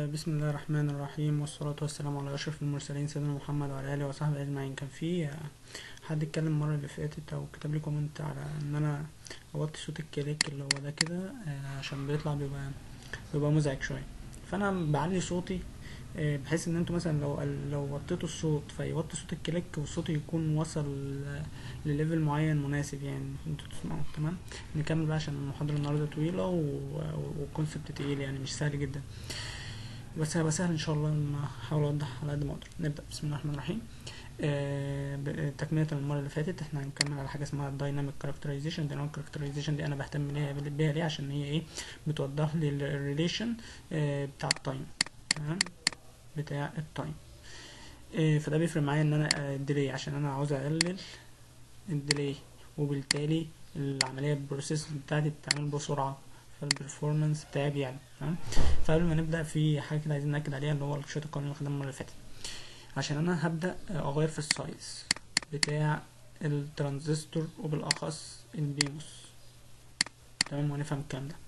بسم الله الرحمن الرحيم والصلاة والسلام على أشرف المرسلين سيدنا محمد وعلى آله وصحبه أجمعين كان في آه، حد اتكلم المرة اللي فاتت أو كتب لي كومنت على إن أنا أوطي صوت الكليك اللي هو ده كده آه، عشان بيطلع بيبقى بيبقى مزعج شوية فأنا بعلي صوتي آه، بحيث إن انتوا مثلا لو لو وطيتوا الصوت فيوطي صوت الكليك والصوت يكون وصل آه، لليفل معين مناسب يعني انتوا تسمعوا تمام نكمل بقى عشان المحاضرة النهاردة طويلة و- والكونسبت تقيل يعني مش سهل جدا بس هيبقى سهل ان شاء الله لما احاول اوضح على قد ما اقدر نبدا بسم الله الرحمن الرحيم آه ب- تكمله المره اللي فاتت احنا هنكمل على حاجه اسمها الدايناميك كاركترايزيشن الدايناميك كاركترايزيشن دي انا بهتم بيها بيها ليه عشان هي ايه بتوضح لي الريليشن آه بتاع التايم تمام بتاع التايم آه فده بيفرق معايا ان انا الديلي عشان انا عاوز اقلل الديلي وبالتالي العمليه البروسيس بتاعتي بتتعمل بسرعه فالبرفورمانس بتاعي بيعلى تمام فقبل ما نبدا في حاجه كده عايزين ناكد عليها اللي هو شويه القانون اللي خدناه المره اللي فاتت عشان انا هبدا اغير في السايز بتاع الترانزستور وبالاخص البيموس تمام وهنفهم الكلام ده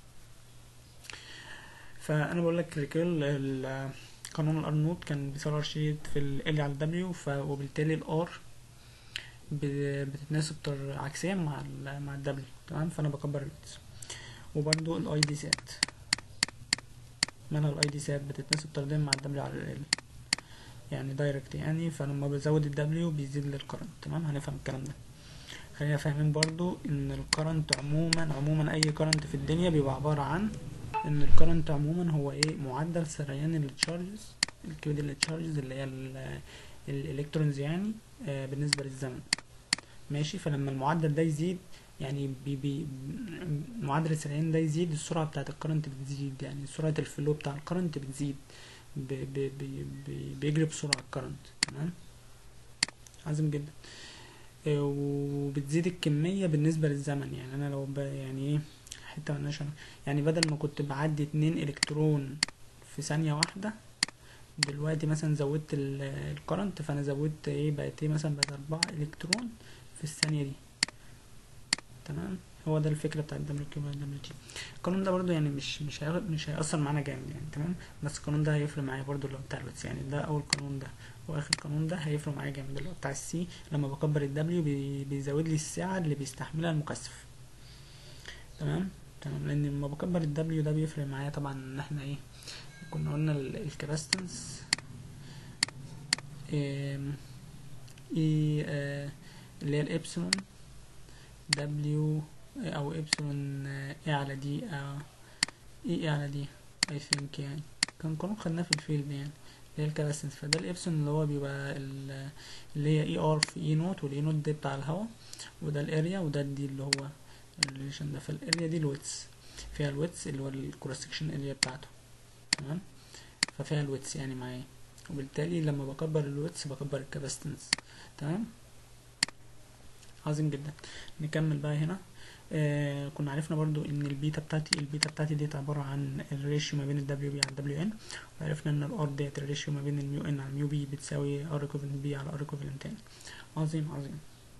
فانا بقول لك ريكيل ال- قانون الار نوت كان بيساوي ار شيت في ال على الدبليو وبالتالي الار بتتناسب طر- عكسيا مع ال مع الدبليو تمام فانا بكبر الويتس وبرضو الاي دي سات مالها الاي دي سات بتتناسب طرديا مع الدبليو على ال يعني دايركت يعني فلما بزود الدبليو بيزيد للكرنت تمام هنفهم الكلام ده خلينا فاهمين برضو ان الكرنت عموما عموما اي كرنت في الدنيا بيبقى عبارة عن ان الكرنت عموما هو ايه معدل سريان التشارجز الكيو دي التشارجز اللي هي ال- الالكترونز يعني آه بالنسبة للزمن ماشي فلما المعدل ده يزيد يعني بي بي معدل السريان ده يزيد السرعة بتاعة الكرنت بتزيد يعني سرعة الفلو بتاع الكرنت بتزيد ب ب ب ب بيجري بسرعة الكرنت تمام عظيم جدا آه، وبتزيد الكمية بالنسبة للزمن يعني أنا لو ب يعني إيه حتة ملناش علاقة. يعني بدل ما كنت بعدي اتنين إلكترون في ثانية واحدة دلوقتي مثلا زودت الكرنت فأنا زودت إيه بقت إيه مثلا بقت أربعة إلكترون في الثانية دي تمام هو ده الفكره بتاع الدبليو كيو والدبليو تي القانون ده برضو يعني مش مش هياخد مش هيأثر معانا جامد يعني تمام بس القانون ده هيفرق معايا برضو اللي هو بتاع الويتس يعني ده اول قانون ده واخر قانون ده هيفرق معايا جامد اللي هو بتاع السي لما بكبر الدبليو بي بيزود لي السعه اللي بيستحملها المكثف تمام تمام لان لما بكبر الدبليو ده بيفرق معايا طبعا ان احنا ايه كنا قلنا الكاباستنس ايه آه، اللي هي الابسلون دبليو او ابسلون اي على دي او اي على دي اي ثينك يعني كان كنا خدناه في الفيلد يعني اللي هي الكاباسنس فده الابسلون اللي هو بيبقى ال- اللي هي اي ار في اي نوت والاي نوت دي بتاع الهواء وده الاريا وده الدي اللي هو الريليشن ده فالاريا دي الويتس فيها الويتس اللي هو الكروس سكشن اريا بتاعته تمام ففيها الويتس يعني معايا وبالتالي لما بكبر الويتس بكبر الكاباستنس تمام عظيم جدا نكمل بقى هنا آه كنا عرفنا برضو ان البيتا بتاعتي البيتا بتاعتي ديت عبارة عن الريشيو ما بين ال دبليو بي على الدبليو ان وعرفنا ان الار ديت الريشيو ما بين الميو ان على الميو بي بتساوي ار ايكوفالنت بي على ار ايكوفالنت تاني عظيم عظيم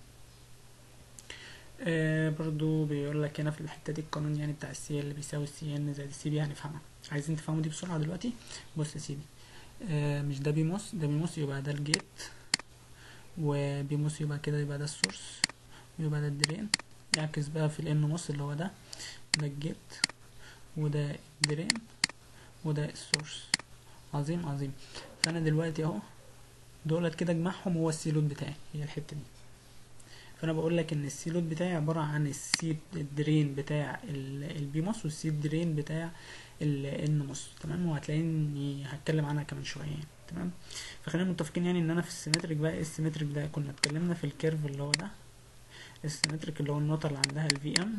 آه برضو بيقول لك هنا في الحتة دي القانون يعني بتاع السي اللي بيساوي السي ان زائد السي بي هنفهمها عايزين تفهموا دي بسرعة دلوقتي بص يا سيدي آه مش ده بيموس ده بيموس يبقى ده الجيت وبيموس يبقى كده يبقى ده السورس يبقى ده الدرين يعكس بقى في الان نص اللي هو ده ده الجيت وده الدرين وده السورس عظيم عظيم فانا دلوقتي اهو دولت كده اجمعهم هو السيلود بتاعي هي الحته دي فانا بقول لك ان السيلود بتاعي عباره عن السيد الدرين بتاع ال- البيموس والسيد درين بتاع الان نص تمام وهتلاقيني هتكلم عنها كمان شويه يعني تمام فخلينا متفقين يعني ان انا في السيمتريك بقى السيمتريك ده كنا اتكلمنا في الكيرف اللي هو ده السيمتريك اللي هو النقطة اللي عندها الفي ام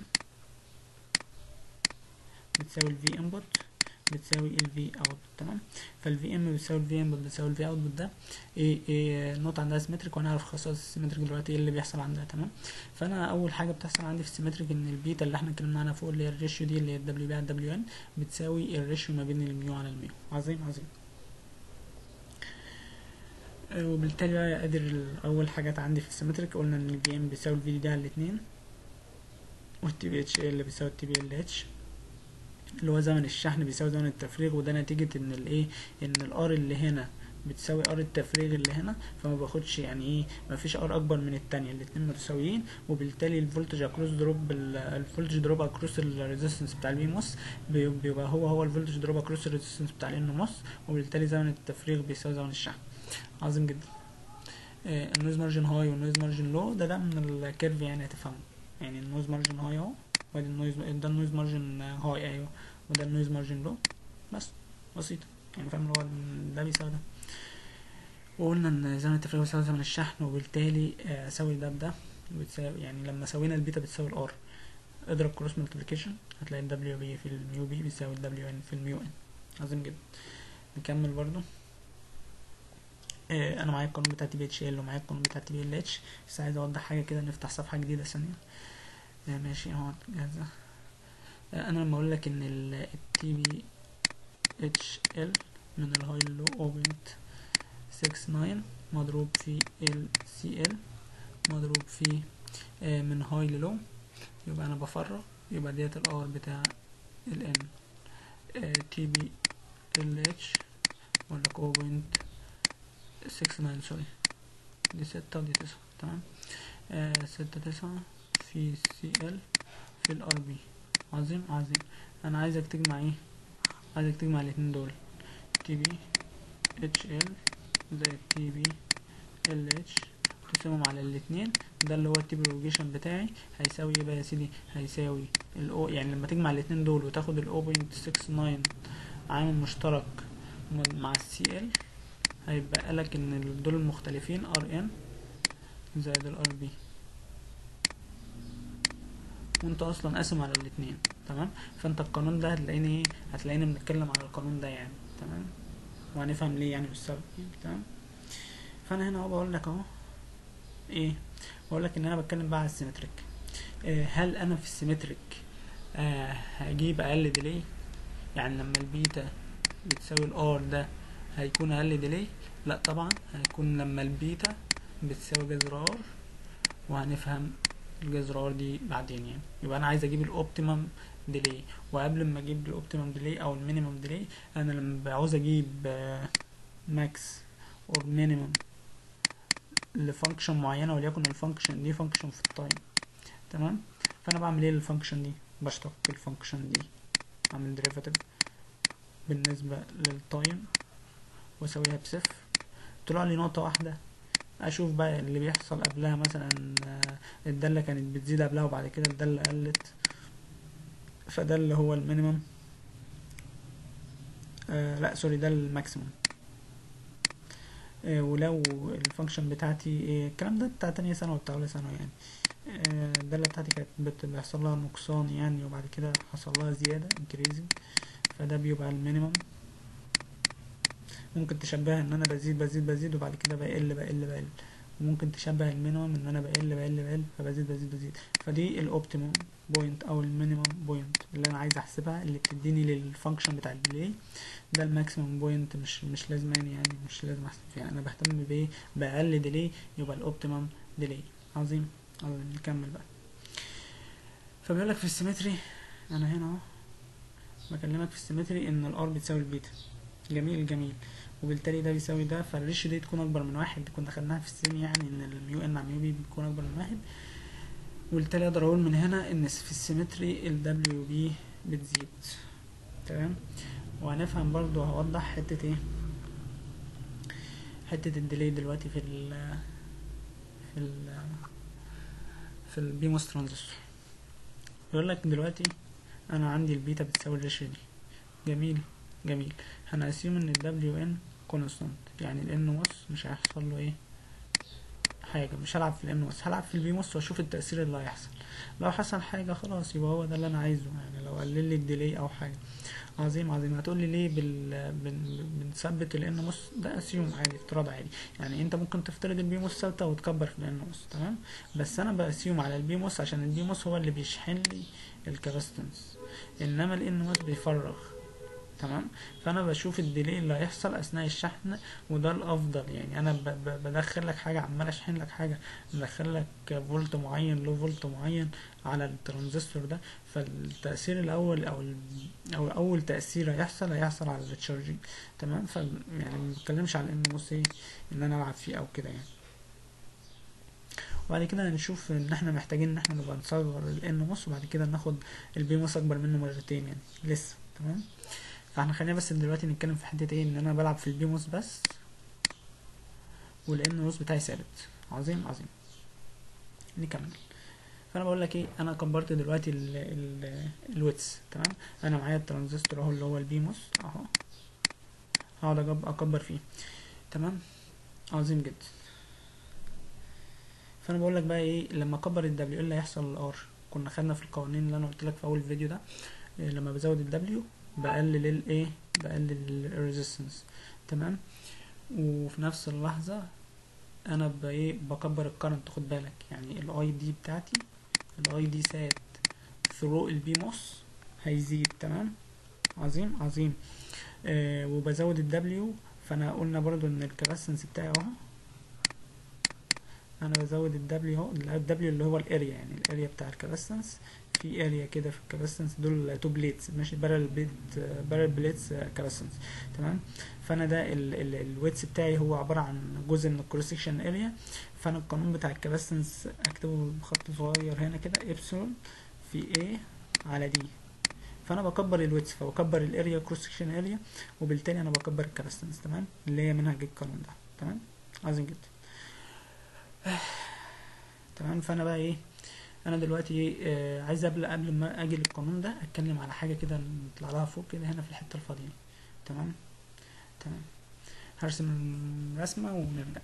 بتساوي الفي انبوت بتساوي الفي اوت تمام فالفي ام بتساوي الفي انبوت بتساوي الفي اوتبوت ده ايه ايه النقطة عندها سيمتريك وانا هعرف خصائص السيمتريك دلوقتي ايه اللي بيحصل عندها تمام فانا اول حاجة بتحصل عندي في السيمتريك ان البيتا اللي احنا اتكلمنا عنها فوق اللي هي الريشيو دي اللي هي الدبليو بي على الدبليو ان بتساوي الريشيو ما بين الميو على الميو عظيم عظيم آه، وبالتالي بقى قادر ال- اول حاجات عندي في السيمتريك قلنا ان الفي ام بيساوي الفي دي على الاتنين والتي بي اتش اللي بيساوي التي بي ال اتش اللي هو زمن الشحن بيساوي زمن التفريغ وده نتيجة ان الايه ان الار اللي هنا بتساوي ار التفريغ اللي هنا فما باخدش يعني ايه ما فيش ار اكبر من التانية الاتنين متساويين وبالتالي الفولتج اكروس دروب الفولتج دروب اكروس الريزيستنس بتاع البي موس بيبقى هو هو الفولتج دروب اكروس الريزيستنس بتاع الان موس وبالتالي زمن التفريغ بيساوي زمن الشحن عظيم جدا آه، النويز مارجن هاي والنويز مارجن لو ده ده من الكيرف يعني هتفهمه يعني النويز مارجن هاي اهو وادي النويز ده النويز مارجن هاي ايوه وده النويز مارجن لو بس بسيطة يعني فاهم اللي هو ده بيساوي ده وقلنا ان زمن التفريغ بيساوي زمن الشحن وبالتالي آه، اساوي ده بده بتساوي يعني لما سوينا البيتا بتساوي الار اضرب كروس ملتبليكيشن هتلاقي الدبليو بي في الميو بي بيساوي الدبليو ان في الميو ان عظيم جدا نكمل برضو آه، انا معايا القانون بتاع تي بي اتش ال ومعايا القانون بتاع تي بي ال اتش بس عايز اوضح حاجه كده نفتح صفحه جديده ثانيه آه، ماشي اهو جاهزه آه، انا لما اقول لك ان التي بي اتش ال من الهاي لو اوبنت 69 مضروب في ال سي ال مضروب في آه، من هاي للو يبقى انا بفرغ يبقى ديت الار بتاع ال ان تي بي ال اتش ولا اوبنت 69 سوري دي ستة ودي تسعة تمام آه ستة تسعة في سي ال في الار بي عظيم عظيم انا عايزك تجمع ايه عايزك تجمع الاتنين دول تي بي اتش ال زائد تي بي ال اتش تقسمهم على الاتنين ده اللي هو التي بروجيشن بتاعي هيساوي ايه بقى يا سيدي هيساوي الاو يعني لما تجمع الاتنين دول وتاخد الاو بوينت سكس ناين عامل مشترك مع السي ال هيبقى لك ان دول المختلفين ار ان زائد الار بي وانت اصلا قاسم على الاتنين تمام فانت القانون ده هتلاقيني ايه هتلاقيني بنتكلم على القانون ده يعني تمام وهنفهم ليه يعني بالسبب يعني تمام فانا هنا اهو بقول لك اهو ايه بقول لك ان انا بتكلم بقى على السيمتريك إيه هل انا في السيمتريك آه هجيب اقل ديلي يعني لما البيتا بتساوي الار ده هيكون اقل ديلي لا طبعا هيكون لما البيتا بتساوي جذر ار وهنفهم الجذر ار دي بعدين يعني يبقى انا عايز اجيب الاوبتيمم ديلي وقبل ما اجيب الاوبتيمم ديلي او المينيمم ديلي انا لما بعوز اجيب ماكس اور مينيمم لفانكشن معينه وليكن الفانكشن دي فانكشن في التايم تمام فانا بعمل ايه للفانكشن دي بشتق الفانكشن دي اعمل ديريفاتيف بالنسبه للتايم واسويها بصفر طلع لي نقطه واحده اشوف بقى اللي بيحصل قبلها مثلا آه، الداله كانت بتزيد قبلها وبعد كده الداله قلت فده اللي هو المينيمم آه لا سوري ده الماكسيمم آه ولو الفانكشن بتاعتي آه الكلام ده بتاع تانية سنة وبتاع أولى ثانوي يعني آه الدالة بتاعتي كانت بت- بيحصل لها نقصان يعني وبعد كده حصل لها زيادة increasing فده بيبقى المينيمم ممكن تشبهها ان انا بزيد بزيد بزيد وبعد كده بقل بقل بقل وممكن تشبه المينيمم ان انا بقل بقل بقل فبزيد بزيد بزيد فدي الاوبتيمم بوينت او المينيمم بوينت اللي انا عايز احسبها اللي بتديني للفانكشن بتاع الديلي ده الماكسيمم بوينت مش مش لازم يعني مش لازم احسب فيها انا بهتم بايه باقل ديلي يبقى الاوبتيمم ديلي عظيم عظيم نكمل بقى فبيقول لك في السيمتري انا هنا اهو بكلمك في السيمتري ان الار بتساوي البيتا جميل جميل وبالتالي ده بيساوي ده فالريش دي تكون اكبر من واحد كنا خدناها في السين يعني ان الميو ان على الميو بي بيكون اكبر من واحد وبالتالي اقدر اقول من هنا ان في السيمتري ال دبليو بي بتزيد تمام وهنفهم برضو هوضح حتة ايه حتة الديلي دلوقتي في ال في ال في البيموس ترانزستور يقول لك دلوقتي انا عندي البيتا بتساوي الريشيو دي جميل جميل هنأسيوم ان ال ان كونستانت يعني ال ان وس مش هيحصل له ايه حاجة مش هلعب في ال ان وس هلعب في البي وس واشوف التأثير اللي هيحصل لو حصل حاجة خلاص يبقى هو ده اللي انا عايزه يعني لو قلل لي الديلي او حاجة عظيم عظيم هتقول لي ليه بال... بن... بنثبت ال ان وس ده اسيوم عادي افتراض عادي يعني انت ممكن تفترض البي موس ثابتة وتكبر في ال ان وس تمام بس انا باسيوم على البي موس عشان البي موس هو اللي بيشحن لي الكاباستنس انما ال ان وس بيفرغ تمام فانا بشوف الديلي اللي هيحصل اثناء الشحن وده الافضل يعني انا ب- ب- بدخل لك حاجه عمال اشحن لك حاجه بدخل لك فولت معين لو فولت معين على الترانزستور ده فالتاثير الاول او ال- او اول تاثير هيحصل هيحصل على التشارجنج تمام ف يعني ما بتكلمش على ان بص ايه ان انا العب فيه او كده يعني وبعد كده هنشوف ان احنا محتاجين ان احنا نبقى نصغر الان موس وبعد كده ناخد البي موس اكبر منه مرتين يعني لسه تمام فاحنا خلينا بس دلوقتي نتكلم في حته ايه ان انا بلعب في البي موس بس والان موس بتاعي ثابت عظيم عظيم نكمل فانا بقول لك ايه انا كبرت دلوقتي ال ال الويتس تمام انا معايا الترانزستور اهو اللي هو البي موس اهو هقعد أجب- اكبر فيه تمام عظيم جدا فانا بقول لك بقى ايه لما اكبر الدبليو ايه اللي هيحصل للار كنا خدنا في القوانين اللي انا قلت لك في اول فيديو ده إيه لما بزود الدبليو بقلل الايه بقلل الريزيستنس تمام وفي نفس اللحظة انا بايه بكبر الكرنت خد بالك يعني الاي دي بتاعتي الاي دي سات ثرو البي موس هيزيد تمام عظيم عظيم آه وبزود الدبليو فانا قلنا برضو ان الكباسنس بتاعي اهو انا بزود الدبليو اهو الدبليو اللي هو الاريا يعني الاريا بتاع الكباسنس في اريا كده في الكباسنس دول تو بليتس ماشي بارل بليت بارل بليتس كباسنس تمام فانا ده الويتس بتاعي هو عباره عن جزء من الكروس سكشن اريا فانا القانون بتاع الكباسنس اكتبه بخط صغير هنا كده ابسلون في A على دي فانا بكبر الويتس فبكبر الاريا كروس سكشن اريا وبالتالي انا بكبر الكباسنس تمام اللي هي منهج القانون ده تمام عظيم جدا تمام فانا بقى ايه انا دلوقتي ايه آه عايز قبل قبل ما اجي للقانون ده اتكلم على حاجه كده نطلع لها فوق كده هنا في الحته الفاضيه تمام تمام هرسم رسمه ونبدا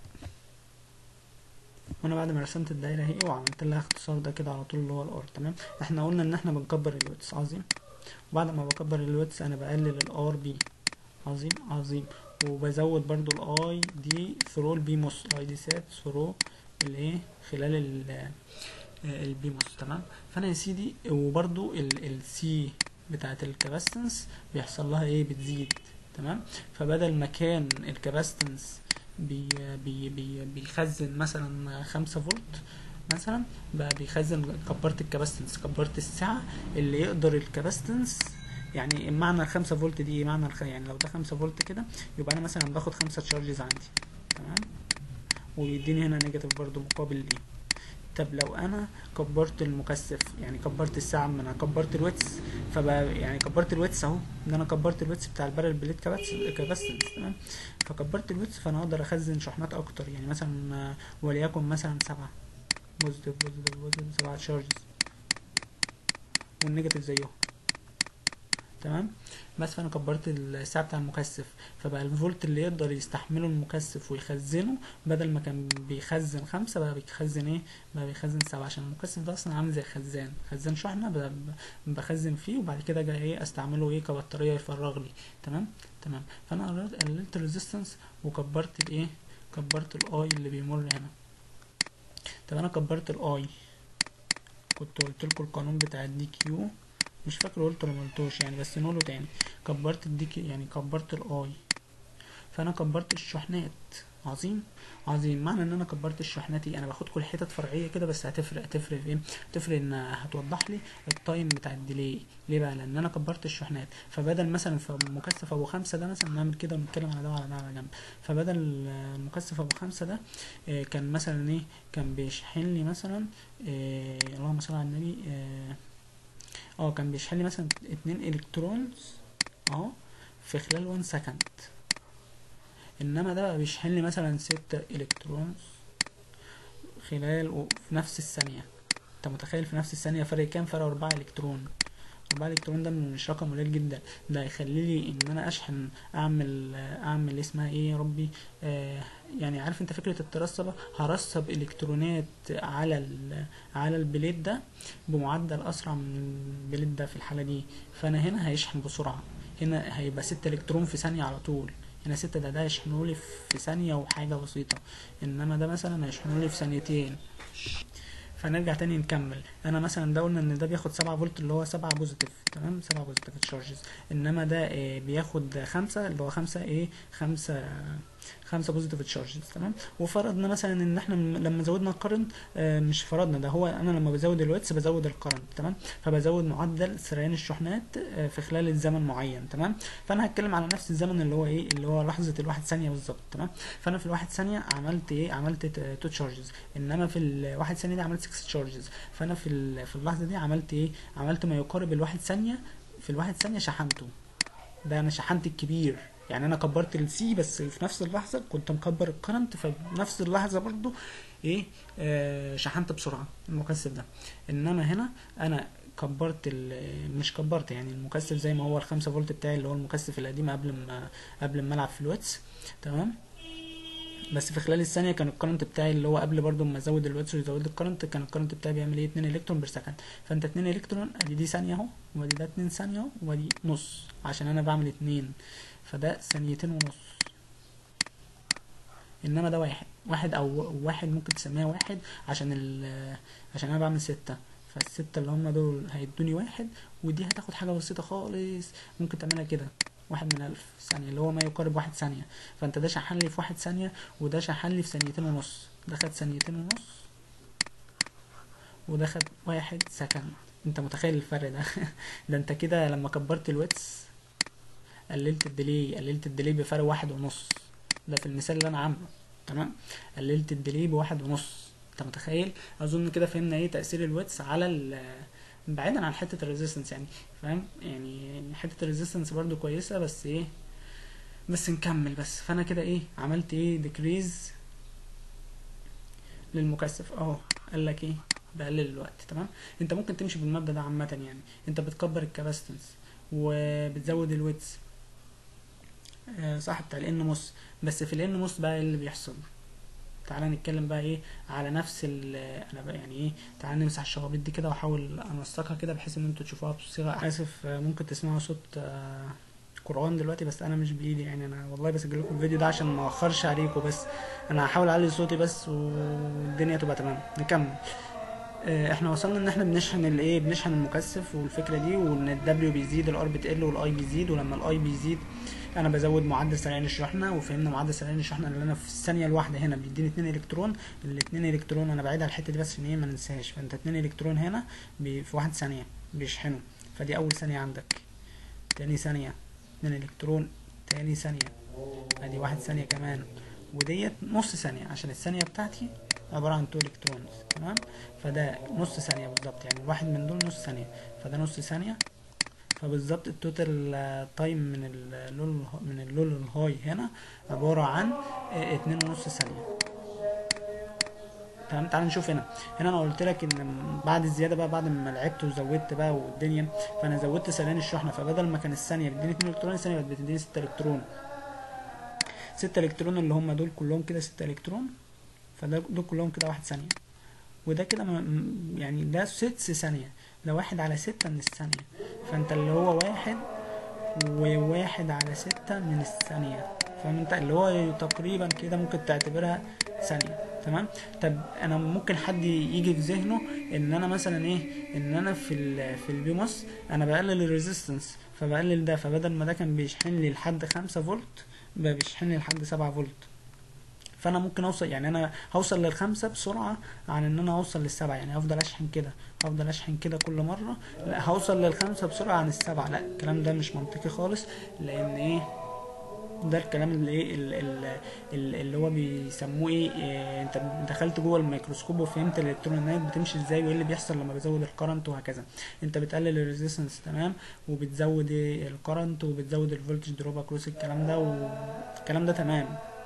وانا بعد ما رسمت الدايره اهي وعملت لها اختصار ده كده على طول اللي هو الار تمام احنا قلنا ان احنا بنكبر الويتس عظيم وبعد ما بكبر الويتس انا بقلل الار بي عظيم عظيم وبزود برضو الاي دي ثرو البي موس الاي دي سات ثرو الايه خلال ال البيموس تمام فانا يا سيدي وبرضو السي بتاعت الكباستنس بيحصل لها ايه بتزيد تمام فبدل ما كان الكباستنس بي بي بي بيخزن مثلا خمسة فولت مثلا بقى بيخزن كبرت الكباستنس كبرت السعة اللي يقدر الكباستنس يعني معنى الخمسة فولت دي ايه معنى الخ... يعني لو ده خمسة فولت كده يبقى انا مثلا باخد خمسة تشارجز عندي تمام ويديني هنا نيجاتيف برضو مقابل ليه طب لو انا كبرت المكثف يعني كبرت الساعه من انا كبرت الويتس فبقى يعني كبرت الويتس اهو ان انا كبرت الويتس بتاع البارل بليت كباستنس تمام فكبرت الويتس فانا اقدر اخزن شحنات اكتر يعني مثلا وليكن مثلا سبعة بوزيتيف بوزيتيف بوزيتيف سبعة تشارجز والنيجاتيف زيهم تمام بس فانا كبرت الساعه بتاع المكثف فبقى الفولت اللي يقدر يستحمله المكثف ويخزنه بدل ما كان بيخزن خمسة بقى بيخزن ايه بقى بيخزن سبعة عشان المكثف ده اصلا عامل زي خزان خزان شحنة بخزن فيه وبعد كده جاي ايه استعمله ايه كبطارية يفرغ لي تمام تمام فانا قللت الريزيستنس وكبرت الايه كبرت الاي اللي بيمر هنا طب انا كبرت الاي كنت قلت لكم القانون بتاع الدي كيو مش فاكر قلت ولا مقلتوش يعني بس نقوله تاني كبرت الديك يعني كبرت الاي فانا كبرت الشحنات عظيم عظيم معنى ان انا كبرت الشحنات انا باخد كل حتت فرعيه كده بس هتفرق هتفرق في ايه هتفرق ان هتوضح لي التايم بتاع الديلي ليه بقى لان انا كبرت الشحنات فبدل مثلا في مكثف ابو خمسة ده مثلا نعمل كده ونتكلم على ده وعلى ده على جنب فبدل المكثف ابو خمسة ده إيه كان مثلا ايه كان بيشحن لي مثلا إيه اللهم صل على النبي إيه اه كان بيشحن لي مثلا اتنين الكترونز اهو في خلال 1 سكند انما ده بقى بيشحن لي مثلا ستة الكترونز خلال في نفس الثانية انت متخيل في نفس الثانية فرق كام فرق اربعة الكترون اربعة الكترون ده مش رقم قليل جدا ده هيخلي لي ان انا اشحن اعمل اعمل اسمها ايه يا ربي آه يعني عارف انت فكره الترسب هرسب الكترونات على على البليت ده بمعدل اسرع من البليت ده في الحاله دي فانا هنا هيشحن بسرعه هنا هيبقى ستة الكترون في ثانيه على طول هنا ستة ده ده هيشحنوا لي في ثانيه وحاجه بسيطه انما ده مثلا هيشحنوا لي في ثانيتين فنرجع تاني نكمل انا مثلا ده قلنا ان ده بياخد 7 فولت اللي هو 7 بوزيتيف تمام 7 بوزيتيف تشارجز انما ده آه، بياخد 5 اللي هو 5 ايه 5 5 بوزيتيف تشارجز تمام وفرضنا مثلا ان احنا م- لما زودنا الكرنت مش فرضنا ده هو انا لما بزود الويتس بزود الكرنت تمام فبزود معدل سريان الشحنات آه، في خلال الزمن معين تمام فانا هتكلم على نفس الزمن اللي هو ايه اللي هو لحظه الواحد ثانيه بالظبط تمام فانا في الواحد ثانيه عملت ايه عملت 2 تشارجز انما في الواحد ثانيه دي عملت 6 تشارجز فانا في ال- في اللحظه دي عملت ايه عملت ما يقارب الواحد ثانيه في الواحد ثانيه شحنته ده انا شحنت الكبير يعني انا كبرت السي بس في نفس اللحظه كنت مكبر الكرنت ففي نفس اللحظه برضو ايه آه شحنت بسرعه المكثف ده انما هنا انا كبرت ال- مش كبرت يعني المكثف زي ما هو الخمسة فولت بتاعي اللي هو المكثف القديم قبل ما قبل ما العب في الواتس تمام بس في خلال الثانيه كان الكرنت بتاعي اللي هو قبل برضو ما ازود الواتس ويزود الكرنت كان الكرنت بتاعي بيعمل ايه 2 الكترون بير سكند فانت 2 الكترون ادي دي ثانيه اهو وادي ده 2 ثانيه اهو وادي نص عشان انا بعمل 2 فده ثانيتين ونص انما ده واحد واحد او واحد ممكن تسميها واحد عشان ال عشان انا بعمل ستة فالستة اللي هم دول هيدوني واحد ودي هتاخد حاجة بسيطة خالص ممكن تعملها كده واحد من ألف ثانية اللي هو ما يقارب واحد ثانية فانت ده شحن لي في واحد ثانية وده شحن لي في ثانيتين ونص ده خد ثانيتين ونص وده خد واحد سكند انت متخيل الفرق ده ده انت كده لما كبرت الويتس قللت الديلي قللت الديلي بفرق واحد ونص ده في المثال اللي انا عامله تمام قللت الديلي بواحد ونص انت متخيل اظن كده فهمنا ايه تاثير الويتس على ال بعيدا عن حته الريزيستنس يعني فاهم يعني حته الريزيستنس برضو كويسه بس ايه بس نكمل بس فانا كده ايه عملت ايه ديكريز للمكثف اهو قال لك ايه بقلل الوقت تمام انت ممكن تمشي بالمبدا ده عامه يعني انت بتكبر الكاباستنس وبتزود الويتس آه، صح بتاع الان موس بس في الان موس بقى ايه اللي بيحصل تعالى نتكلم بقى ايه على نفس ال انا بقى يعني ايه تعالى نمسح الشغابيط دي كده واحاول انسقها كده بحيث ان انتوا تشوفوها بصيغه اسف آه، ممكن تسمعوا صوت آه، قرآن دلوقتي بس انا مش بايدي يعني انا والله بسجل لكم الفيديو ده عشان ما اخرش عليكم بس انا هحاول اعلي صوتي بس والدنيا تبقى تمام نكمل آه، احنا وصلنا ان احنا بنشحن الايه بنشحن المكثف والفكره دي وان الدبليو بيزيد الار بتقل والاي بيزيد ولما الاي بيزيد انا بزود معدل سريان الشحنه وفهمنا معدل سريان الشحنه اللي انا في الثانيه الواحده هنا بيديني 2 الكترون ال 2 الكترون انا بعيد على الحته دي بس عشان ايه ما ننساهاش فانت 2 الكترون هنا بي في واحد ثانيه بيشحنوا فدي اول ثانيه عندك تاني ثانيه 2 الكترون تاني ثانيه ادي واحد ثانيه كمان وديت نص ثانيه عشان الثانيه بتاعتي عباره عن 2 الكترونز تمام فده نص ثانيه بالظبط يعني الواحد من دول نص ثانيه فده نص ثانيه فبالظبط التوتال آه، تايم من اللول من اللول الهاي هنا عبارة عن آه، اتنين ونص ثانية تمام تعال نشوف هنا هنا انا قلت لك ان بعد الزياده بقى بعد ما لعبت وزودت بقى والدنيا فانا زودت سريان الشحنه فبدل ما كان الثانيه بتديني 2 الكترون الثانيه بقت بتديني 6 الكترون 6 الكترون اللي هم دول كلهم كده 6 الكترون فده دول كلهم كده واحد ثانيه وده كده م- م- يعني ده ست ثانيه ده واحد على ستة من الثانيه فانت اللي هو واحد وواحد على ستة من الثانية فاهم انت اللي هو تقريبا كده ممكن تعتبرها ثانية تمام طب انا ممكن حد يجي في ذهنه ان انا مثلا ايه ان انا في ال في البيموس انا بقلل الريزيستنس فبقلل ده فبدل ما ده كان بيشحن لي لحد خمسة فولت بقى بيشحن لي لحد سبعة فولت فانا ممكن اوصل يعني انا هوصل للخمسة بسرعة عن ان انا اوصل للسبعة يعني هفضل اشحن كده هفضل اشحن كده كل مرة لا هوصل للخمسة بسرعة عن السبعة لا الكلام ده مش منطقي خالص لان ايه ده الكلام اللي ايه ال- ال- ال- اللي هو بيسموه ايه, إيه انت دخلت جوه الميكروسكوب وفهمت الالكترونات بتمشي ازاي وايه اللي بيحصل لما بزود الكرنت وهكذا انت بتقلل الريزيستنس تمام وبتزود ايه الكرنت وبتزود الفولتج دروب اكروس الكلام ده والكلام ده تمام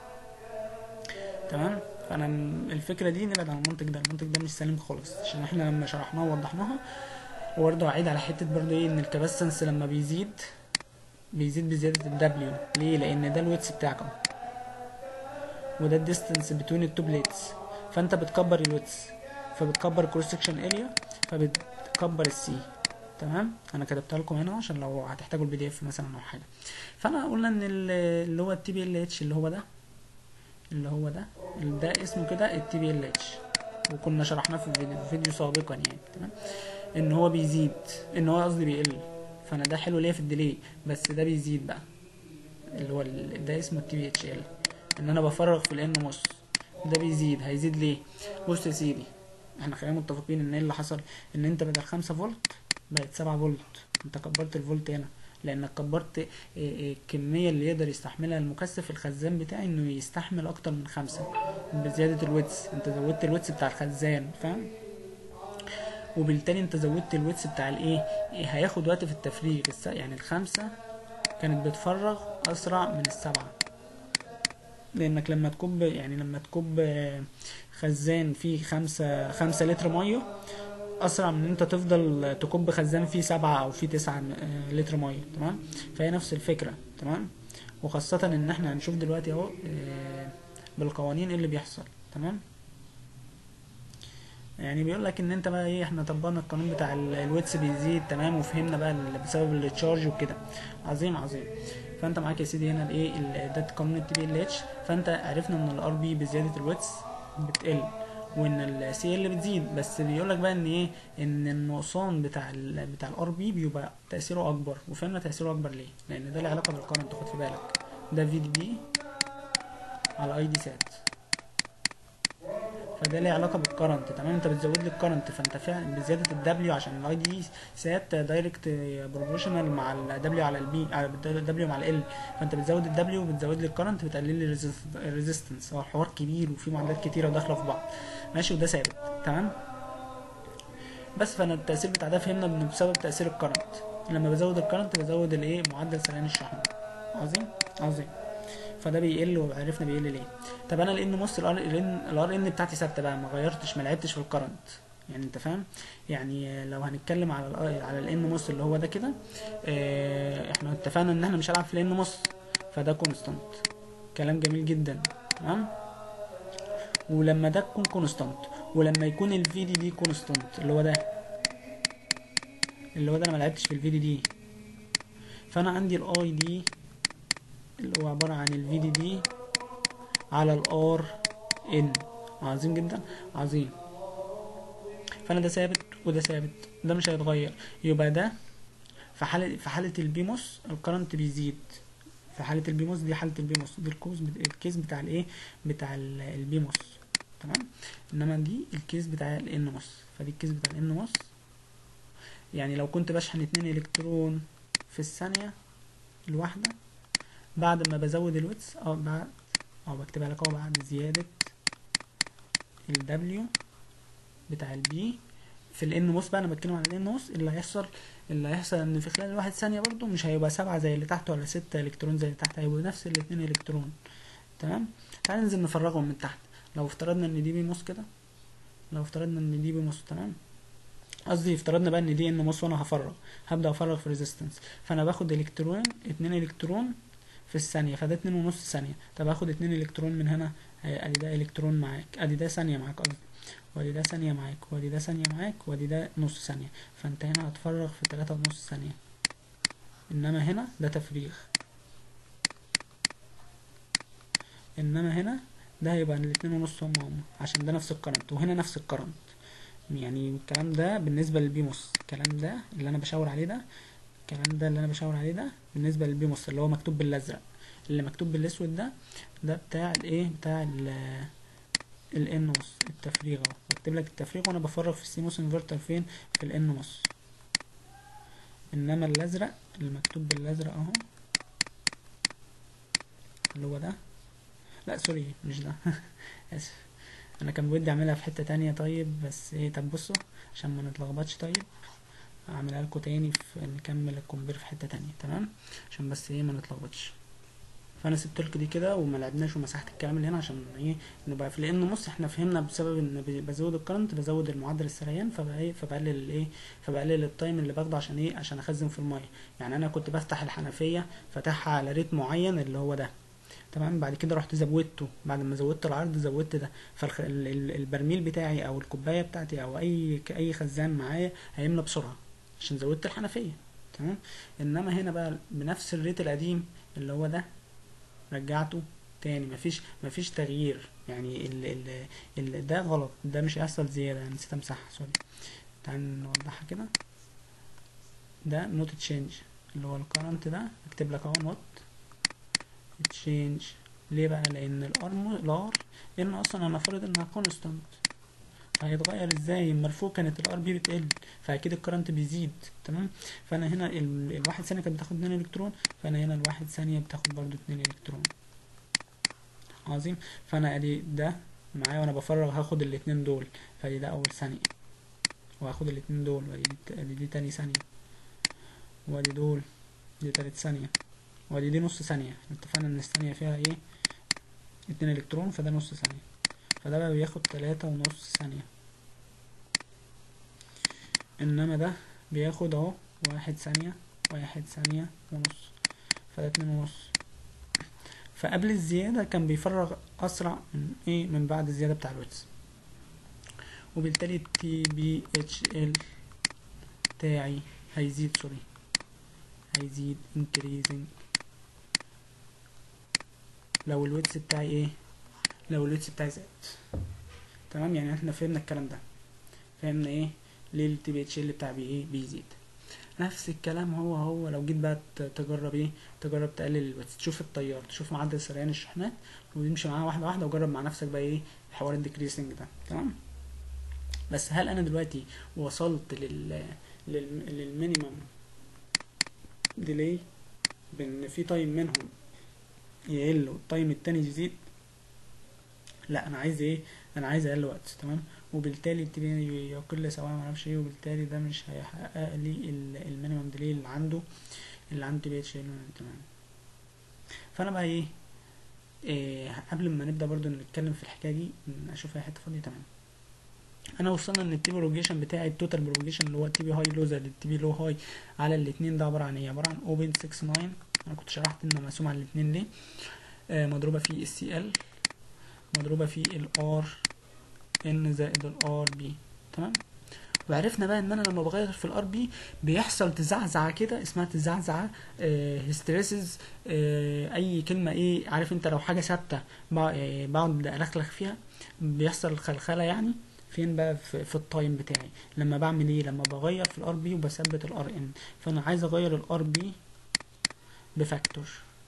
تمام فانا م- الفكره دي نبعد عن المنطق ده المنطق ده مش سليم خالص عشان احنا لما شرحناها ووضحناها وبرضه اعيد على حته برضه ايه ان الكاباسنس لما بيزيد بيزيد بزياده الدبليو ليه لان ده الويتس بتاعك اهو وده الديستنس بتوين التو بليتس فانت بتكبر الويتس فبتكبر كروس سكشن اريا فبتكبر السي تمام انا كتبتها لكم هنا عشان لو هتحتاجوا البي دي اف مثلا او حاجه فانا قلنا ان ال- اللي هو التي بي ال اتش اللي هو ده اللي هو ده ده اسمه كده التي بي ال اتش وكنا شرحناه في فيديو, في فيديو سابقا يعني تمام ان هو بيزيد ان هو قصدي بيقل فانا ده حلو ليا في الديلي بس ده بيزيد بقى اللي هو ال- ده اسمه التي بي اتش ال ان انا بفرغ في الان نص ده بيزيد هيزيد ليه بص يا سيدي احنا خلينا متفقين ان ايه اللي حصل ان انت بدل خمسة فولت بقت سبعة فولت انت كبرت الفولت هنا لانك كبرت إيه إيه الكمية اللي يقدر يستحملها المكثف الخزان بتاعي انه يستحمل اكتر من خمسة بزيادة الويتس انت زودت الويتس بتاع الخزان فاهم وبالتالي انت زودت الويتس بتاع الايه إيه هياخد وقت في التفريغ الس- يعني الخمسة كانت بتفرغ اسرع من السبعة لانك لما تكب يعني لما تكب آه، خزان فيه خمسة خمسة لتر مية اسرع من ان انت تفضل تكب خزان فيه سبعة او فيه تسعة آه، لتر مية تمام فهي نفس الفكرة تمام وخاصة ان احنا هنشوف دلوقتي اهو آه، بالقوانين ايه اللي بيحصل تمام يعني بيقول لك ان انت بقى ايه احنا طبقنا القانون بتاع ال- الويتس بيزيد تمام وفهمنا بقى ال- بسبب التشارج وكده عظيم عظيم فانت معاك يا سيدي هنا الايه ال- ده قانون التي بي ال اتش فانت عرفنا ان الار بي بزياده الويتس بتقل وان السي ال بتزيد بس بيقول لك بقى ان ايه ان النقصان بتاع ال بتاع الار بي بيبقى تاثيره اكبر وفهمنا تاثيره اكبر ليه لان ده له علاقه بالكرنت خد في بالك ده في دي بي على اي دي سات فده ليه علاقه بالكرنت تمام انت بتزود لي الكرنت فانت فعلا بزياده الدبليو عشان الاي دي سات دايركت بروبورشنال مع الدبليو على البي على الدبليو مع ال فانت بتزود الدبليو وبتزود لي الكرنت بتقلل لي الريزيستنس هو الحوار كبير وفيه معادلات كتيره داخله في بعض ماشي وده ثابت تمام بس فانا التاثير بتاع ده فهمنا انه بسبب تاثير الكرنت لما بزود الكرنت بزود الايه معدل سريان الشحن عظيم عظيم فده بيقل وعرفنا بيقل ليه طب انا لان نص الار ان الار ان بتاعتي ثابته بقى ما غيرتش ما لعبتش في الكرنت يعني انت فاهم يعني لو هنتكلم على ال على الان نص اللي هو ده كده اه احنا اتفقنا ان احنا مش هنلعب في الان نص فده كونستانت كلام جميل جدا تمام ولما ده تكون كونستانت ولما يكون الفي دي دي كونستانت اللي هو ده اللي هو ده انا ما لعبتش في الفي دي دي فانا عندي الاي دي اللي هو عبارة عن الفي دي دي على الار ان عظيم جدا عظيم فانا ده ثابت وده ثابت ده مش هيتغير يبقى ده في حالة في حالة البيموس الكرنت بيزيد في حالة البيموس دي حالة البيموس دي الكوز الكيس بتاع الايه بتاع ال- البيموس تمام انما دي الكيس بتاع الان موس فدي الكيس بتاع الان موس يعني لو كنت بشحن اتنين الكترون في الثانية الواحدة بعد ما بزود الويتس او بعد او بكتبها لك اهو بعد زيادة ال W بتاع البي في الان موس بقى انا بتكلم عن الان موس اللي هيحصل اللي هيحصل ان في خلال واحد ثانية برضو مش هيبقى سبعة زي اللي تحت ولا ستة الكترون زي اللي تحت هيبقوا نفس الاتنين الكترون تمام تعال ننزل نفرغهم من تحت لو افترضنا ان دي بي موس كده لو افترضنا ان دي بي موس تمام قصدي افترضنا بقى ان دي ان موس وانا هفرغ هبدا افرغ في ريزيستنس فانا باخد الكترون اتنين الكترون في الثانية فده اتنين ونص ثانية طب هاخد اتنين الكترون من هنا آه، ادي ده الكترون معاك ادي ده ثانية معاك قصدي وادي ده ثانية معاك وادي ده ثانية معاك وادي ده نص ثانية فانت هنا هتفرغ في تلاتة ونص ثانية انما هنا ده تفريغ انما هنا ده هيبقى الاتنين ونص هم هم عشان ده نفس الكرنت وهنا نفس الكرنت يعني الكلام ده بالنسبة للبيموس الكلام ده اللي انا بشاور عليه ده الكلام ده اللي انا بشاور عليه ده بالنسبة للبيموس اللي هو مكتوب بالازرق اللي مكتوب بالاسود ده ده بتاع الايه بتاع ال الان نص التفريغ اهو بكتب لك التفريغ وانا بفرغ في السيموس انفرتر فين في الان نص انما الازرق المكتوب بالازرق اهو اللي هو ده لا سوري مش ده اسف انا كان ودي اعملها في حتة تانية طيب بس ايه طب بصوا عشان ما نتلخبطش طيب اعملها لكم تاني في نكمل الكومبير في حتة تانية تمام عشان بس ايه ما نتلخبطش فانا سبت لكم دي كده وما لعبناش ومسحت الكلام اللي هنا عشان ايه نبقى في لان نص احنا فهمنا بسبب ان ب- بزود الكرنت بزود المعدل السريان فبقى ايه فبقلل الايه فبقلل التايم اللي باخده عشان ايه عشان اخزن في الميه يعني انا كنت بفتح الحنفيه فاتحها على ريت معين اللي هو ده تمام بعد كده رحت زودته بعد ما زودت العرض زودت ده فالبرميل بتاعي او الكوبايه بتاعتي او اي اي خزان معايا هيملى بسرعه عشان زودت الحنفيه تمام انما هنا بقى بنفس الريت القديم اللي هو ده رجعته تاني مفيش مفيش تغيير يعني ال ال ال ده غلط ده مش هيحصل زيادة أنا نسيت امسحها سوري تعال نوضحها كده ده نوت تشينج اللي هو الكرنت ده اكتب لك اهو نوت تشينج ليه بقى لان الار الار ان اصلا انا فارض انها كونستانت فهيتغير ازاي المرفوع كانت الار بي بتقل فاكيد الكرنت بيزيد تمام فانا هنا ال- الواحد ثانيه كانت بتاخد 2 الكترون فانا هنا الواحد ثانيه بتاخد برضو 2 الكترون عظيم فانا ادي ده معايا وانا بفرغ هاخد الاتنين دول فدي ده اول ثانيه وهاخد الاتنين دول وادي دي, ادي دي تاني ثانيه وادي دول دي تالت ثانيه وادي دي نص ثانيه اتفقنا ان الثانيه فيها ايه اتنين الكترون فده نص ثانيه فده بقى بياخد تلاتة ونص ثانية انما ده بياخد اهو واحد ثانية واحد ثانية ونص فده اتنين ونص فقبل الزيادة كان بيفرغ أسرع من ايه من بعد الزيادة بتاع الويتس وبالتالي التي بي اتش ال بتاعي هيزيد سوري هيزيد increasing لو الويتس بتاعي ايه لو الويتس بتاعي زاد تمام يعني احنا فهمنا الكلام ده فهمنا ايه ليه التي بي اتش ال بتاعي بي ايه بيزيد نفس الكلام هو هو لو جيت بقى ت- تجرب ايه تجرب تقلل الويتس تشوف التيار تشوف معدل سريان الشحنات وتمشي معاها واحده واحده وجرب مع نفسك بقى ايه حوار الديكريسنج ده تمام بس هل انا دلوقتي وصلت لل لل للمينيمم ديلي بان في تايم منهم يقل والتايم التاني يزيد لا انا عايز ايه انا عايز اقل وقت تمام وبالتالي التبي يقل سواء ما اعرفش ايه وبالتالي ده مش هيحقق لي ال- المينيمم ديلي اللي عنده اللي عنده تبي اتش تمام فانا بقى ايه, إيه قبل ما نبدا برضو نتكلم في الحكايه دي اشوف اي حته فاضيه تمام انا وصلنا ان التي بروجيشن بتاعي التوتال بروجيشن اللي هو التي بي هاي لو زائد التي بي لو هاي على الاثنين ده عباره عن ايه عباره عن 0.69 انا كنت شرحت انه مقسوم على الاثنين ليه آه مضروبه في السي ال مضروبه في الار ان زائد الار بي تمام وعرفنا بقى ان انا لما بغير في الار بي بيحصل تزعزعه كده اسمها تزعزعه آه هيستريسز آه اي كلمه ايه عارف انت لو حاجه ثابته بقى- آه، بقعد الخلخ فيها بيحصل خلخله يعني فين بقى في, في التايم بتاعي لما بعمل ايه لما بغير في الار بي وبثبت الار ان فانا عايز اغير الار بي بفاكتور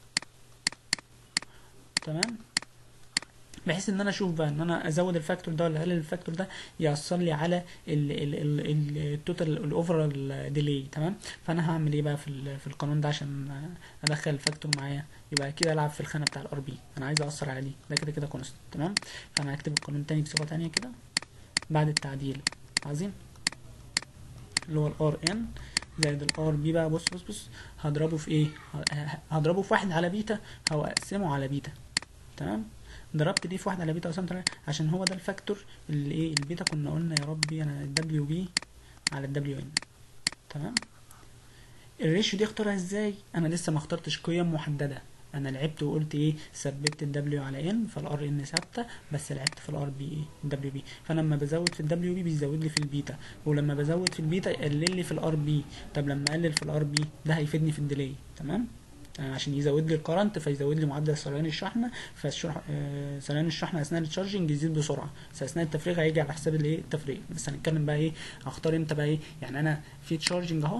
تمام بحيث ان انا اشوف بقى ان انا ازود الفاكتور ده ولا اقلل الفاكتور ده ياثر لي على التوتال الاوفرال ديلي تمام فانا هعمل ايه بقى في ال- في القانون ده عشان ادخل الفاكتور معايا يبقى كده العب في الخانه بتاع الار بي انا عايز اثر على دي ده كده كده كونست تمام فانا هكتب القانون تاني بصيغه تانية كده بعد التعديل عظيم اللي هو الار ان زائد الار بي بقى بص بص بص هضربه في ايه ه- هضربه في واحد على بيتا او اقسمه على بيتا تمام ضربت دي في واحد على بيتا وقسمت على عشان هو ده الفاكتور اللي ايه البيتا كنا قلنا يا ربي انا الدبليو بي على الدبليو ان تمام الريشيو دي اختارها ازاي انا لسه ما اخترتش قيم محدده انا لعبت وقلت ايه ثبت الدبليو على ان فالار ان ثابته بس لعبت في الار بي ايه الدبليو بي فانا لما بزود في الدبليو بي بيزود لي في البيتا ولما بزود في البيتا يقلل لي في الار بي طب لما اقلل في الار بي ده هيفيدني في الديلي تمام آه، عشان يزود لي الكرنت فيزود لي معدل سريان الشحنه فسريان الشحنه اثناء التشارجنج يزيد بسرعه بس اثناء التفريغ هيجي على حساب الايه التفريغ بس هنتكلم بقى ايه هختار امتى بقى ايه يعني انا في تشارجنج اهو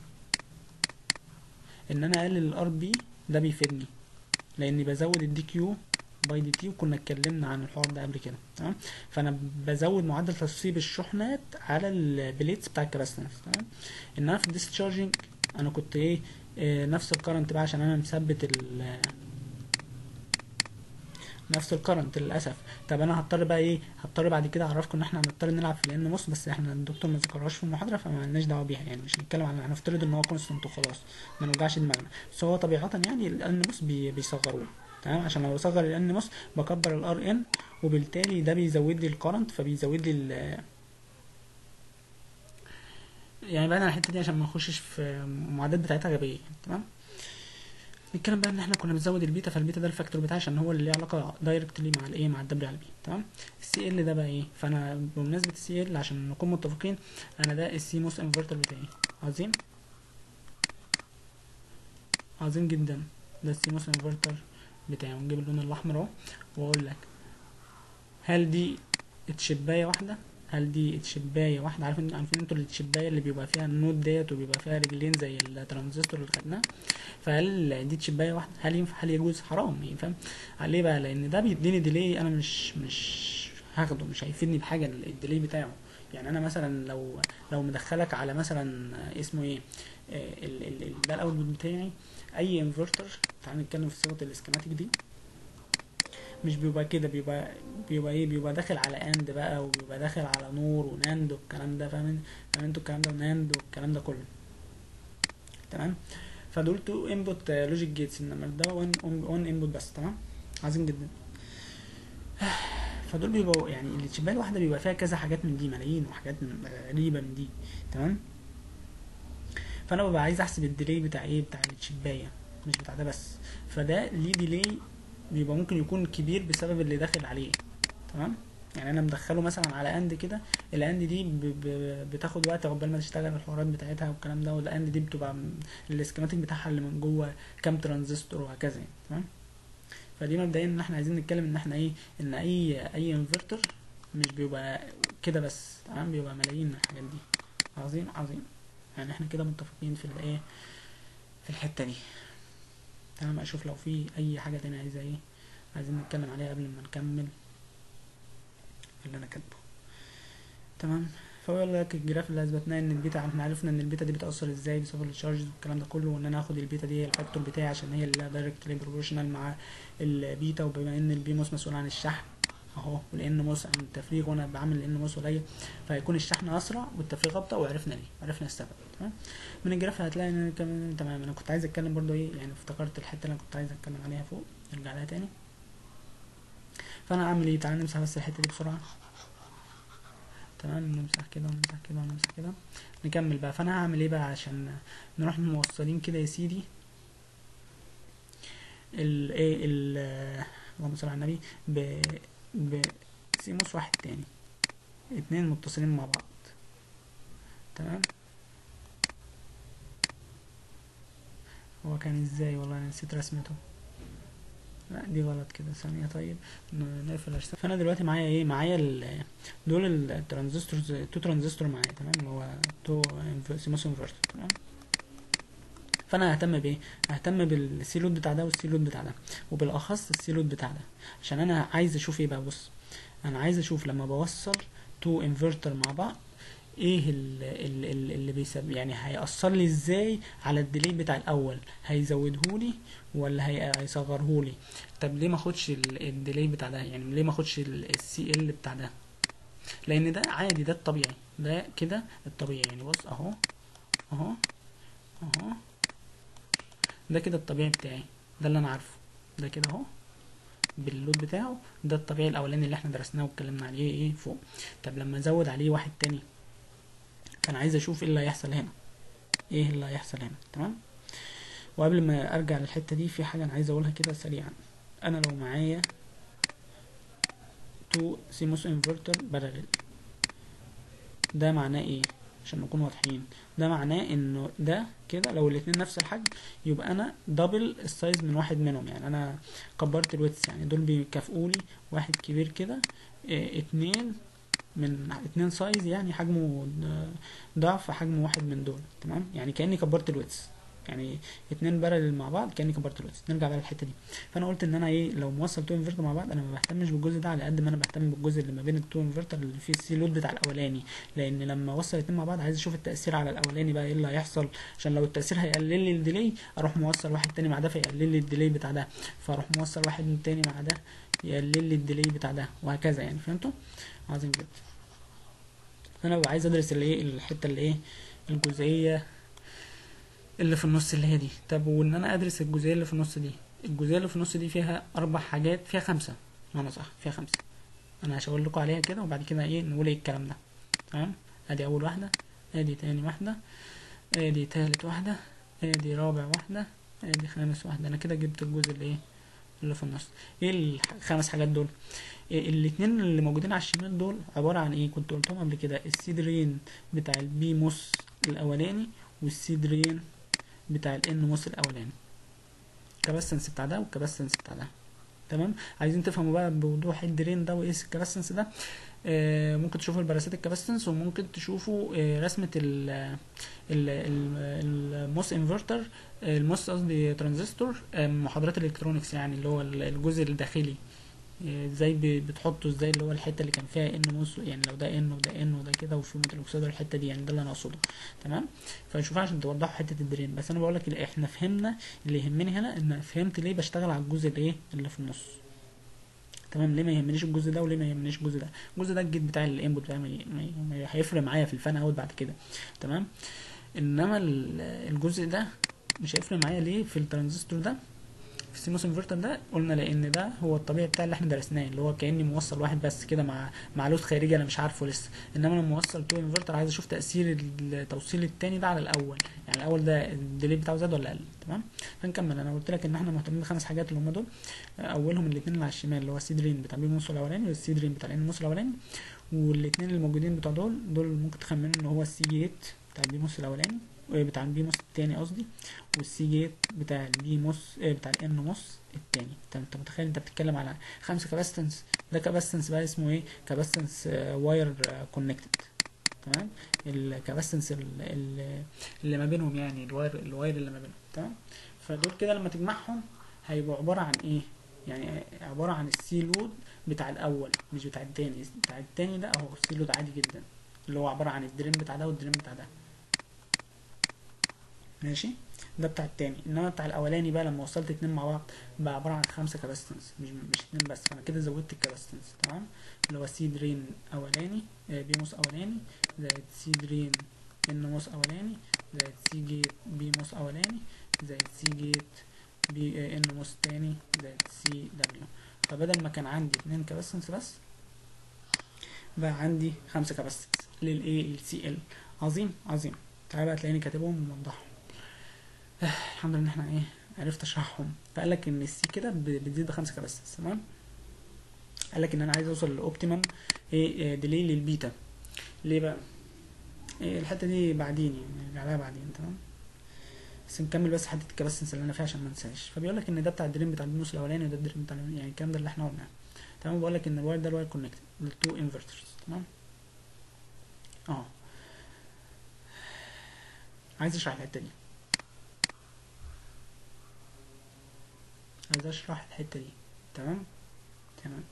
ان انا اقلل الار بي ده بيفيدني لاني بزود الدي كيو باي دي تي وكنا اتكلمنا عن الحوار ده قبل كده تمام فانا بزود معدل تصفيب الشحنات على البليتس بتاع الكباستنس تمام انما في الديسشارجنج انا كنت ايه آه، نفس الكرنت بقى عشان انا مثبت ال نفس الكرنت للاسف طب انا هضطر بقى ايه هضطر بعد كده اعرفكم ان احنا هنضطر نلعب في الان موس بس احنا الدكتور ما ذكرهاش في المحاضره فما لناش دعوه بيها يعني مش هنتكلم عن هنفترض ان هو كونستنت وخلاص ما نوجعش دماغنا بس هو طبيعه يعني الان موس بي بيصغروه تمام عشان لو بصغر الان موس بكبر الار ان وبالتالي ده بيزود لي الكرنت فبيزود لي ال يعني بقى على الحته دي عشان ما نخشش في المعدات بتاعتها غبيه تمام نتكلم بقى ان احنا كنا بنزود البيتا فالبيتا ده الفاكتور بتاعي عشان هو اللي ليه علاقه دايركتلي مع الايه مع الدبليو على البي تمام السي ال ده بقى ايه فانا بمناسبه السي ال عشان نكون متفقين انا ده السي موس انفرتر بتاعي عظيم عظيم جدا ده السي موس انفرتر بتاعه نجيب اللون الاحمر اهو واقول لك هل دي تشبايه واحده هل دي تشبايه واحده عارفين عارفين انتوا التشبايه اللي بيبقى فيها النود ديت وبيبقى فيها رجلين زي الترانزستور اللي خدناه فهل دي تشبايه واحده هل ينفع هل يجوز حرام يعني فاهم ليه بقى لان ده بيديني ديلي انا مش مش هاخده مش هيفيدني بحاجه الديلي بتاعه يعني انا مثلا لو لو مدخلك على مثلا اسمه ايه آه، ال ال ال ده الاوتبوت بتاعي اي انفرتر تعال نتكلم في صيغه الاسكيماتيك دي مش بيبقى كده بيبقى بيبقى ايه بيبقى داخل على اند بقى وبيبقى داخل على نور وناند والكلام ده فاهم فاهم انتوا الكلام ده وناند والكلام ده كله تمام فدول تو انبوت لوجيك جيتس انما ده 1 1 انبوت بس تمام عظيم جدا فدول بيبقوا يعني الشبايه الواحده بيبقى فيها كذا حاجات من دي ملايين وحاجات من- غريبه من دي تمام فانا ببقى عايز احسب الديلي بتاع ايه بتاع الشبايه مش بتاع ده بس فده ليه ديلي بيبقى ممكن يكون كبير بسبب اللي داخل عليه تمام يعني انا مدخله مثلا على اند كده الاند دي ب... ب... بتاخد وقت عقبال ما تشتغل الحوارات بتاعتها والكلام ده والاند دي بتبقى م- الاسكيماتيك بتاعها اللي من جوه كام ترانزستور وهكذا يعني تمام فدي مبدئيا ان احنا عايزين نتكلم ان احنا ايه ان اي اي انفرتر مش بيبقى كده بس تمام بيبقى ملايين من الحاجات دي عظيم عظيم يعني احنا كده متفقين في الايه في الحته دي تمام اشوف لو في اي حاجه تانية عايزه ايه عايزين نتكلم عليها قبل ما نكمل اللي انا كاتبه تمام فبقول لك الجراف اللي اثبتناه ان البيتا احنا عرفنا ان البيتا دي بتاثر ازاي بسبب الشارجز والكلام ده كله وان انا اخد البيتا دي هي الفاكتور بتاعي عشان هي اللي دايركتلي بروبورشنال مع البيتا وبما ان البي موس مسؤول عن الشحن اهو والان موس عن التفريغ وانا بعمل الان موس قليل فهيكون الشحن اسرع والتفريغ ابطا وعرفنا ليه عرفنا السبب تمام من الجراف هتلاقي ان كمان تمام انا كنت عايز اتكلم برضو ايه يعني افتكرت الحته اللي انا كنت عايز اتكلم عليها فوق نرجع لها تاني فانا اعمل ايه تعالى نمسح بس الحته دي بسرعه تمام نمسح كده ونمسح كده ونمسح كده نكمل بقى فانا هعمل ايه بقى عشان نروح موصلين كده يا سيدي ال ايه ال اللهم صل على النبي ب ب سيموس واحد تاني اتنين متصلين مع بعض تمام هو كان ازاي والله انا نسيت رسمته لا دي غلط كده ثانية طيب ن- نقفل الأجسام. فانا دلوقتي معايا ايه معايا ال- دول الترانزستورز تو ترانزستور معايا تمام اللي هو تو سيموس انفرتر تمام فانا ههتم بايه ههتم بالسي لود بتاع ده والسي لود بتاع ده وبالاخص السي لود بتاع ده عشان انا عايز اشوف ايه بقى بص انا عايز اشوف لما بوصل تو انفرتر مع بعض ايه ال- ال- ال- اللي بيسبب يعني هيأثر لي ازاي على الديلي بتاع الاول هيزودهولي ولا هي- هيصغرهولي طب ليه ما اخدش ال- الديلي بتاع ده يعني ليه ما اخدش السي ال بتاع ده لان ده عادي ده الطبيعي ده كده الطبيعي يعني بص اهو اهو اهو ده كده الطبيعي بتاعي ده اللي انا عارفه ده كده اهو باللود بتاعه ده الطبيعي الاولاني اللي احنا درسناه واتكلمنا عليه ايه فوق طب لما ازود عليه واحد تاني فانا عايز اشوف ايه اللي هيحصل هنا ايه اللي هيحصل هنا تمام وقبل ما ارجع للحته دي في حاجه انا عايز اقولها كده سريعا انا لو معايا تو سيموس انفرتر باراليل ده معناه ايه عشان نكون واضحين ده معناه انه ده كده لو الاتنين نفس الحجم يبقى انا دبل السايز من واحد منهم يعني انا كبرت الويتس يعني دول بيكافئولي واحد كبير كده اه اتنين من اتنين سايز يعني حجمه ضعف حجم واحد من دول تمام يعني كاني كبرت الويتس يعني اتنين بارل مع بعض كاني كبرت الويتس نرجع بقى للحته دي فانا قلت ان انا ايه لو موصل تو انفرتر مع بعض انا ما بهتمش بالجزء ده على قد ما انا بهتم بالجزء اللي ما بين التو انفرتر اللي فيه السي لود بتاع الاولاني لان لما اوصل الاتنين مع بعض عايز اشوف التاثير على الاولاني بقى ايه اللي هيحصل عشان لو التاثير هيقلل لي الديلي اروح موصل واحد تاني مع ده فيقلل لي الديلي بتاع ده فاروح موصل واحد تاني مع ده يقلل لي الديلي بتاع ده وهكذا يعني فهمتوا عظيم جدا فانا ببقى عايز ادرس الايه الحته اللي ايه الجزئيه اللي في النص اللي هي دي طب وان انا ادرس الجزئيه اللي في النص دي الجزئيه اللي في النص دي فيها اربع حاجات فيها خمسه انا صح فيها خمسه انا هشاور لكم عليها كده وبعد كده ايه نقول ايه الكلام ده تمام ادي اول واحده ادي تاني واحده ادي تالت واحده ادي رابع واحده ادي خامس واحده انا كده جبت الجزء اللي ايه اللي في النص ايه الخمس حاجات دول إيه الاتنين اللي موجودين على الشمال دول عبارة عن ايه كنت قلتهم قبل كده السيدرين بتاع البي موس الاولاني والسيدرين بتاع الان موس الاولاني الكباسنس بتاع ده والكباسنس بتاع ده تمام عايزين تفهموا بقى بوضوح ايه الدرين ده وايه الكباسنس ده آه ممكن تشوفوا البراسات الكباسنس وممكن تشوفوا آه رسمة ال ال الموس انفرتر الموس قصدي ترانزستور آه محاضرات الالكترونيكس يعني اللي هو الجزء الداخلي ازاي بتحطه ازاي اللي هو الحته اللي كان فيها ان موس يعني لو ده ان وده ان وده كده وفي ميتال اوكسيد الحته دي يعني ده اللي انا اقصده تمام فنشوفها عشان توضحوا حته الدرين بس انا بقول لك احنا فهمنا اللي يهمني هنا ان فهمت ليه بشتغل على الجزء الايه اللي في النص تمام ليه ما يهمنيش الجزء ده وليه ما يهمنيش الجزء ده الجزء ده الجيت بتاع الانبوت بتاعي ما هيفرق معايا في الفان اوت بعد كده تمام انما الجزء ده مش هيفرق معايا ليه في الترانزستور ده في السيموس انفرتر ده قلنا لان ده هو الطبيعي بتاع اللي احنا درسناه اللي هو كاني موصل واحد بس كده مع مع لود خارجي انا مش عارفه لسه انما لما موصل تو انفرتر عايز اشوف تاثير التوصيل التاني ده على الاول يعني الاول ده الديلي بتاعه زاد ولا قل تمام فنكمل انا قلت لك ان احنا مهتمين بخمس حاجات اللي هم دول اولهم الاثنين اللي على الشمال اللي هو السي درين بتاع البي موس الاولاني والسي درين بتاع الان موس الاولاني والاثنين الموجودين بتوع دول دول ممكن تخمنوا ان هو السي جيت بتاع البي موس الاولاني بتاع البي موس التاني قصدي والسي جيت بتاع البي موس بتاع الان موس التاني انت متخيل انت بتتكلم على خمسة كاباستنس ده كاباستنس بقى اسمه ايه كاباستنس واير كونكتد تمام الكاباستنس اللي ما بينهم يعني الواير الواير اللي ما بينهم تمام فدول كده لما تجمعهم هيبقوا عبارة عن ايه يعني عبارة عن السي لود بتاع الاول مش بتاع التاني بتاع التاني ده اهو السي لود عادي جدا اللي هو عبارة عن الدرين بتاع ده والدرين بتاع ده ماشي ده بتاع التاني انما بتاع الاولاني بقى لما وصلت اتنين مع بعض بقى عباره عن خمسه كاباستنس مش مش اتنين بس فانا كده زودت الكاباستنس تمام اللي هو سي درين اولاني آه بي موس اولاني زائد سي درين ان موس اولاني زائد سي جيت بي موس اولاني زائد سي جيت بي آه ان موس تاني زائد سي دبليو فبدل ما كان عندي اتنين كاباستنس بس بقى عندي خمسه كاباستنس للايه للسي ال عظيم عظيم تعالى بقى تلاقيني كاتبهم وموضحهم الحمد لله ان احنا ايه عرفت اشرحهم فقال لك ان السي كده بتزيد بخمسة كباستنس تمام قال لك ان انا عايز اوصل للاوبتيمم ايه ديلي للبيتا ليه بقى إيه الحته دي بعدين يعني نرجع لها بعدين تمام بس نكمل بس حته الكباستنس اللي انا فيها عشان ما انساش فبيقول لك ان ده بتاع الدرين بتاع النص الاولاني وده الدرين بتاع يعني الكلام ده اللي احنا قلناه تمام بقول لك ان الواير ده الواير كونكتد للتو انفرترز تمام اه عايز اشرح الحته دي عايز اشرح الحته دي تمام تمام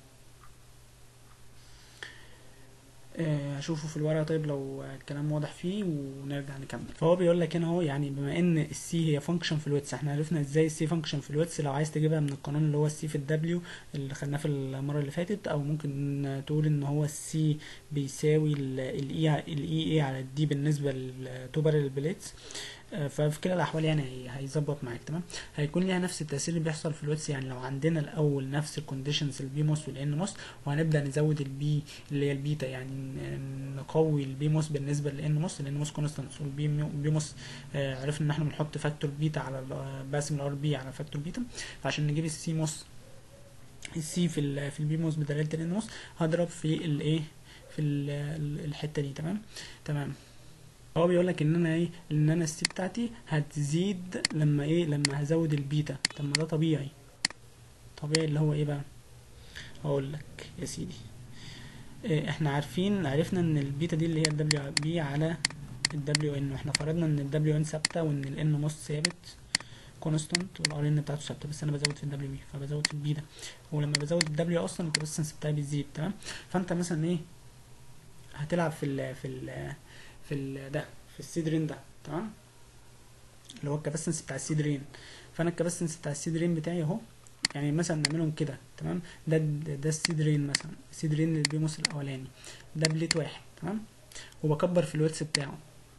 هشوفه في الورقه طيب لو الكلام واضح فيه ونرجع نكمل فهو بيقول لك هنا اهو يعني بما ان السي هي فانكشن في الويتس احنا عرفنا ازاي السي فانكشن في الويتس لو عايز تجيبها من القانون اللي هو السي في الدبليو اللي خدناه في المره اللي فاتت او ممكن تقول ان هو السي بيساوي الاي الاي اي على الدي بالنسبه للتوبر البليتس ففي كلا الاحوال يعني هيظبط معاك تمام هيكون ليها نفس التاثير اللي بيحصل في الويتس يعني لو عندنا الاول نفس الكونديشنز البي موس والان موس وهنبدا نزود البي اللي هي البيتا يعني نقوي البي موس بالنسبه للان موس لان موس كونستانت والبي موس آه عرفنا ان احنا بنحط فاكتور بيتا على بقسم الار بي على فاكتور بيتا فعشان نجيب السي موس السي في ال في البي موس بدلاله الان موس هضرب في الايه في الحته دي تمام تمام هو بيقول لك ان انا ايه ان انا السي بتاعتي هتزيد لما ايه لما هزود البيتا طب ما ده طبيعي طبيعي اللي هو ايه بقى هقول لك يا سيدي إيه احنا عارفين عرفنا ان البيتا دي اللي هي الدبليو بي على الدبليو ان واحنا فرضنا ان الدبليو ان ثابته وان الان موس ثابت كونستانت والار ان بتاعته ثابته بس انا بزود في الدبليو بي فبزود في البي ده ولما بزود الدبليو اصلا الكاباسيتنس بتاعي بيزيد تمام فانت مثلا ايه هتلعب في ال في ال في ال ده في السيدرين ده تمام اللي هو الكاباسيتنس بتاع السيدرين فانا الكاباسيتنس بتاع السيدرين بتاعي اهو يعني مثلا نعملهم كده تمام ده ده السيدرين مثلا السيدرين البيموس الاولاني ده بليت واحد تمام وبكبر في الويتس بتاعه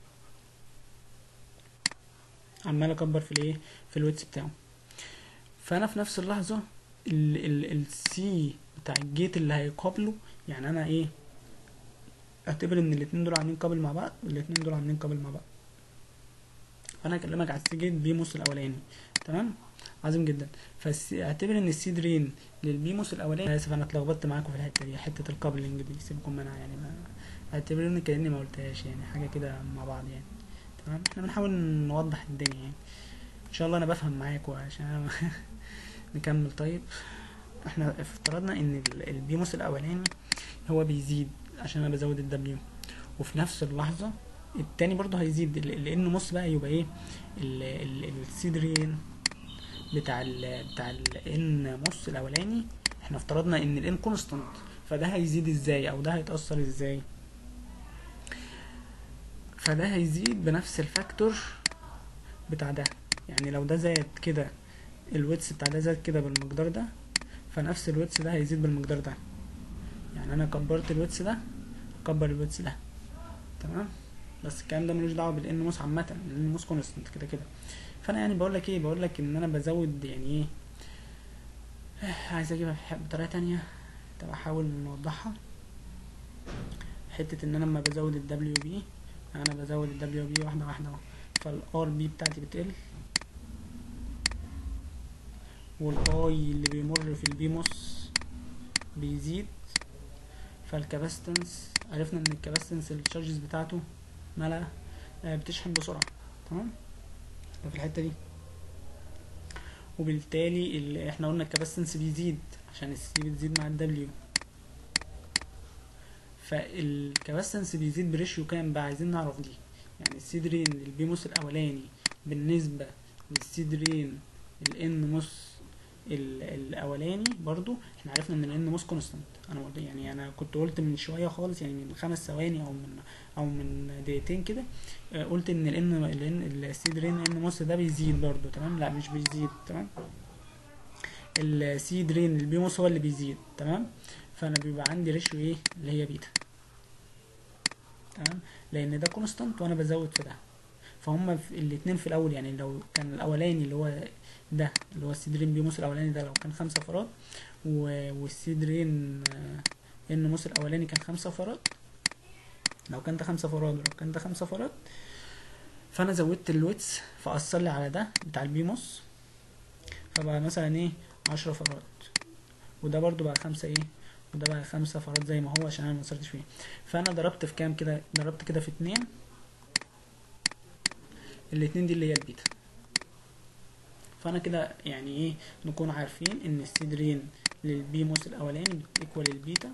عمال اكبر في الايه في الويتس بتاعه فانا في نفس اللحظه السي بتاع الجيت اللي هيقابله يعني انا ايه اعتبر ان الاتنين دول عاملين قابل مع بعض والاتنين دول عاملين قابل مع بعض فانا هكلمك على السي جيت بيموس الاولاني تمام عظيم جدا فاعتبر ان السي درين للبيموس الاولاني اسف انا اتلخبطت معاكم في الحته دي حته الكابلنج دي سيبكم منها يعني ما اعتبروا ان كاني ما قلتهاش يعني حاجه كده مع بعض يعني تمام احنا بنحاول نوضح الدنيا يعني شاء الله انا بفهم معاكم عشان نكمل طيب احنا افترضنا ان ال- البيموس الاولاني هو بيزيد عشان انا بزود الدبليو وفي نفس اللحظة التاني برضه هيزيد ال- لان نص بقى يبقى ايه السيدرين بتاع ال بتاع الان نص الاولاني احنا افترضنا ان الان كونستانت فده هيزيد ازاي او ده هيتأثر ازاي فده هيزيد بنفس الفاكتور بتاع ده يعني لو ده زاد كده الويتس بتاع ده زاد كده بالمقدار ده فنفس الويتس ده هيزيد بالمقدار ده يعني انا كبرت الويتس ده كبر الويتس ده تمام بس الكلام ده ملوش دعوه بالان موس عامه الان موس كونستنت كده كده فانا يعني بقول لك ايه بقول لك ان انا بزود يعني ايه آه، عايز اجيبها بح- بطريقه تانية طب احاول نوضحها حته ان انا لما بزود الدبليو بي انا بزود الدبليو بي واحده واحده اهو فالار بي بتاعتي بتقل والاي اللي بيمر في البيموس بيزيد فالكاباستنس عرفنا ان الكاباستنس التشارجز بتاعته مالها آه، بتشحن بسرعة تمام ده في الحتة دي وبالتالي ال- احنا قلنا الكاباستنس بيزيد عشان السي بتزيد مع الدبليو فالكاباستنس بيزيد بريشيو كام بقى عايزين نعرف دي يعني السيدرين البيموس الاولاني بالنسبة للسيدرين الان موس ال- الاولاني برضو احنا عرفنا ان الان موس كونستانت انا قلت يعني انا كنت قلت من شويه خالص يعني من خمس ثواني او من او من دقيقتين كده آه، قلت ان الان الان السيدرين ان موس ده بيزيد برضو تمام لا مش بيزيد تمام السيدرين البيموس هو اللي بيزيد تمام فانا بيبقى عندي ريشيو ايه اللي هي بيتا تمام لان ده كونستانت وانا بزود في ده فهم في الاتنين في الاول يعني لو كان الاولاني اللي هو ده اللي هو السيدرين بيموس الاولاني ده لو كان خمسة فراد و- والسيدرين آه، ان موس الاولاني كان خمسة فراد لو كان ده خمسة فراد ولو كان ده خمسة فراد فانا زودت الويتس فاثر لي على ده بتاع البيموس فبقى مثلا ايه عشرة فراد وده برضو بقى خمسة ايه وده بقى خمسة فراد زي ما هو عشان انا ما وصلتش فيه فانا ضربت في كام كده ضربت كده في اتنين الاتنين دي اللي هي البيتا فانا كده يعني ايه نكون عارفين ان السيدرين للبيموس الاولاني بتيكوال البيتا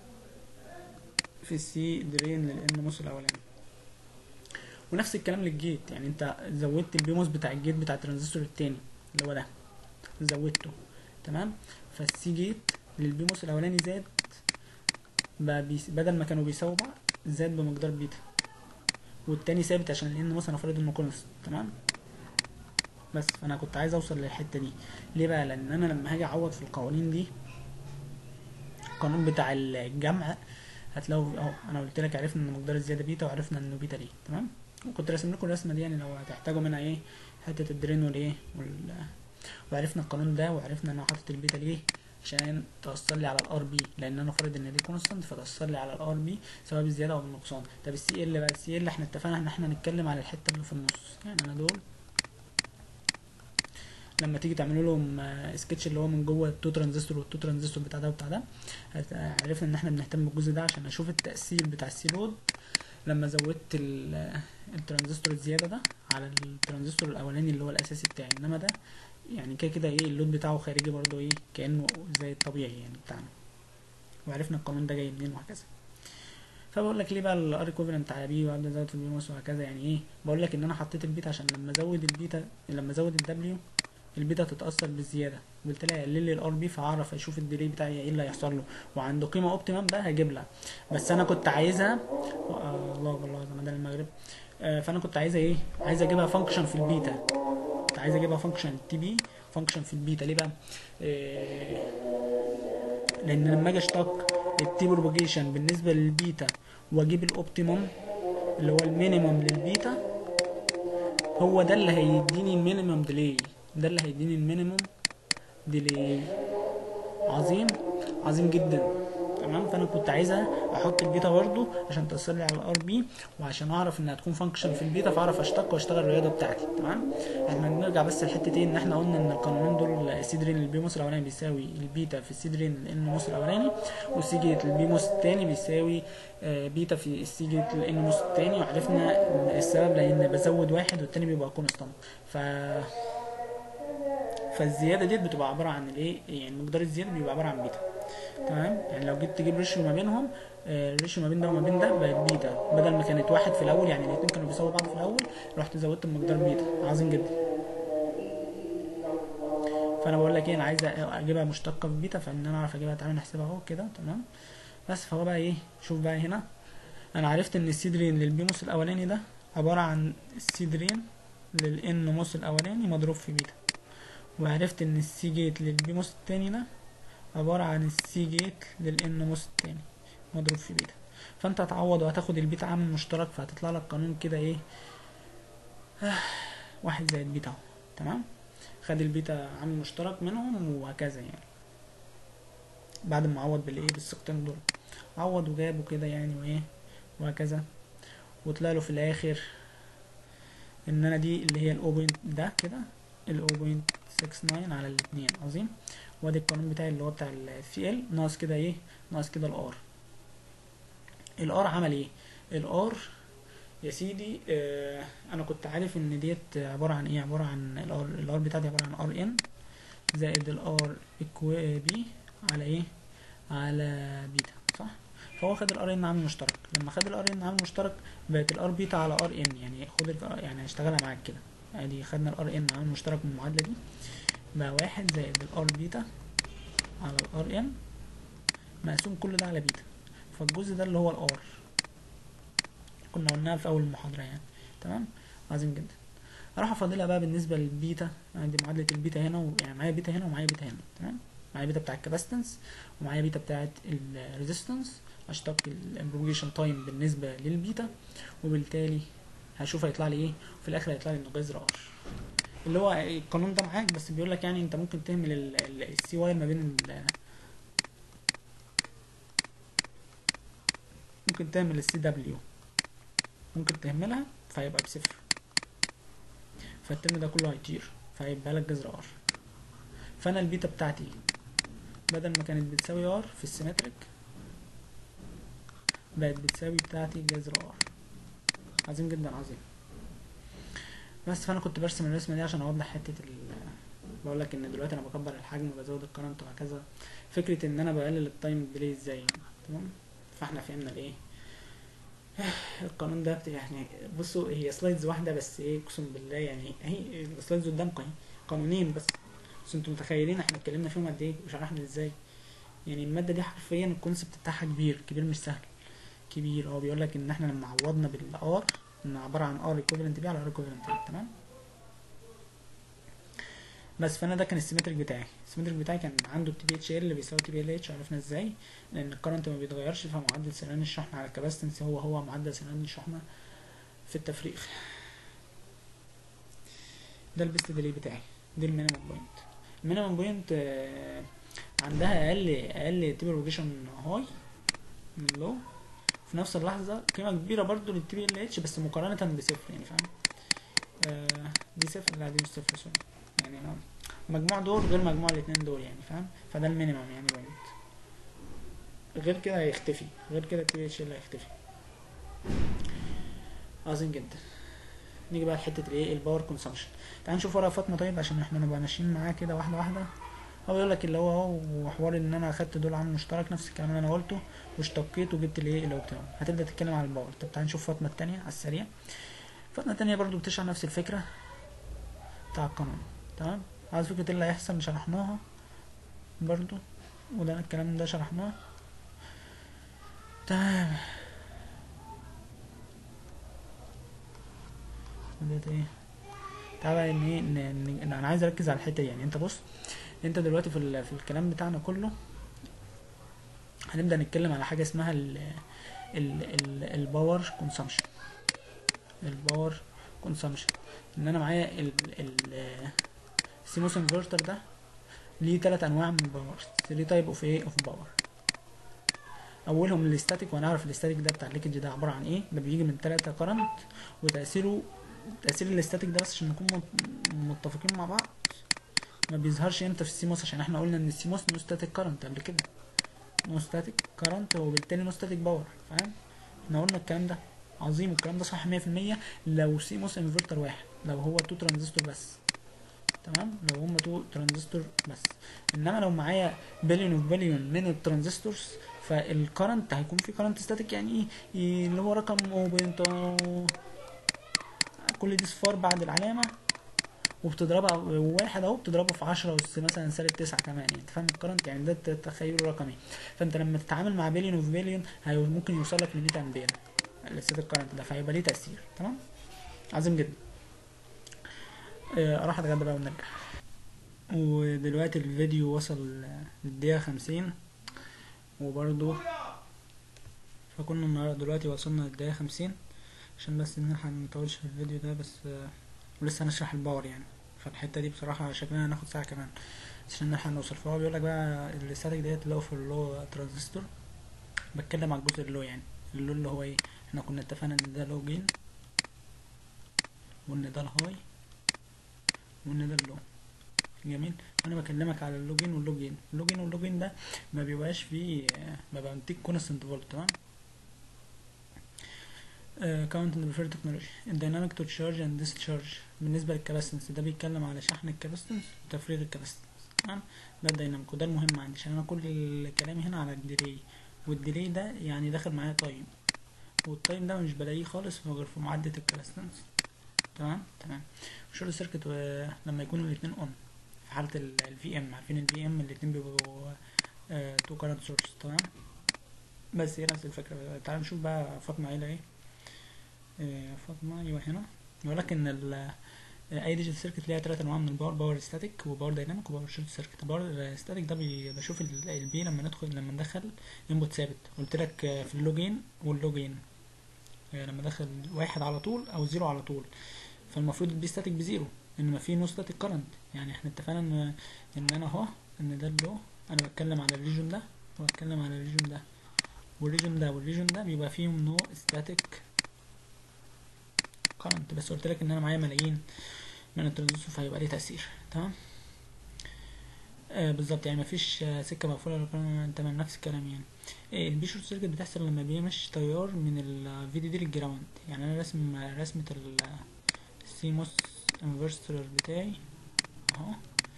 في السي درين للان موس الاولاني ونفس الكلام للجيت يعني انت زودت البيموس بتاع الجيت بتاع الترانزستور التاني اللي هو ده زودته تمام فالسي جيت للبيموس الاولاني زاد بقى بيس بدل ما كانوا بيساووا بعض زاد بمقدار بيتا والتاني ثابت عشان الان موس انا فارض انه كونست تمام بس فانا كنت عايز اوصل للحته دي ليه بقى لان انا لما هاجي اعوض في القوانين دي القانون بتاع الجمع هتلاقوا اهو انا قلت لك عرفنا ان مقدار الزياده بيتا وعرفنا انه بيتا ليه تمام وكنت راسم لكم الرسمه دي يعني لو هتحتاجوا منها ايه حته الدرين والايه وال... وعرفنا القانون ده وعرفنا ان انا حاطط البيتا ليه عشان تأثر لي على الار بي لان انا فارض ان دي كونستانت فتأثر لي على الار بي سواء بالزياده او بالنقصان طب السي ال بقى السي ال احنا اتفقنا ان احنا نتكلم على الحته اللي في النص يعني انا دول لما تيجي تعملوا لهم آه، سكتش اللي هو من جوه التو ترانزستور والتو ترانزستور بتاع ده وبتاع ده هت- عرفنا ان احنا بنهتم بالجزء ده عشان اشوف التأثير بتاع السي لود لما زودت ال- الترانزستور الزياده ده على الترانزستور الاولاني اللي هو الاساسي بتاعي انما ده يعني كده كده ايه اللود بتاعه خارجي برضه ايه كانه زي الطبيعي يعني بتاعنا وعرفنا القانون ده جاي منين وهكذا فبقول لك ليه بقى الار ايكوفالنت على بي وابدا ازود في البيموس وهكذا يعني ايه بقول لك ان انا حطيت البيتا عشان لما ازود البيتا لما ازود الدبليو البيتا تتاثر بالزياده وبالتالي هيقلل لي الار بي فاعرف اشوف الديلي بتاعي ايه اللي هيحصل له وعنده قيمه اوبتيمم بقى هجيب لها بس انا كنت عايزها آه، الله اكبر الله اعظم ده المغرب آه، فانا كنت عايزه ايه عايز اجيبها فانكشن في البيتا كنت عايز اجيبها فانكشن تي بي فانكشن في البيتا ليه بقى آه، لان لما اجي اشتق التي بروباجيشن بالنسبه للبيتا واجيب الاوبتيمم اللي هو المينيمم للبيتا هو ده اللي هيديني المينيمم ديلي ده اللي هيديني المينيمم ديلي عظيم عظيم جدا تمام فانا كنت عايزها احط البيتا برضو عشان تاثر لي على الار بي وعشان اعرف انها تكون فانكشن في البيتا فاعرف اشتق واشتغل الرياضه بتاعتي تمام احنا نرجع بس لحته ايه ان احنا قلنا ان القانونين دول السيدرين البيموس الاولاني بيساوي البيتا في السيدرين الانموس الاولاني والسيجيت البيموس الثاني بيساوي آه، بيتا في السيجيت الانموس الثاني وعرفنا السبب لان بزود واحد والتاني بيبقى كونستانت ف فالزياده ديت بتبقى عباره عن الايه يعني مقدار الزياده بيبقى عباره عن بيتا تمام يعني لو جيت تجيب ريشيو ما بينهم آه، الريشيو ما بين ده وما بين ده بقت بيتا بدل ما كانت واحد في الاول يعني الاثنين كانوا بيساووا بعض في الاول رحت زودت المقدار بيتا عظيم جدا فانا بقول لك ايه انا عايز اجيبها مشتقه في بيتا فان انا اعرف اجيبها تعالى نحسبها اهو كده تمام بس فهو بقى ايه شوف بقى هنا انا عرفت ان السيدرين للبيموس الاولاني ده عباره عن السيدرين للان موس الاولاني مضروب في بيتا وعرفت ان السي جيت للبيموس التاني ده عباره عن السي جيت للان موس التاني مضروب في بيتا فانت هتعوض وهتاخد البيتا عامل مشترك فهتطلع لك قانون كده ايه واحد زائد بيتا اهو تمام خد البيتا عامل مشترك منهم وهكذا يعني بعد ما عوض بالايه بالسقطين دول عوض وجاب وكده يعني وايه وهكذا وطلع له في الاخر ان انا دي اللي هي الاو بوينت ده كده الاو بوينت 69 على الاتنين عظيم وادي القانون بتاعي اللي هو بتاع السي ال ناقص كده ايه ناقص كده الار الار عمل ايه الار يا سيدي آه انا كنت عارف ان ديت عباره عن ايه عباره عن الار الار بتاعتي عباره عن ار ان زائد الار بي على ايه على بيتا صح فهو خد الار ان عامل مشترك لما خد الار ان عامل مشترك بقت الار بيتا على ار ان يعني خد ال- يعني هشتغلها معاك كده ادي خدنا الار ان عامل مشترك من المعادله دي بقى واحد زائد الار بيتا على الار ان مقسوم كل ده على بيتا فالجزء ده اللي هو الار كنا قلناها في اول المحاضره يعني تمام عظيم جدا اروح افاضلها بقى بالنسبه للبيتا عندي معادله البيتا هنا و... يعني معايا بيتا هنا ومعايا بيتا هنا تمام معايا بيتا بتاع الكاباستنس ومعايا بيتا بتاعت الريزيستنس اشتق البروبيجيشن تايم بالنسبه للبيتا وبالتالي هشوف هيطلع لي ايه وفي الاخر هيطلع لي انه جذر ار اللي هو القانون ده معاك بس بيقول لك يعني انت ممكن تهمل السي واير ما بين ال ممكن تعمل السي دبليو ممكن تهملها فهيبقى بصفر فالترم ده كله هيطير فهيبقى لك جذر ار فانا البيتا بتاعتي بدل ما كانت بتساوي ار في السيمتريك بقت بتساوي بتاعتي جذر ار عظيم جدا عظيم بس فانا كنت برسم الرسمه دي عشان اوضح حته ال بقول لك ان دلوقتي انا بكبر الحجم وبزود الكرنت وهكذا فكره ان انا بقلل التايم ديلي ازاي يعني. تمام فاحنا فهمنا الايه القانون ده بت- يعني بصوا هي سلايدز واحده بس ايه اقسم بالله يعني اهي السلايدز قدامكم اهي قانونين بس بس انتوا متخيلين احنا اتكلمنا فيهم قد ايه وشرحنا ازاي يعني الماده دي حرفيا الكونسبت بتاعها كبير كبير مش سهل كبير هو بيقول لك ان احنا لما عوضنا بالار ان عباره عن ار ايكوفالنت بي على ار ايكوفالنت بي تمام بس فانا ده كان السيمتريك بتاعي السيمتريك بتاعي كان عنده التي بي اتش ال اللي بيساوي تي بي ال اتش عرفنا ازاي لان الكرنت ما بيتغيرش فمعدل سريان الشحنه على الكباستنس هو هو معدل سريان الشحنه في التفريغ ده البيست ديلي بتاعي دي المينيمم بوينت المينيمم بوينت آه، عندها اقل اقل تي بروجيشن هاي من لو في نفس اللحظه قيمه كبيره برضو للتي بي ال اتش بس مقارنه بصفر يعني فاهم آه دي صفر لا دي مش صفر سوري يعني آه، مجموع دول غير مجموع الاتنين دول يعني فاهم فده المينيمم يعني بوينت غير كده هيختفي غير كده التي بي اتش اللي هيختفي عظيم جدا نيجي بقى لحته الايه الباور كونسامشن تعال نشوف ورقه فاطمه طيب عشان احنا نبقى ماشيين معاه كده واحده واحده هو بيقول لك اللي هو اهو وحوار ان انا اخدت دول عامل مشترك نفس الكلام اللي انا قلته واشتقيت وجبت الايه اللي هو بتاعه هتبدا تتكلم عن الباور طب تعال نشوف فاطمه التانية على السريع فاطمه التانية برضو بتشرح نفس الفكره بتاع القانون تمام عايز فكره إيه اللي هيحصل شرحناها برضو وده الكلام ده شرحناه تمام بدأت ايه تعالى بقى ان ايه ان إن- إن انا عايز اركز على الحته دي يعني انت بص انت دلوقتي في ال- في الكلام بتاعنا كله هنبدا نتكلم على حاجه اسمها ال ال ال الباور كونسامشن الباور كونسامشن ان انا معايا ال ال السيموس انفرتر ده ليه تلات انواع من الباور ليه تايب اوف ايه اوف باور اولهم الاستاتيك وهنعرف الاستاتيك ده بتاع الليكج ده عباره عن ايه ده بيجي من تلاتة كرنت وتاثيره تاثير الاستاتيك ده بس عشان نكون مت- متفقين مع بعض ما بيظهرش امتى في السيموس عشان احنا قلنا ان السيموس نو ستاتيك كرنت قبل كده نو ستاتيك كرنت وبالتالي نو ستاتيك باور فاهم احنا قلنا الكلام ده عظيم والكلام ده صح 100% لو سيموس انفرتر واحد لو هو تو ترانزستور بس تمام لو هما تو ترانزستور بس انما لو معايا بليون اوف بليون من الترانزستورز فالكرنت هيكون في كرنت ستاتيك يعني ايه اللي هو رقم بوينت كل دي صفار بعد العلامه وبتضربها واحد اهو بتضربه في 10 اس مثلا سالب 9 كمان يعني انت فاهم الكرنت يعني ده التخيل الرقمي فانت لما تتعامل مع بليون اوف بليون ممكن يوصل لك ل 100 امبير الستاتيك كرنت ده فهيبقى ليه تاثير تمام عظيم جدا آه، اروح اتغدى بقى ونرجع ودلوقتي الفيديو وصل للدقيقة خمسين وبرضو فكنا النهاردة دلوقتي وصلنا للدقيقة خمسين عشان بس ان احنا منطولش في الفيديو ده بس آه، ولسه هنشرح الباور يعني فالحتة دي بصراحة شكلنا هناخد ساعة كمان بس عشان نلحق نوصل فهو بيقولك بقى الستاتيك ديت لو في اللو ترانزستور بتكلم على الجزء اللو يعني اللو اللي هو ايه احنا كنا اتفقنا ان ده لو جين وان ده الهاي وان ده اللو جميل انا بكلمك على اللوجين واللوجين اللوجين واللوجين ده ما بيبقاش فيه ما بيديك كونستنت فولت تمام كاونت اند بريفير تكنولوجي الديناميك تو تشارج اند ديسشارج بالنسبه للكاباسيتنس ده بيتكلم على شحن الكاباسيتنس وتفريغ الكاباسيتنس تمام ده الديناميك وده المهم عندي عشان انا كل كلامي هنا على الديلي والديلي ده يعني داخل معايا تايم والتايم ده مش بلاقيه خالص غير في معدة الكاباسيتنس تمام تمام شورت سيركت لما يكونوا الاتنين اون في حالة الفي ام عارفين الفي ام الاتنين بيبقوا تو كارنت سورس تمام بس هي نفس الفكرة تعال نشوف بقى فاطمة قايلة ايه آه، فاطمة ايوه هنا بيقول لك ان ال اي ديجيتال سيركت ليها تلات انواع من الباور باور ستاتيك وباور دايناميك وباور شورت سيركت باور ستاتيك ده بي- بشوف ال- البي لما ندخل لما ندخل انبوت ثابت قلت لك آه، في اللوجين واللوجين آه، لما ادخل واحد على طول او زيرو على طول فالمفروض البي ستاتيك بزيرو انما في نو ستاتيك كرنت يعني احنا اتفقنا ان ان انا اهو ان ده اللو انا بتكلم على الريجون ده وبتكلم على الريجون ده والريجون ده والريجون ده بيبقى فيهم نو ستاتيك كرنت بس قلت لك ان انا معايا ملايين من الترانزستور فهيبقى ليه تأثير تمام آه بالظبط يعني مفيش آه سكة مقفولة للكرنت تمام نفس الكلام يعني آه البي شورت سيركت بتحصل لما بيمشي تيار من الفي دي دي للجراوند يعني انا رسم رسمة السي موس انفرستر بتاعي اهو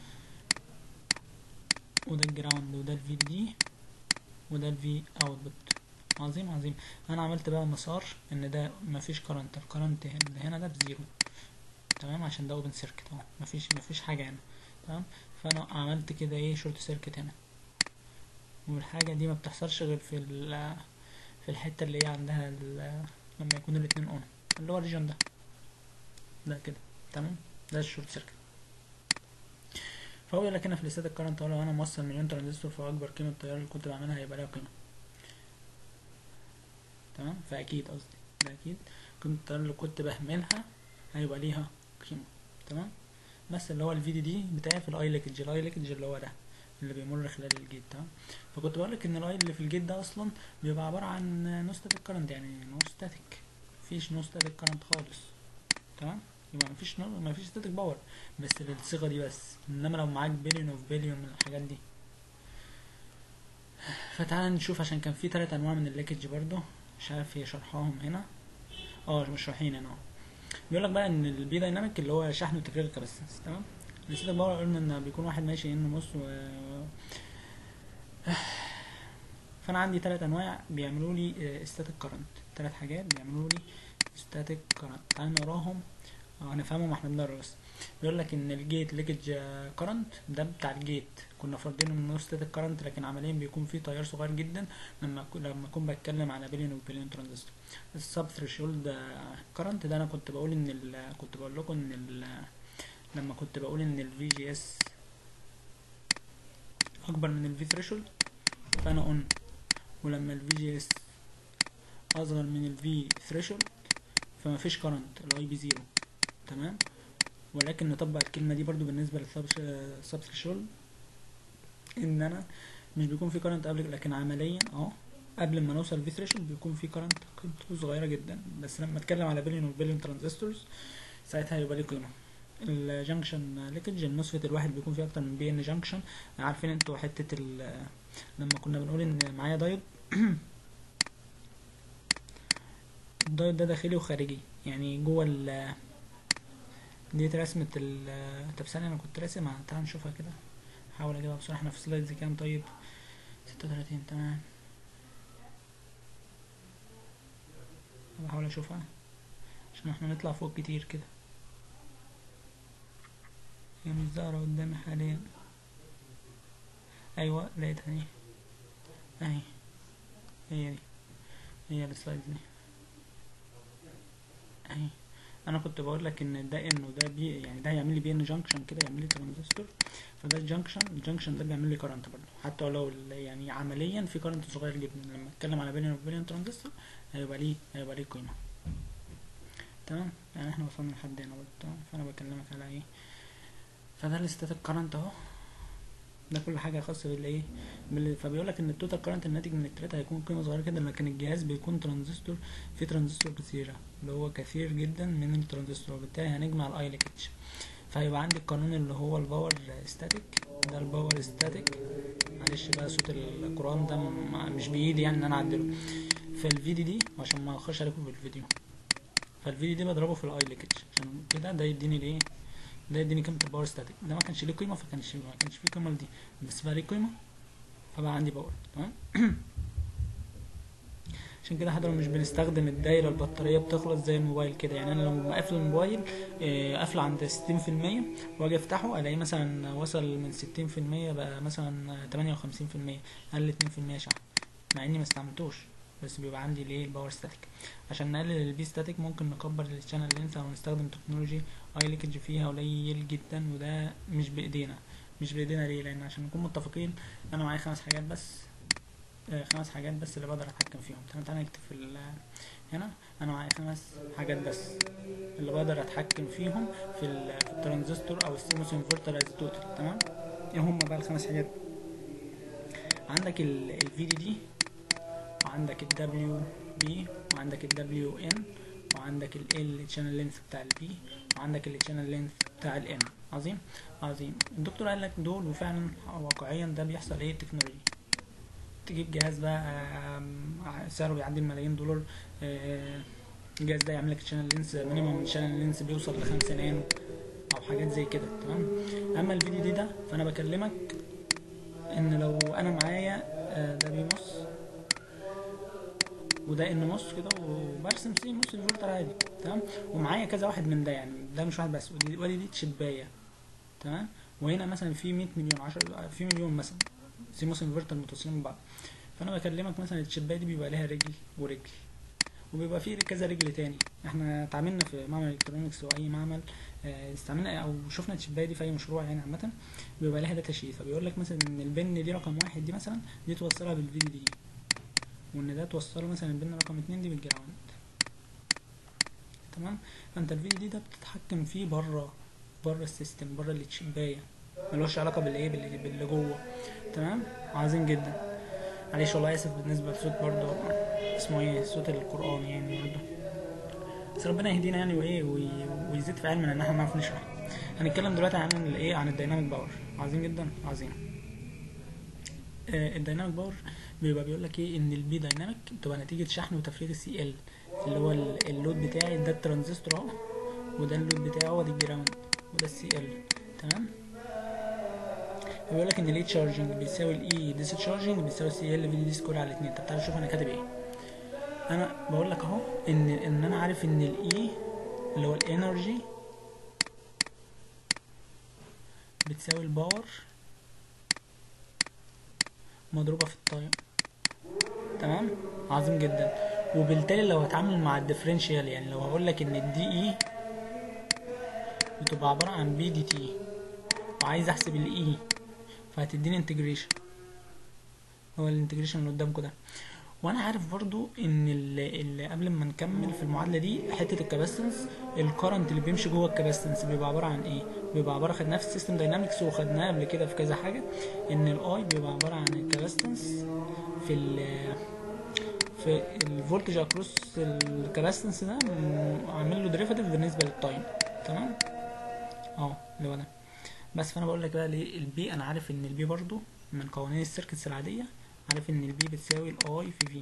وده الجراوند وده الفي دي وده الفي اوتبوت عظيم عظيم انا عملت بقى مسار ان ده مفيش كرنت الكرنت اللي هنا ده بزيرو تمام عشان ده اوبن سيركت اهو مفيش مفيش حاجه هنا تمام فانا عملت كده ايه شورت سيركت هنا والحاجه دي ما بتحصلش غير في ال في الحته اللي هي عندها ال- لما يكون الاتنين اون اللي هو الريجن ده ده كده تمام ده الشورت سيركت فهو يقول لك هنا في الاستاتيك كارنت لو انا موصل مليون ترانزستور فاكبر قيمه التيار اللي كنت بعملها هيبقى لها قيمه تمام فاكيد قصدي ده اكيد قيمه التيار اللي كنت بهملها هيبقى ليها قيمه تمام بس اللي هو الفي دي دي بتاعي في الاي ليكج الاي ليكج اللي هو ده اللي بيمر خلال الجيت تمام فكنت بقول لك ان الاي اللي في الجيت ده اصلا بيبقى عباره عن نو ستاتيك كارنت يعني نو ستاتيك مفيش نو ستاتيك كارنت خالص تمام يبقى مفيش نو مفيش ستاتيك باور بس للصيغه دي بس انما لو معاك بليون اوف بليون من الحاجات دي فتعال نشوف عشان كان في تلات انواع من الليكج برضو مش عارف هي شرحاهم هنا اه مش شارحين هنا اه بيقول لك بقى ان البي دايناميك اللي هو شحن وتفريغ الكاباسيتنس تمام الستاتيك باور قلنا ان بيكون واحد ماشي ان نص و فانا عندي تلات انواع بيعملوا لي ستاتيك كارنت تلات حاجات بيعملوا لي ستاتيك كارنت تعال نقراهم اه هنفهمهم واحنا بنقرا بس بيقول لك ان الجيت ليكج كارنت ده بتاع الجيت كنا فاردين انه ستاتيك كارنت لكن عمليا بيكون فيه تيار صغير جدا لما أكون- لما اكون بتكلم على بليون وبليون ترانزستور السب ثريشولد كارنت ده انا كنت بقول ان ال كنت بقول لكم ان ال لما كنت بقول ان الفي جي اس اكبر من الفي ثريشولد فانا اون ولما الفي جي اس اصغر من الفي ثريشولد فما فيش كارنت الاي بي زيرو تمام ولكن نطبق الكلمه دي برضو بالنسبه للسب ثريشولد ان انا مش بيكون في كارنت قبل لكن عمليا اه قبل ما نوصل في ثريشولد بيكون في كارنت قيمته صغيره جدا بس لما اتكلم على بليون وبليون ترانزستورز ساعتها هيبقى ليه قيمه الجنكشن ليكج الموسفيت الواحد بيكون فيه اكتر من بي ان جنكشن عارفين انتوا حته ال لما كنا بنقول ان معايا دايود الدايود ده داخلي وخارجي يعني جوه ال دي رسمة ال طب ثانية انا كنت راسمها تعال نشوفها كده حاول اجيبها بسرعة احنا في سلايدز كام طيب ستة وتلاتين تمام بحاول اشوفها عشان احنا نطلع فوق كتير كده هي مش ظاهرة قدامي حاليا ايوه لقيتها اهي اهي هي دي هي السلايد دي اهي انا كنت بقول لك ان ده انه ده بي يعني ده هيعمل لي بي ان جانكشن كده يعمل لي ترانزستور فده الجانكشن الجانكشن ده بيعمل لي كرنت برضه حتى لو ال- يعني عمليا في كرنت صغير جدا لما اتكلم على بيليون بيليون ترانزستور هيبقى ليه هيبقى ليه قيمه تمام يعني احنا وصلنا لحد هنا برضه تمام فانا بكلمك على ايه فده الستاتيك كرنت اهو ده كل حاجه خاصه بالايه بال- فبيقول لك ان التوتال كرنت الناتج من التلاته هيكون قيمه صغيره جدا لكن الجهاز بيكون ترانزستور في ترانزستور كثيره اللي هو كثير جدا من الترانزستور وبالتالي هنجمع الاي ليكج فيبقى عندي القانون اللي هو الباور ستاتيك ده الباور ستاتيك معلش بقى صوت القرآن ده م- مش بإيدي يعني إن أنا أعدله فالفي دي دي عشان ما أخش عليكم في الفيديو فالفي دي دي بضربه في الأي ليكج عشان كده ده يديني الإيه ده يديني قيمة الباور ستاتيك ده ما كانش ليه قيمة فكانش ما كانش فيه قيمة لدي بس بقى ليه قيمة فبقى عندي باور تمام عشان كده احنا مش بنستخدم الدايرة البطارية بتخلص زي الموبايل كده يعني انا لو مقفل الموبايل آه، قافله عند ستين في المية واجي افتحه الاقيه مثلا وصل من ستين في المية بقى مثلا تمانية وخمسين في المية قل اتنين في المية شحن مع اني ما استعملتوش بس بيبقى عندي ليه الباور ستاتيك عشان نقلل البي ستاتيك ممكن نكبر الشانل لينس او نستخدم تكنولوجي اي ليكج فيها قليل جدا وده مش بايدينا مش بايدينا ليه لان عشان نكون متفقين انا معايا خمس حاجات بس آه، خمس حاجات بس اللي بقدر اتحكم فيهم تمام تعالى نكتب في ال- هنا انا معايا خمس حاجات بس اللي بقدر اتحكم فيهم في, ال- في الترانزستور او السيموس انفرتر از توتال تمام ايه هم بقى الخمس حاجات عندك الفي دي دي وعندك الدبليو بي وعندك الدبليو ان وعندك ال channel لينث بتاع البي وعندك ال channel لينث بتاع الان عظيم عظيم الدكتور قال لك دول وفعلا واقعيا ده بيحصل ايه التكنولوجي تجيب جهاز بقى آم، سعره بيعدي الملايين دولار آه، الجهاز ده يعمل لك شانل لينس مينيمم شانل لينس بيوصل لخمسة نانو او حاجات زي كده تمام اما الفيديو دي ده فانا بكلمك ان لو انا معايا آه، ده بيمص وده ان نص كده وبرسم سي نص الفولتر عادي تمام ومعايا كذا واحد من ده يعني ده مش واحد بس ودي ودي دي تشبايه تمام وهنا مثلا في 100 مليون 10 في مليون مثلا سيموس انفرتر متصلين ببعض فانا بكلمك مثلا التشبايه دي بيبقى لها رجل ورجل وبيبقى فيه كذا رجل تاني احنا اتعاملنا في معمل الكترونكس واي معمل اه، استعملنا او شفنا التشبايه دي في اي مشروع يعني عامه بيبقى لها داتا شيت فبيقول لك مثلا ان البن دي رقم واحد دي مثلا دي توصلها بالفي دي دي وان ده توصله مثلا البن رقم اتنين دي بالجراوند تمام فانت الفي دي ده بتتحكم فيه بره بره السيستم بره التشبايه ملوش علاقه بالايه باللي, باللي جوه تمام عظيم جدا معلش والله اسف بالنسبه لصوت برضه اسمه ايه صوت القران يعني برضه بس ربنا يهدينا يعني وايه وي- ويزيد في علمنا ان احنا نعرف نشرح هنتكلم دلوقتي عن الايه عن الديناميك باور عظيم جدا عظيم آه، الديناميك باور بيبقى بيقول لك ايه ان البي دايناميك بتبقى نتيجه شحن وتفريغ السي ال اللي هو ال- اللود بتاعي ده الترانزستور اهو وده اللود بتاعه هو دي الجراوند وده السي ال تمام بيقول لك ان الاي تشارجنج بيساوي الاي ديس تشارجنج بيساوي سي ال في دي سكوير على 2 طب تعالى شوف انا كاتب ايه انا بقول لك اهو ان ان انا عارف ان الاي اللي هو الانرجي بتساوي الباور مضروبة في التايم تمام عظيم جدا وبالتالي لو هتعامل مع الديفرنشيال يعني لو هقول لك ان الدي اي بتبقى عبارة عن بي دي تي وعايز احسب الاي فهتديني انتجريشن هو الانتجريشن اللي قدامكم ده وانا عارف برضو ان اللي, اللي قبل ما نكمل في المعادله دي حته الكاباستنس الكرنت اللي بيمشي جوه الكاباستنس بيبقى عباره عن ايه بيبقى عباره خدناه في السيستم داينامكس وخدناه قبل كده في كذا حاجه ان الاي بيبقى عباره عن الكاباستنس في ال في الفولتج اكروس الكاباستنس ده م- عامل له ديريفاتيف بالنسبه للتايم تمام اه اللي هو ده بس فانا بقول لك بقى ليه البي انا عارف ان البي برضو من قوانين السيركتس العاديه عارف ان البي بتساوي الاي في في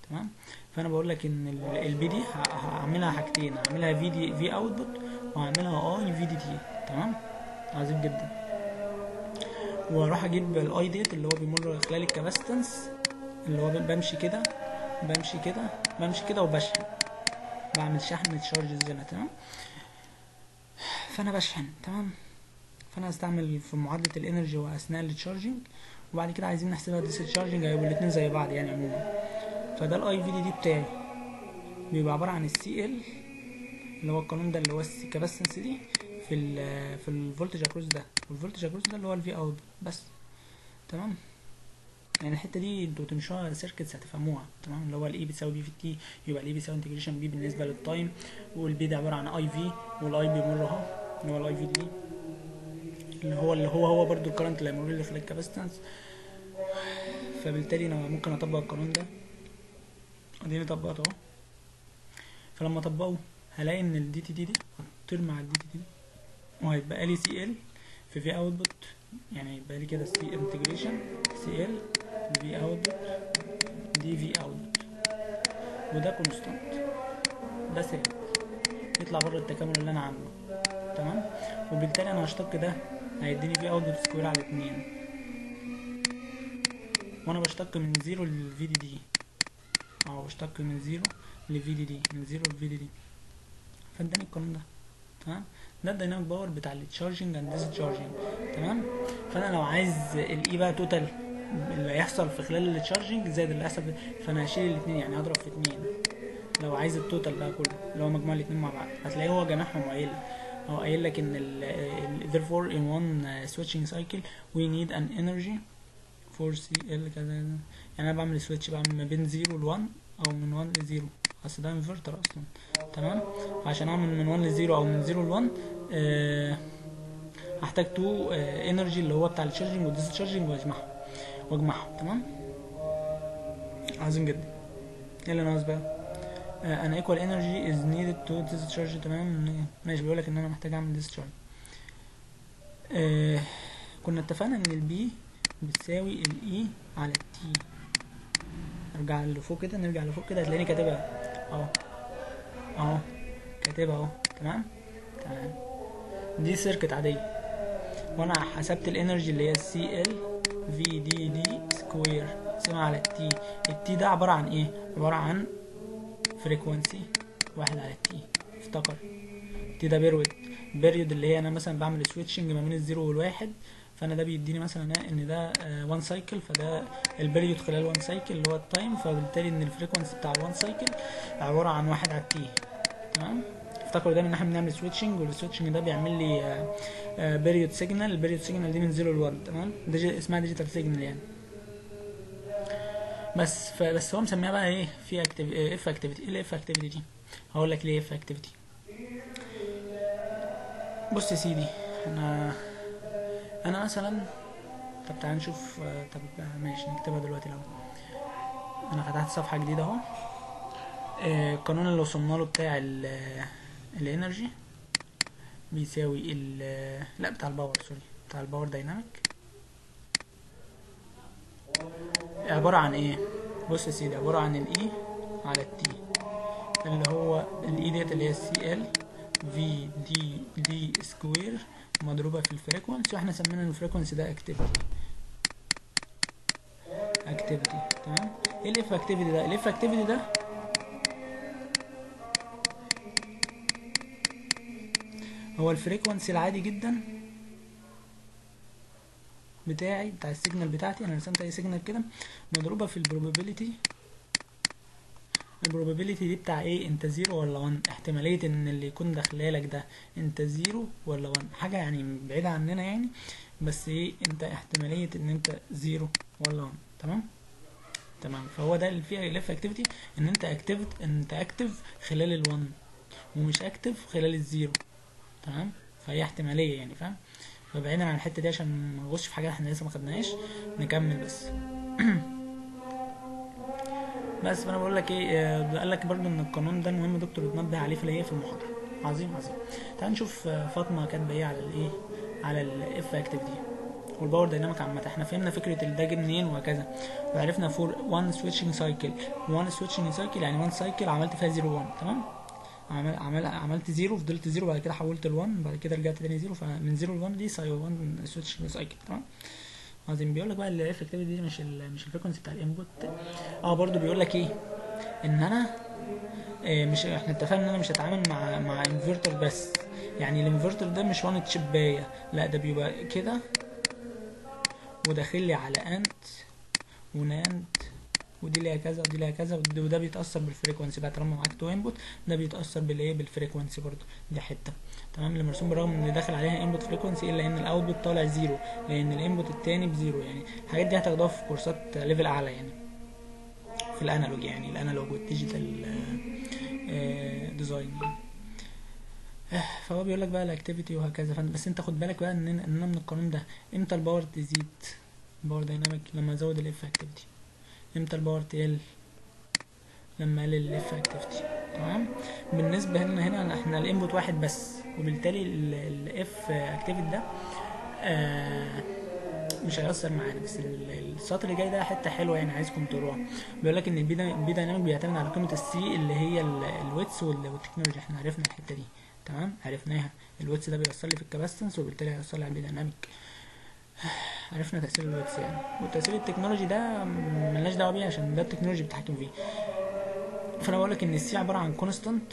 تمام فانا بقول لك ان البي دي هعملها حاجتين هعملها في دي في اوتبوت وهعملها اي في دي تي تمام عظيم جدا واروح اجيب الاي ديت اللي هو بيمر خلال الكاباستنس اللي هو بمشي كده بمشي كده بمشي كده وبشحن بعمل شحن تشارجز هنا تمام فانا بشحن تمام فانا هستعمل في معادله الانرجي واثناء التشارجنج وبعد كده عايزين نحسبها ديس تشارجنج هيبقوا الاتنين زي بعض يعني عموما فده الاي في دي دي بتاعي بيبقى عباره عن السي ال اللي هو القانون ده اللي هو الكاباسنس دي في ال في الفولتج اكروس ده والفولتج اكروس ده اللي هو الفي اوت بس تمام يعني الحته دي انتوا تمشوها سيركتس هتفهموها تمام اللي هو الاي بتساوي بي في تي يبقى الاي بيساوي انتجريشن بي بالنسبه للتايم والبي ده عباره عن اي في والاي بيمر اهو اللي هو الاي في دي اللي هو اللي هو هو برضو الكرنت اللي هيمر لي في الكاباستنس فبالتالي انا ممكن اطبق القانون ده اديني طبقته اهو فلما اطبقه هلاقي ان الدي تي دي دي هتطير مع الدي تي دي وهيتبقى لي سي ال في في اوتبوت يعني يبقى لي كده سي انتجريشن سي ال في اوتبوت دي في اوتبوت وده كونستانت ده ثابت يطلع بره التكامل اللي انا عامله تمام وبالتالي انا هشتق ده هيديني في اوتبوت سكوير على اتنين وانا بشتق من زيرو للفي دي دي او بشتق من زيرو لفي دي دي من زيرو لفي دي دي فاداني القانون ده تمام ده الديناميك باور بتاع التشارجنج اند ديسشارجنج تمام فانا لو عايز الاي بقى توتال اللي هيحصل في خلال التشارجنج زائد اللي هيحصل فانا هشيل الاثنين يعني هضرب في اتنين لو عايز التوتال بقى كله اللي هو مجموع الاثنين مع بعض هتلاقيه هو جامعهم وقايل هو قايل لك ان ال therefore in one switching cycle we need an energy for CL كذا يعني انا بعمل سويتش بعمل ما بين 0 ل 1 او من 1 ل 0 اصل ده انفرتر اصلا تمام عشان اعمل من 1 ل 0 او من 0 ل 1 أه هحتاج تو انرجي اللي هو بتاع التشارجنج والديسشارجنج واجمعهم واجمعهم تمام عظيم جدا ايه اللي ناقص بقى uh, an equal energy is needed to discharge تمام ماشي بيقول لك ان انا محتاج اعمل discharge uh, كنا اتفقنا ان البي بتساوي الاي على التي ارجع لفوق كده نرجع لفوق كده هتلاقيني كاتبها اهو اهو كاتبها اهو تمام تمام دي سيركت عاديه وانا حسبت الانرجي اللي هي السي ال في دي دي سكوير سمع على التي التي ده عباره عن ايه عباره عن فريكوانسي واحد على التي افتكر التي ده بيرود بيريود اللي هي انا مثلا بعمل سويتشنج ما بين الزيرو والواحد فانا ده بيديني مثلا ان ده وان سايكل فده البريود خلال وان سايكل اللي هو التايم فبالتالي ان الفريكونسي بتاع الوان سايكل عباره عن واحد على التي تمام افتكروا دايما ان احنا بنعمل سويتشنج والسويتشنج ده بيعمل لي بيريود سيجنال البيريود سيجنال دي من زيرو ل 1 تمام ده اسمها ديجيتال سيجنال يعني بس فبس هو مسميها بقى ايه في اكتيف اف اكتيفيتي ايه الاف اكتيفيتي دي هقول لك ليه اف اكتيفيتي بص يا سيدي انا انا مثلا طب تعال نشوف طب ماشي نكتبها دلوقتي الاول انا فتحت صفحه جديده اهو القانون اللي وصلنا له بتاع الانرجي بيساوي ال لا بتاع الباور سوري بتاع الباور دايناميك عبارة عن ايه بص يا سيدي عبارة عن الاي على التي اللي هو الاي ديت اللي هي السي ال في دي دي سكوير مضروبة في الفريكونسي واحنا سمينا الفريكونسي ده اكتيفيتي اكتيفيتي تمام ايه الاف اكتيفيتي ده الاف اكتيفيتي ده هو الفريكونسي العادي جدا بتاعي بتاع السيجنال بتاعتي انا رسمت اي سيجنال كده مضروبه في البروبابيلتي البروبابيلتي دي بتاع ايه انت زيرو ولا 1 احتماليه ان اللي يكون داخلالك ده انت زيرو ولا 1 حاجه يعني بعيده عننا يعني بس ايه انت احتماليه ان انت زيرو ولا 1 تمام تمام فهو ده اللي فيه الاف اكتيفيتي ان انت اكتيف انت اكتيف خلال ال1 ومش اكتيف خلال الزيرو تمام فهي احتماليه يعني فاهم فبعيدا عن الحته دي عشان ما نغش في حاجه احنا لسه ما خدناهاش نكمل بس بس فانا بقول لك ايه قال لك برضو ان القانون ده المهم دكتور تنبه عليه في الايه في المحاضره عظيم عظيم تعال نشوف فاطمه كاتبه ايه على الايه على الاف اكتيفيتي والباور دايناميك عامه احنا فهمنا فكره ال ده جه منين وهكذا وعرفنا فور وان سويتشنج سايكل وان سويتشنج سايكل يعني وان سايكل عملت فيها 0 1 تمام عمل عمل عملت زيرو فضلت زيرو بعد كده حولت ل 1 بعد كده رجعت تاني زيرو فمن زيرو ل 1 دي ساي 1 سويتش سايكل تمام عظيم بيقول لك بقى الاف اكتيفيتي دي مش ال مش الفريكونسي بتاع الانبوت اه برضو بيقول لك ايه ان انا إيه مش احنا اتفقنا ان انا مش هتعامل مع مع انفرتر بس يعني الانفرتر ده مش وان تشيبايه لا ده بيبقى كده وداخل لي على انت وناند ودي ليها كذا ودي ليها كذا ود- وده بيتاثر بالفريكونسي بقى طالما معاك تو انبوت ده بيتاثر بالايه بالفريكونسي برضو دي حته تمام اللي مرسوم بالرغم ان داخل عليها انبوت فريكونسي الا ان الاوتبوت طالع زيرو لان الانبوت التاني بزيرو يعني الحاجات دي هتاخدوها في كورسات ليفل اعلى يعني في الانالوج يعني الانالوج والديجيتال ديزاين يعني آه، فهو بيقول لك بقى الاكتيفيتي وهكذا فانت بس انت خد بالك بقى ان ان انا من القانون ده امتى الباور تزيد الباور دايناميك لما ازود الاف اكتيفيتي امتى الباور تقل لما اقلل الاف اكتيفيتي تمام بالنسبه هنا هنا احنا الانبوت واحد بس وبالتالي الاف اكتيفيتي ده آه مش هيأثر معانا بس ال- السطر اللي جاي ده حته حلوه يعني عايزكم تقروها بيقول لك ان البي دا- البي دايناميك بيعتمد على قيمه السي اللي هي ال- الويتس وال- والتكنولوجي احنا عرفنا الحته دي تمام عرفناها الويتس ده بيأثر لي في الكاباستنس وبالتالي هيأثر لي على البي دايناميك عرفنا تأثير الويتس يعني وتأثير التكنولوجي ده ملناش دعوه بيه عشان ده التكنولوجي بتحكم فيه فانا بقول لك ان السي عباره عن كونستانت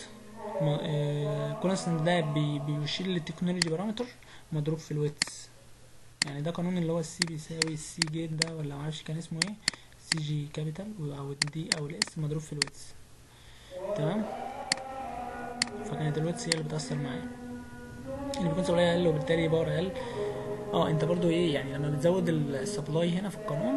كونستانت ده بي بيشير للتكنولوجي بارامتر مضروب في الويتس يعني ده قانون اللي هو السي بيساوي السي جيت ده ولا معرفش كان اسمه ايه سي جي كابيتال او الدي او الاس مضروب في الويتس تمام فكانت الويتس هي اللي بتأثر معايا اللي بيكون سبلاي اقل وبالتالي باور اقل اه انت برضو ايه يعني لما بتزود السبلاي هنا في القانون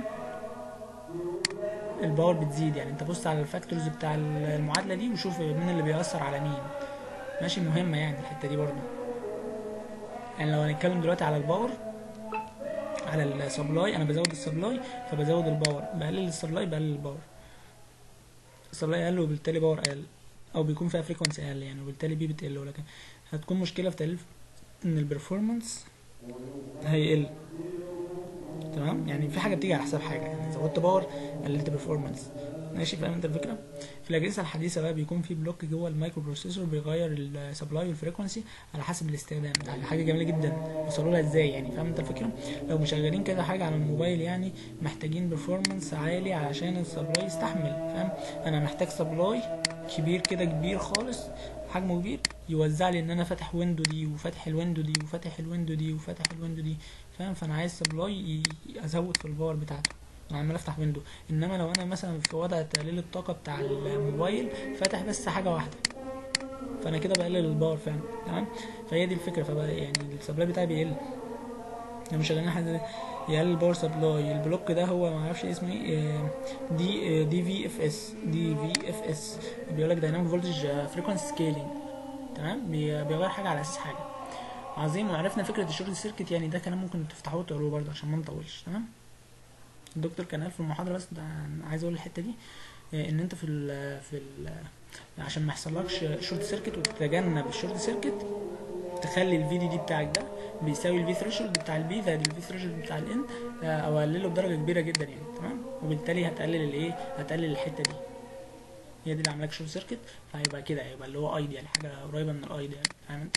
الباور بتزيد يعني انت بص على الفاكتورز بتاع المعادله دي وشوف مين اللي بيأثر على مين ماشي مهمه يعني الحته دي برضو يعني لو هنتكلم دلوقتي على الباور على السبلاي انا بزود السبلاي فبزود الباور بقلل السبلاي بقلل الباور السبلاي اقل وبالتالي باور اقل او بيكون فيها فريكونسي اقل يعني وبالتالي بي بتقل ولكن هتكون مشكله في تأليف ان البرفورمانس هيقل تمام يعني في حاجه بتيجي على حساب حاجه يعني زودت باور قللت برفورمانس ماشي فاهم انت الفكره في الاجهزه الحديثه بقى بيكون في بلوك جوه المايكرو بروسيسور بيغير السبلاي والفريكونسي على حسب الاستخدام ده حاجه جميله جدا وصلوا لها ازاي يعني فاهم انت الفكره لو مشغلين كده حاجه على الموبايل يعني محتاجين برفورمانس عالي علشان السبلاي يستحمل فاهم انا محتاج سبلاي كبير كده كبير خالص حجمه كبير يوزع لي ان انا فاتح ويندو دي وفاتح الويندو دي وفاتح الويندو دي وفاتح الويندو دي فاهم فانا عايز سبلاي ازود في الباور بتاعته انا عمال افتح ويندو انما لو انا مثلا في وضع تقليل الطاقه بتاع الموبايل فاتح بس حاجه واحده فانا كده بقلل الباور فعلا تمام فهي دي الفكره فبقى يعني السبلاي بتاعي بيقل لو مش شغالين حاجه يقلل الباور سبلاي البلوك ده هو ما اعرفش اسمه ايه دي دي في اف اس دي في اف اس بيقول لك دايناميك فولتج فريكونسي سكيلينج تمام بي- بيغير حاجه على اساس حاجه عظيم وعرفنا فكره الشورت سيركت يعني ده كلام ممكن تفتحوه وتقروه برضه عشان ما نطولش تمام الدكتور كان قال في المحاضره بس ده أنا عايز اقول الحته دي آه، ان انت في ال في ال عشان ما يحصلكش شورت سيركت وتتجنب الشورت سيركت تخلي الفي دي دي بتاعك ده بيساوي الفي ثريشولد بتاع البي زائد الفي ثريشولد بتاع الان او اقلله بدرجه كبيره جدا يعني تمام وبالتالي هتقلل الايه هتقلل الحته دي هي دي اللي عاملاك شورت سيركت فهيبقى كده هيبقى اللي هو ايديال حاجه قريبه من الايديال فاهم انت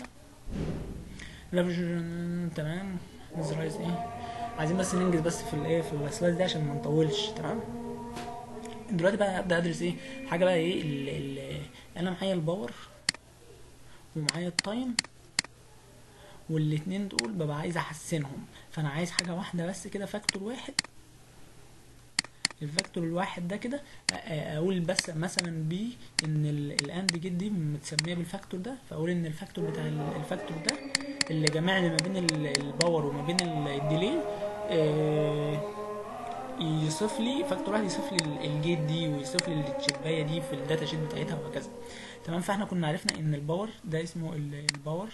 ريفرجن تمام نزرايز ايه عايزين بس ننجز بس في الايه في السلايد دي عشان ما نطولش تمام دلوقتي بقى ابدا ادرس ايه حاجه بقى ايه ال ال انا معايا الباور ومعايا التايم والاتنين دول ببقى عايز احسنهم فانا عايز حاجه واحده بس كده فاكتور واحد الفاكتور الواحد ده كده أ- أ- اقول بس مثلا بي ان ال- الاند جيت دي متسميه بالفاكتور ده فاقول ان الفاكتور بتاع ال- الفاكتور ده اللي جمع لي ما بين ال- الباور وما بين ال- الديلي آه، يصف لي فاكتور واحد يصف لي ال- الجيت دي ويصف لي الشبايه دي في الداتا شيت بتاعتها وهكذا تمام فاحنا كنا عرفنا ان الباور ده اسمه ال- الباور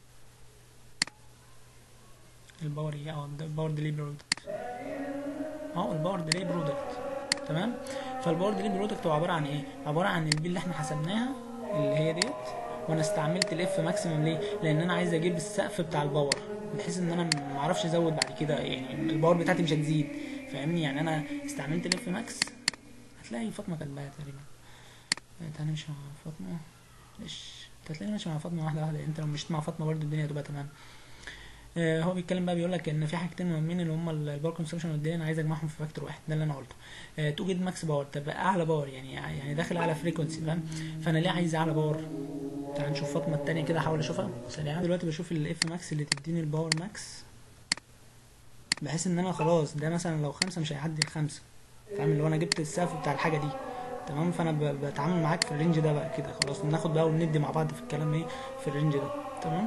الباور ايه اه ده الباور ديلي برودكت اه الباور ديلي برودكت تمام فالباور ديلي برودكت هو عباره عن ايه عباره عن البي اللي احنا حسبناها اللي هي ديت وانا استعملت الاف ماكسيمم ليه لان انا عايز اجيب السقف بتاع الباور بحيث ان انا ما اعرفش ازود بعد كده يعني الباور بتاعتي مش هتزيد فاهمني يعني انا استعملت الاف ماكس هتلاقي فاطمه كاتباها تقريبا تعالى نمشي مع فاطمه ايش انت هتلاقيني ماشي مع فاطمه واحده واحده انت لو مشيت مع فاطمه برضو الدنيا هتبقى تمام آه هو بيتكلم بقى بيقول لك ان في حاجتين مهمين اللي هم الباور كونسبشن والدي انا عايز اجمعهم في فاكتور واحد ده اللي انا قلته آه توجد ماكس باور طب اعلى باور يعني يعني داخل اعلى فريكونسي فاهم فانا ليه عايز اعلى باور تعال نشوف فاطمه التانية كده احاول اشوفها سريعا دلوقتي بشوف الاف ماكس اللي تديني الباور ماكس بحيث ان انا خلاص ده مثلا لو خمسة مش هيعدي الخمسة فاهم اللي هو انا جبت السقف بتاع الحاجة دي تمام فانا ب- بتعامل معاك في الرينج ده بقى كده خلاص ناخد بقى وندي مع بعض في الكلام ايه في الرينج ده تمام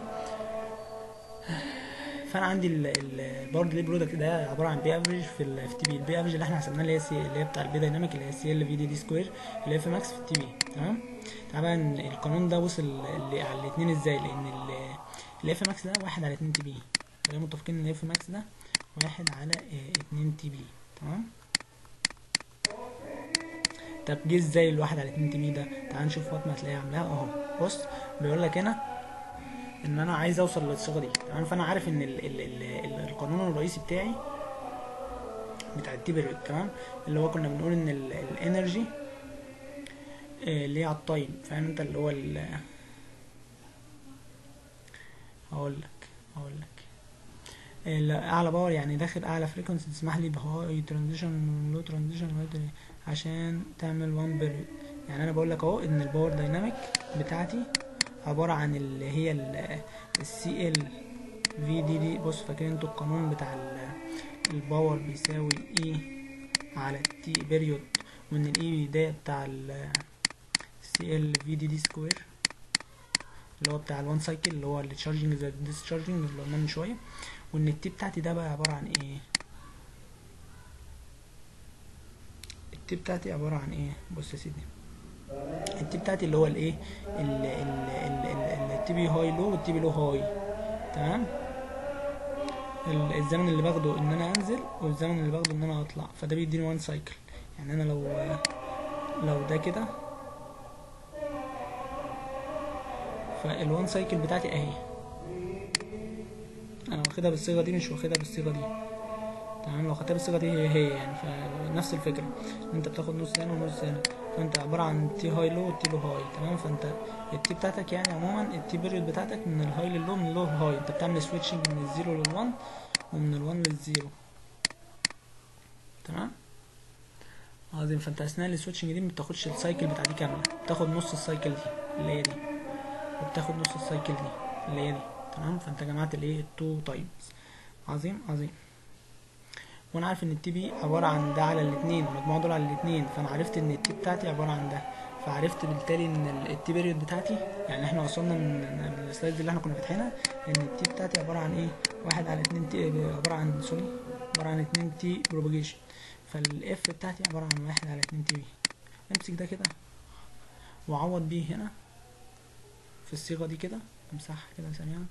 فانا عندي الباور ديلي برودكت ده عباره عن بي افريج في ال في تي بي البي افريج اللي احنا حسبناه اللي هي سي اللي هي بتاع البي دايناميك اللي هي سي ال في دي دي سكوير اللي هي في ماكس في التي بي تمام طبعا القانون ده وصل ل- على الاثنين ازاي لان الاف ماكس ده واحد على اتنين تي بي خلينا متفقين ان الاف ماكس ده واحد على اه، اتنين تي بي تمام طب جه ازاي الواحد على اتنين تي بي ده تعال نشوف فاطمه هتلاقيها عاملاها اهو بص بيقول لك هنا ان انا عايز اوصل للصيغه دي تمام فانا عارف ان ال ال ال ال القانون الرئيسي بتاعي بتاع التي بيريود تمام اللي هو كنا بنقول ان ال- الانرجي آه، اللي هي على التايم فاهم انت اللي هو ال هقول لك هقول لك الاعلى باور يعني داخل اعلى فريكونسي تسمح لي بهاي ترانزيشن لو ترانزيشن عشان تعمل وان بيريود يعني انا بقول لك اهو ان الباور دايناميك بتاعتي عباره عن اللي هي السي ال في دي دي بص فاكرين انتوا القانون بتاع ال- الباور بيساوي اي على التي بيريود وان الاي ده بتاع السي ال في دي دي سكوير اللي هو بتاع الوان سايكل اللي هو التشارجنج زي الديسشارجنج اللي قلنا من شويه وان التي بتاعتي ده بقى عباره عن ايه التي بتاعتي عباره عن ايه بص يا سيدي التي بتاعتي اللي هو الايه التي بي هاي لو والتي بي لو هاي تمام ال- الزمن اللي باخده ان انا انزل والزمن اللي باخده ان انا اطلع فده بيديني وان سايكل يعني انا لو لو ده كده فالوان سايكل بتاعتي اهي انا واخدها بالصيغه دي مش واخدها بالصيغه دي تمام لو خدتها بالصيغه دي هي هي يعني فنفس الفكره انت بتاخد نص هنا ونص هنا فانت عباره عن تي هاي لو والتي لو هاي تمام فانت التي بتاعتك يعني عموما التي بيريود بتاعتك من الهاي لللو من اللو للهاي انت بتعمل سويتشنج من الزيرو للوان ومن الوان للزيرو تمام عظيم فانت اثناء السويتشنج دي ما بتاخدش السايكل بتاع دي كامله بتاخد نص السايكل دي اللي هي دي وبتاخد نص السايكل دي اللي هي دي تمام فانت جمعت الايه التو تايمز عظيم عظيم وانا عارف ان التي بي عباره عن ده على الاثنين مجموع دول على الاثنين فانا عرفت ان التي بتاعتي عباره عن ده فعرفت بالتالي ان التي بيريود بتاعتي يعني احنا وصلنا من من السلايد اللي احنا كنا فاتحينها ان التي بتاعتي عباره عن ايه واحد على اتنين تي عباره عن سوري عباره عن اتنين تي بروباجيشن فالاف بتاعتي عباره عن واحد على اتنين تي بي امسك ده كده وعوض بيه هنا في الصيغه دي كده امسحها كده سريعا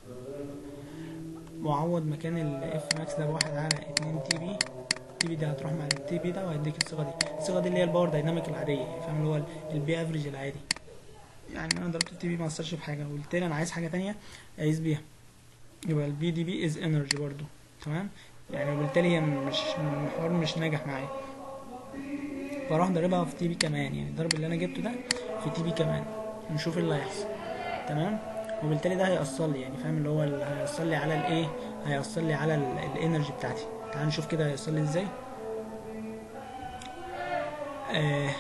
وعوض مكان الاف ماكس ده بواحد على اتنين تي بي التي بي ده هتروح مع التي بي ده وهيديك الصيغه دي الصيغه دي اللي هي الباور دايناميك العاديه فاهم اللي هو البي افريج العادي يعني انا ضربت التي بي ما اثرش في حاجه وبالتالي انا عايز حاجه تانية اقيس بيها يبقى البي دي بي از انرجي برضو تمام يعني وبالتالي هي مش الحوار مش ناجح معايا فاروح ضاربها في تي بي كمان يعني الضرب اللي انا جبته ده في تي بي كمان نشوف ايه اللي هيحصل تمام وبالتالي ده هيأثر لي يعني فاهم اللي هو ال- هيأثر لي على الايه هيأثر لي على ال- الانرجي بتاعتي تعال نشوف كده هيأثر لي ازاي آه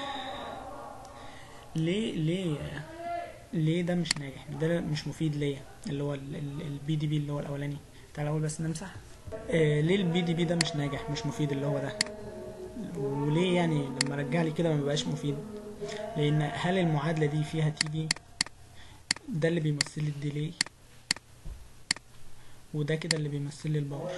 ليه ليه ليه ده مش ناجح ده مش مفيد ليا اللي هو البي دي بي اللي هو الاولاني تعال اول بس نمسح آه ليه البي دي بي ده مش ناجح مش مفيد اللي هو ده وليه يعني لما رجع لي كده ما بقاش مفيد لان هل المعادله دي فيها تي بي ده اللي بيمثل لي الديلي وده كده اللي بيمثل لي الباور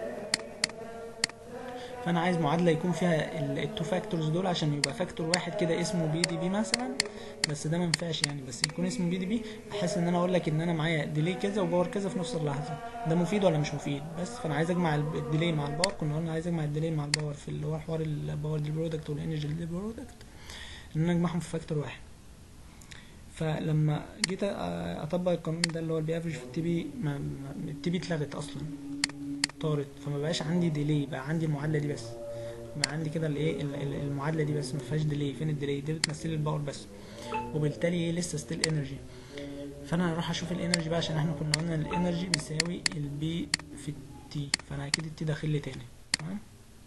فانا عايز معادله يكون فيها ال- التو فاكتورز دول عشان يبقى فاكتور واحد كده اسمه بي دي بي مثلا بس ده ما ينفعش يعني بس يكون اسمه بي دي بي بحيث ان انا اقول لك ان انا معايا ديلي كذا وباور كذا في نفس اللحظه ده مفيد ولا مش مفيد بس فانا عايز اجمع ال- الديلي مع الباور كنا قلنا عايز اجمع الديلي مع الباور في اللي هو حوار الباور دي برودكت والانرجي دي برودكت ان انا اجمعهم في فاكتور واحد فلما جيت أ- اطبق القانون ده اللي هو البي افريج في التي بي ما ما- التي بي اتلغت اصلا طارت فما بقاش عندي ديلي بقى عندي المعادله دي بس بقى عندي كده الايه ال- ال- المعادله دي بس ما فيهاش ديلي فين الديلي دي بتمثل لي الباور بس وبالتالي ايه لسه ستيل انرجي فانا هروح اشوف الانرجي بقى عشان احنا كنا قلنا الانرجي بيساوي البي في التي فانا اكيد التي داخل لي تاني تمام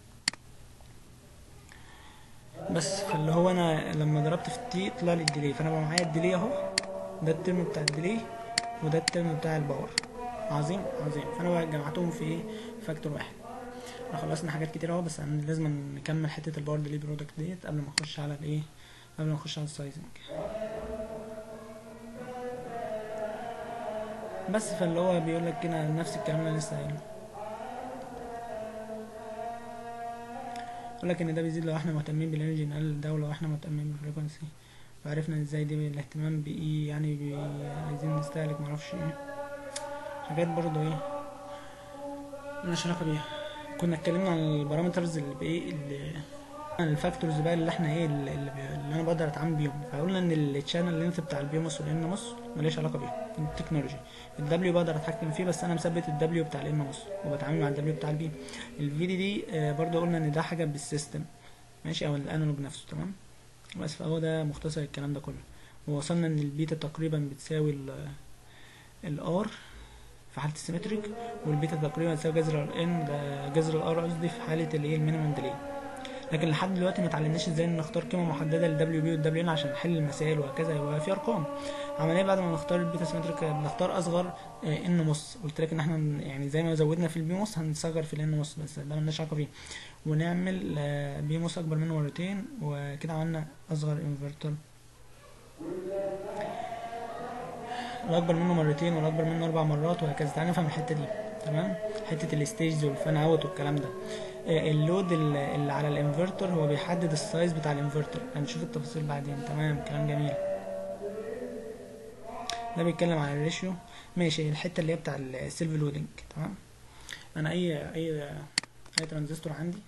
بس فاللي هو انا لما ضربت في التي طلع لي الديلي فانا بقى معايا الديلي اهو ده الترم بتاع الديلي وده الترم بتاع الباور عظيم عظيم فانا بقى جمعتهم في ايه فاكتور واحد احنا خلصنا حاجات كتير اهو بس أنا لازم نكمل حته الباور ديلي برودكت ديت قبل ما نخش على الايه قبل ما نخش على السايزنج بس فاللي هو بيقول لك كده نفس الكلام اللي أنا لسه قايله يقول لك ان ده بيزيد لو احنا مهتمين بالانرجي نقلل ده ولو احنا مهتمين بالفريكونسي وعرفنا ازاي دي الاهتمام بايه يعني بي... عايزين نستهلك معرفش ايه حاجات برضو ايه ملهاش علاقة بيها كنا اتكلمنا عن البارامترز اللي بايه اللي عن الفاكتورز بقى اللي احنا ايه اللي, اللي, بي... اللي انا بقدر اتعامل بيهم فقلنا ان التشانل لينث بتاع البيوموس والانموس ملهاش علاقة بيهم التكنولوجي الدبليو بقدر اتحكم فيه بس انا مثبت الدبليو بتاع الانموس وبتعامل مع الدبليو بتاع البي الفي دي دي آه برضو قلنا ان ده حاجة بالسيستم ماشي او الانالوج نفسه تمام بس فهو ده مختصر الكلام ده كله ووصلنا ان البيتا تقريبا بتساوي الار في حالة السيمتريك والبيتا تقريبا بتساوي جذر الان ده جذر الار قصدي في حالة الايه المينيمم ديلي لكن لحد دلوقتي ما اتعلمناش ازاي نختار قيمة محددة للدبليو بي والدبليو ان عشان نحل المسائل وهكذا يبقى في ارقام عمليا بعد ما نختار البيتا سيمتريك بنختار اصغر ان مص قلت لك ان احنا يعني زي ما زودنا في البي مص هنصغر في الان مص بس ده ملناش علاقة بيه ونعمل بي مص اكبر منه مرتين وكده عملنا اصغر انفرتر الاكبر منه مرتين والاكبر منه اربع مرات وهكذا تعالى نفهم الحته دي تمام حته الستيجز والفان اوت والكلام ده اللود اللي على الانفرتر هو بيحدد السايز بتاع الانفرتر هنشوف التفاصيل بعدين تمام كلام جميل ده بيتكلم عن الريشيو ماشي الحته اللي هي بتاع السيلف لودنج تمام انا اي اي اي ترانزستور عندي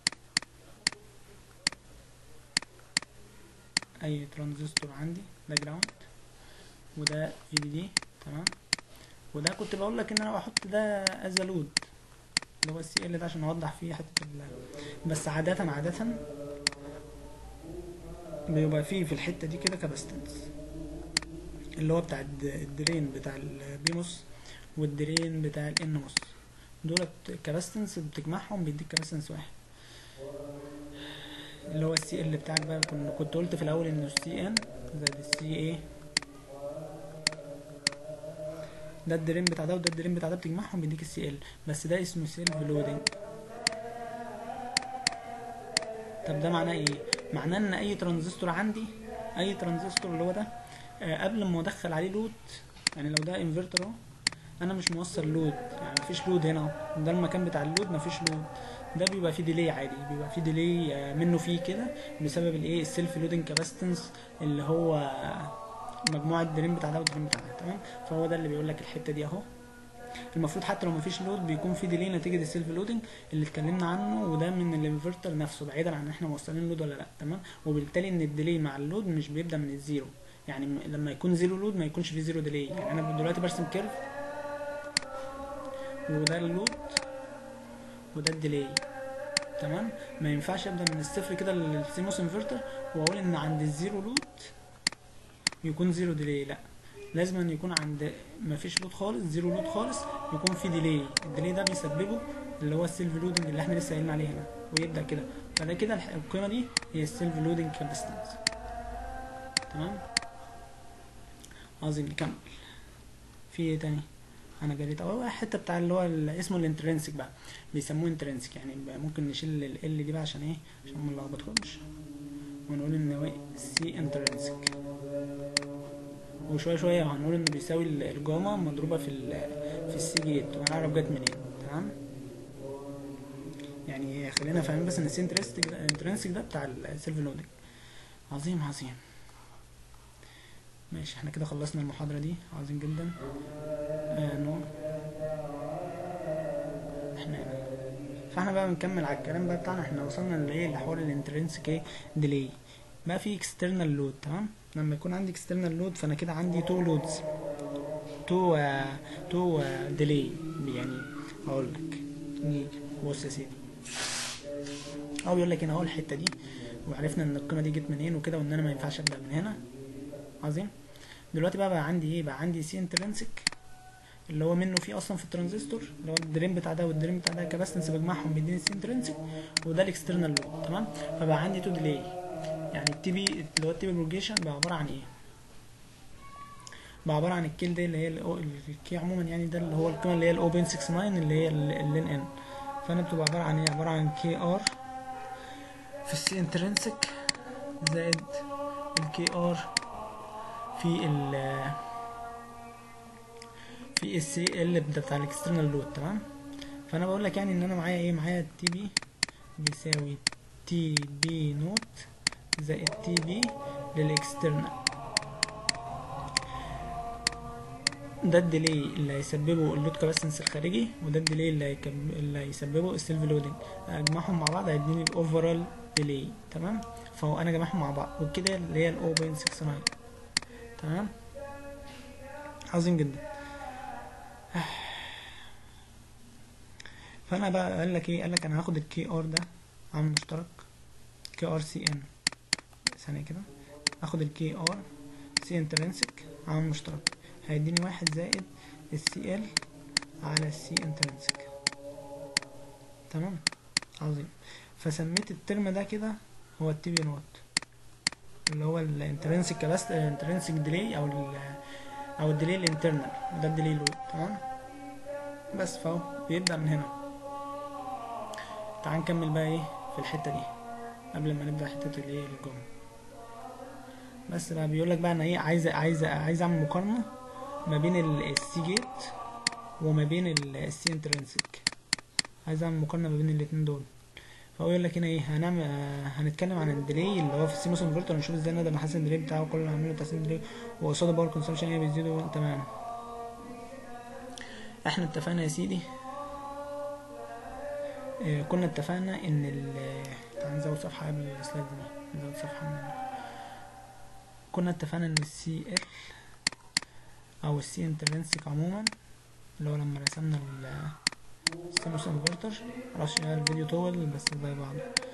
اي ترانزستور عندي ده جراوند وده في دي دي تمام وده كنت بقول لك ان انا بحط ده از لود اللي هو السي ال ده عشان اوضح فيه حته ال بس عاده عاده بيبقى فيه في الحته دي كده كاباستنس اللي هو بتاع الدرين بتاع البيموس والدرين بتاع الانموس دولت كاباستنس بتجمعهم بيديك كاباستنس واحد اللي هو السي ال بتاعك بقى كنت قلت في الاول انه السي ان زائد السي ايه ده الدرين بتاع ده وده الدرين بتاع ده بتجمعهم بيديك السي ال بس ده اسمه سيلف لودنج طب ده معناه ايه معناه ان اي ترانزستور عندي اي ترانزستور اللي هو ده آه قبل ما ادخل عليه لود يعني لو ده انفرتر اهو انا مش موصل لود يعني مفيش لود هنا ده المكان بتاع اللود مفيش لود ده بيبقى فيه ديلي عادي بيبقى فيه ديلي آه منه فيه كده بسبب الايه السيلف لودنج كاباستنس اللي هو مجموعة الدرين بتاع ده والدرين بتاع ده تمام فهو ده اللي بيقول لك الحتة دي اهو المفروض حتى لو مفيش لود بيكون في ديلي نتيجة السيلف لودنج اللي اتكلمنا عنه وده من الانفرتر نفسه بعيدا عن احنا موصلين لود ولا لا تمام وبالتالي ان الديلي مع اللود مش بيبدا من الزيرو يعني لما يكون زيرو لود ما يكونش في زيرو ديلي يعني انا دلوقتي برسم كيرف وده اللود وده الديلي تمام ما ينفعش ابدا من الصفر كده للسيموس انفرتر واقول ان عند الزيرو لود يكون زيرو ديلي لا لازم أن يكون عند ما فيش لود خالص زيرو لود خالص يكون في ديلي الديلي ده بيسببه اللي هو السيلف لودنج اللي احنا لسه قايلين عليه هنا ويبدا كده فده كده القيمه دي هي السيلف لودنج كاباستنس تمام عظيم نكمل في ايه تاني انا جريت اهو الحته بتاع اللي هو اسمه الانترنسك بقى بيسموه انترنسك يعني ممكن نشيل ال دي بقى عشان ايه عشان ما نلخبطهمش ونقول ان هو سي انترنسك وشويه شويه هنقول انه بيساوي الجاما مضروبه في ال في السي جيت وهنعرف جت منين تمام يعني خلينا فاهمين بس ان السي انترنسك ده انترنسك ده بتاع السيلف لودنج عظيم عظيم ماشي احنا كده خلصنا المحاضره دي عظيم جدا آه نو احنا فاحنا بقى بنكمل على الكلام بقى بتاعنا احنا وصلنا لايه لحوار الانترنسك ايه ديلي بقى في اكسترنال لود تمام لما يكون عندي اكسترنال لود فانا كده عندي تو لودز تو تو ديلي يعني اقول لك نيجي بص يا سيدي هو بيقول لك هنا اهو الحته دي وعرفنا ان القيمه دي جت منين وكده وان انا ما ينفعش ابدا من هنا عظيم دلوقتي بقى بقى عندي ايه بقى عندي سي انترنسك اللي هو منه فيه اصلا في الترانزستور اللي هو الدرين بتاع ده والدرين بتاع ده كباستنس بجمعهم بيديني سي انترنسك وده الاكسترنال لود تمام فبقى عندي تو ديلي يعني التي بي اللي هو التي بي بروجيشن بقى عباره عن ايه بقى عباره عن الكيل دي اللي هي ال- الكي عموما يعني ده اللي هو القيمه اللي هي الاوبن 69 اللي هي اللين ان فانا بتبقى عباره عن ايه عباره عن كي ار في السي انترنسك زائد الكي ار في ال في السي ال بتاع الاكسترنال لود تمام فانا بقول لك يعني ان انا معايا ايه معايا التي بي بيساوي تي بي نوت زائد تي بي للاكسترنال ده الديلي اللي هيسببه اللود كاباسنس الخارجي وده الديلي اللي, هيكب... اللي هيسببه السيلف لودنج اجمعهم مع بعض هيديني الاوفرال ديلي تمام فهو انا جمعهم مع بعض وكده اللي هي ال 0.69 تمام عظيم جدا فانا بقى قال لك ايه قال لك انا هاخد الكي ار ده عامل مشترك كي ار سي ان ثانيه كده اخد الكي ار سي انترنسك عامل مشترك هيديني واحد زائد السي ال على السي انترنسك تمام عظيم فسميت الترم ده كده هو التي بي نوت اللي هو الانترنسك كباست الانترنسك ديلي او ال او الديلي الانترنال ده الديلي لود تمام بس فهو بيبدأ من هنا تعال نكمل بقى ايه في الحتة دي قبل ما نبدأ حتة الايه الجملة بس بقى بيقول لك بقى انا ايه عايز عايز عايز اعمل مقارنة ما بين السي جيت وما بين السي انترنسك عايز اعمل مقارنة ما بين الاتنين دول فهو يقول لك هنا ايه هنعمل آه هنتكلم عن الديلي اللي هو في السيموس انفرتر نشوف ازاي نقدر نحسن الديلي بتاعه كل اللي هنعمله تحسين الديلي وقصاد الباور كونسبشن ايه بيزيدوا تمام احنا اتفقنا يا سيدي اه كنا اتفقنا ان ال تعال نزود صفحة قبل السلايد دي نزود صفحة من كنا اتفقنا ان السي ال او السي انترنسك عموما اللي هو لما رسمنا السيموس انفرتر معرفش يعني الفيديو طول بس زي بعض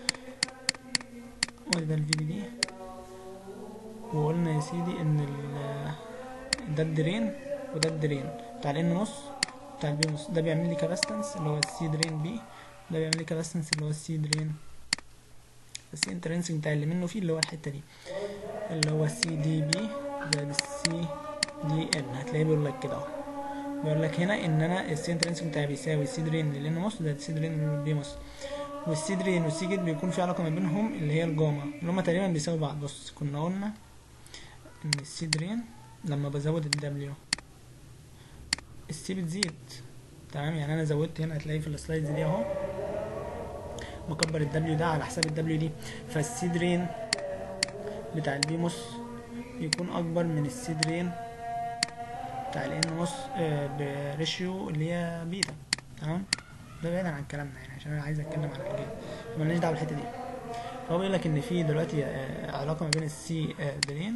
وادي ده الفيديو دي وقلنا يا سيدي ان ال ده الدرين وده الدرين بتاع الان نص بتاع البي نص ده بيعمل لي كاباستنس اللي هو السي درين بي ده بيعمل لي كاباستنس اللي هو السي درين السي انترنسك بتاع اللي منه فيه اللي هو الحته دي اللي هو السي دي بي زائد السي دي ان هتلاقيه بيقول لك كده اهو بيقول لك هنا ان انا السي انترنسك بتاعي بيساوي السي درين للان نص زائد السي درين للبي نص والسي درين والسي جيت بيكون في علاقه ما بينهم اللي هي الجاما اللي هما تقريبا بيساوي بعض بص كنا قلنا ان السي درين لما بزود الدبليو السي بتزيد تمام يعني انا زودت هنا هتلاقي في السلايدز دي اهو مكبر الدبليو ده على حساب الدبليو دي فالسي درين بتاع البيموس يكون اكبر من السي درين بتاع الان نص آه بريشيو اللي هي بيتا تمام ده بعيدا عن كلامنا يعني عشان انا عايز اتكلم عن الجيم مالناش دعوه بالحته دي فهو بيقول لك ان في دلوقتي آه علاقه ما بين السي آه درين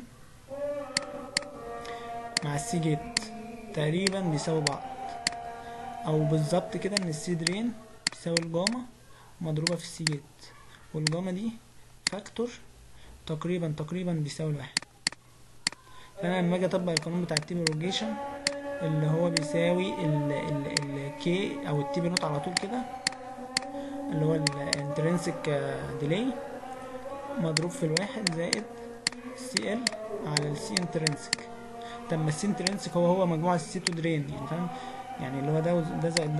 مع السي جيت تقريبا بيساوي بعض او بالظبط كده ان السي درين بيساوي الجاما مضروبة في السي جيت والجاما دي فاكتور تقريبا تقريبا بيساوي الواحد فانا لما اجي اطبق القانون بتاع التي بروجيشن اللي هو بيساوي ال ال الكي او التي بي نوت على طول كده اللي هو الانترنسك ديلي مضروب في الواحد زائد سي ال على السي انترنسك طب ما السي انترنسك هو هو مجموع السي تو درين يعني فاهم يعني اللي هو ده ده زائد ده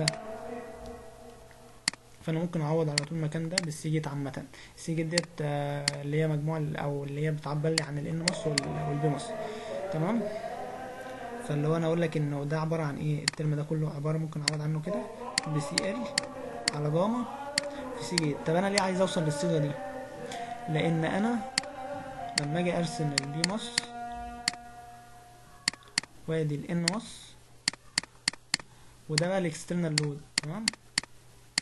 فانا ممكن اعوض على طول المكان ده بالسي جيت عامه السي جيت ديت اللي هي مجموع او اللي هي بتعبر لي عن الان مص والبي مص تمام فاللي هو انا اقول لك انه ده عباره عن ايه الترم ده كله عباره ممكن اعوض عنه كده بسي ال على جاما في سي جيت طب انا ليه عايز اوصل للصيغه دي لان انا لما اجي ارسم البي مص وادي الان مص وده بقى الاكسترنال لود تمام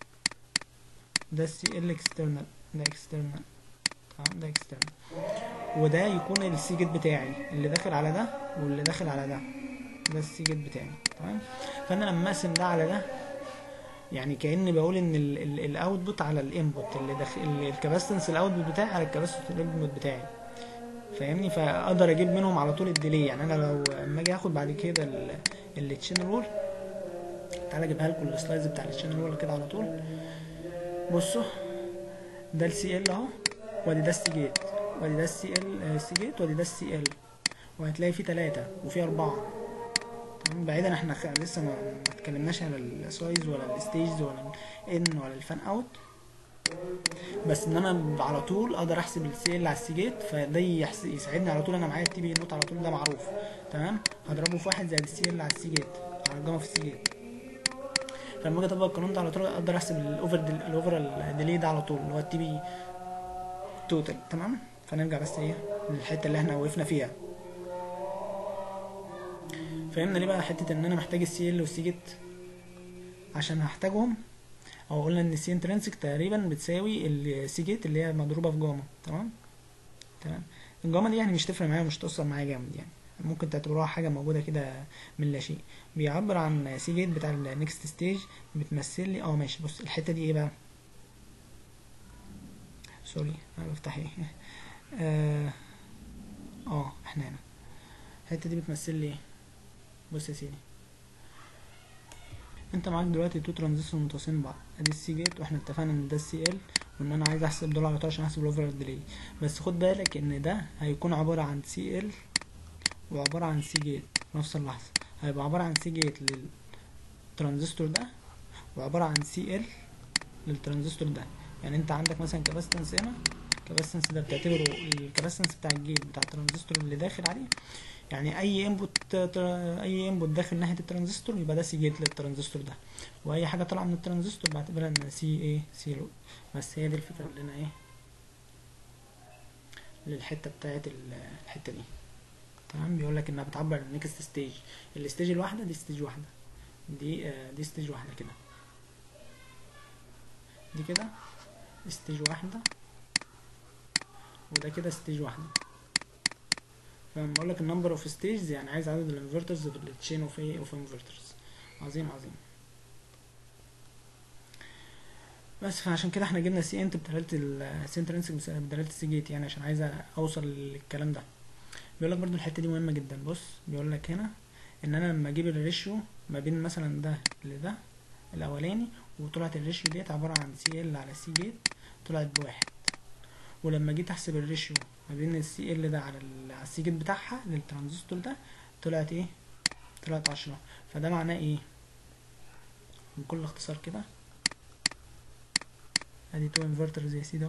ده السي ال اكسترنال ده اكسترنال تمام ده اكسترنال وده يكون السي جيت بتاعي اللي داخل على ده واللي داخل على ده ده السي جيت بتاعي تمام فانا لما اقسم ده على ده يعني كاني بقول ان الاوتبوت على الانبوت اللي داخل الكاباسيتنس الاوتبوت بتاعي على الكاباسيتنس الانبوت بتاعي فاهمني فاقدر اجيب منهم على طول الديلي يعني انا لو اما اجي اخد بعد كده التشانل رول تعالى اجيبها لكم السلايدز بتاع التشانل رول كده على طول بصوا ده السي ال اهو وادي ده السي جيت وادي ده السي ال سي جيت وادي ده السي ال وهتلاقي فيه تلاتة وفيه أربعة تمام بعيدا احنا خ- لسه ما ما اتكلمناش على السايز ولا الستيجز ولا الان ولا الفان اوت بس ان انا على طول اقدر احسب السي ال على السي جيت فده يحس- يساعدني على طول انا معايا التي بي نوت على طول ده معروف تمام هضربه في واحد زائد السي ال على السي جيت على الجاما في السي جيت فلما اجي اطبق القانون ده على طول اقدر احسب الاوفر ديل الاوفر ديلي ده على طول اللي هو التي بي توتال تمام فنرجع بس ايه للحته اللي احنا وقفنا فيها فهمنا ليه بقى حته ان انا محتاج السي ال والسي جيت عشان هحتاجهم او قلنا ان السي انترنسك تقريبا بتساوي السي جيت اللي هي مضروبه في جاما تمام تمام الجاما دي يعني مش تفرق معايا ومش تأثر معايا جامد يعني ممكن تعتبروها حاجه موجوده كده من لا شيء بيعبر عن سي جيت بتاع النكست ستيج بتمثل لي اه ماشي بص الحته دي ايه بقى سوري انا بفتح ايه اه آه، احنا هنا الحته دي بتمثل لي ايه بص يا سيدي انت معاك دلوقتي تو ترانزستور متصلين ببعض ادي السي جيت واحنا اتفقنا ان ده السي ال وان انا عايز احسب دول على طول عشان احسب الاوفر ديلي بس خد بالك ان ده هيكون عباره عن سي ال وعباره عن سي جيت في نفس اللحظه هيبقى عباره عن سي جيت للترانزستور ده وعباره عن سي ال للترانزستور ده يعني انت عندك مثلا كاباسيتنس هنا الكاباسيتنس ده بتعتبره الكاباسيتنس بتاع الجيت بتاع الترانزستور اللي داخل عليه يعني اي انبوت اي انبوت داخل ناحيه الترانزستور يبقى ده سي جيت للترانزستور ده واي حاجه طالعه من الترانزستور بعتبرها ان سي ايه سي لود بس هي دي الفكره اللي انا ايه للحته بتاعت ال- الحته دي تمام بيقول لك انها بتعبر عن النكست ستيج الستيج الواحده دي ستيج واحده دي آه دي ستيج واحده كده دي كده ستيج واحده وده كده ستيج واحده فلما اقول لك النمبر اوف ستيجز يعني عايز عدد الانفرترز في التشين اوف ايه اوف انفرترز عظيم عظيم بس فعشان كده احنا جبنا سي انت بدلاله السي انترنسك بدلاله السي جيت يعني عشان عايز اوصل للكلام ده بيقول لك برضو الحته دي مهمه جدا بص بيقول لك هنا ان انا لما اجيب الريشيو ما بين مثلا ده لده الاولاني وطلعت الريشيو ديت عباره عن سي ال على سي جيت طلعت بواحد ولما جيت احسب الريشيو ما بين السي ال ده على ال- على السي جيت بتاعها للترانزستور ده طلعت ايه طلعت عشرة فده معناه ايه بكل اختصار كده ادي تو انفرترز يا سيدي اهو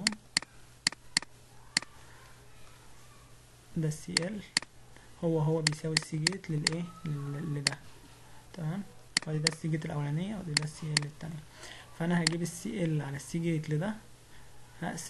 ده السي ال هو هو بيساوي السي جيت للايه لل- لده تمام وادي ده السي جيت الاولانيه وادي ده السي ال التانية فانا هجيب السي ال على السي جيت لده هقسم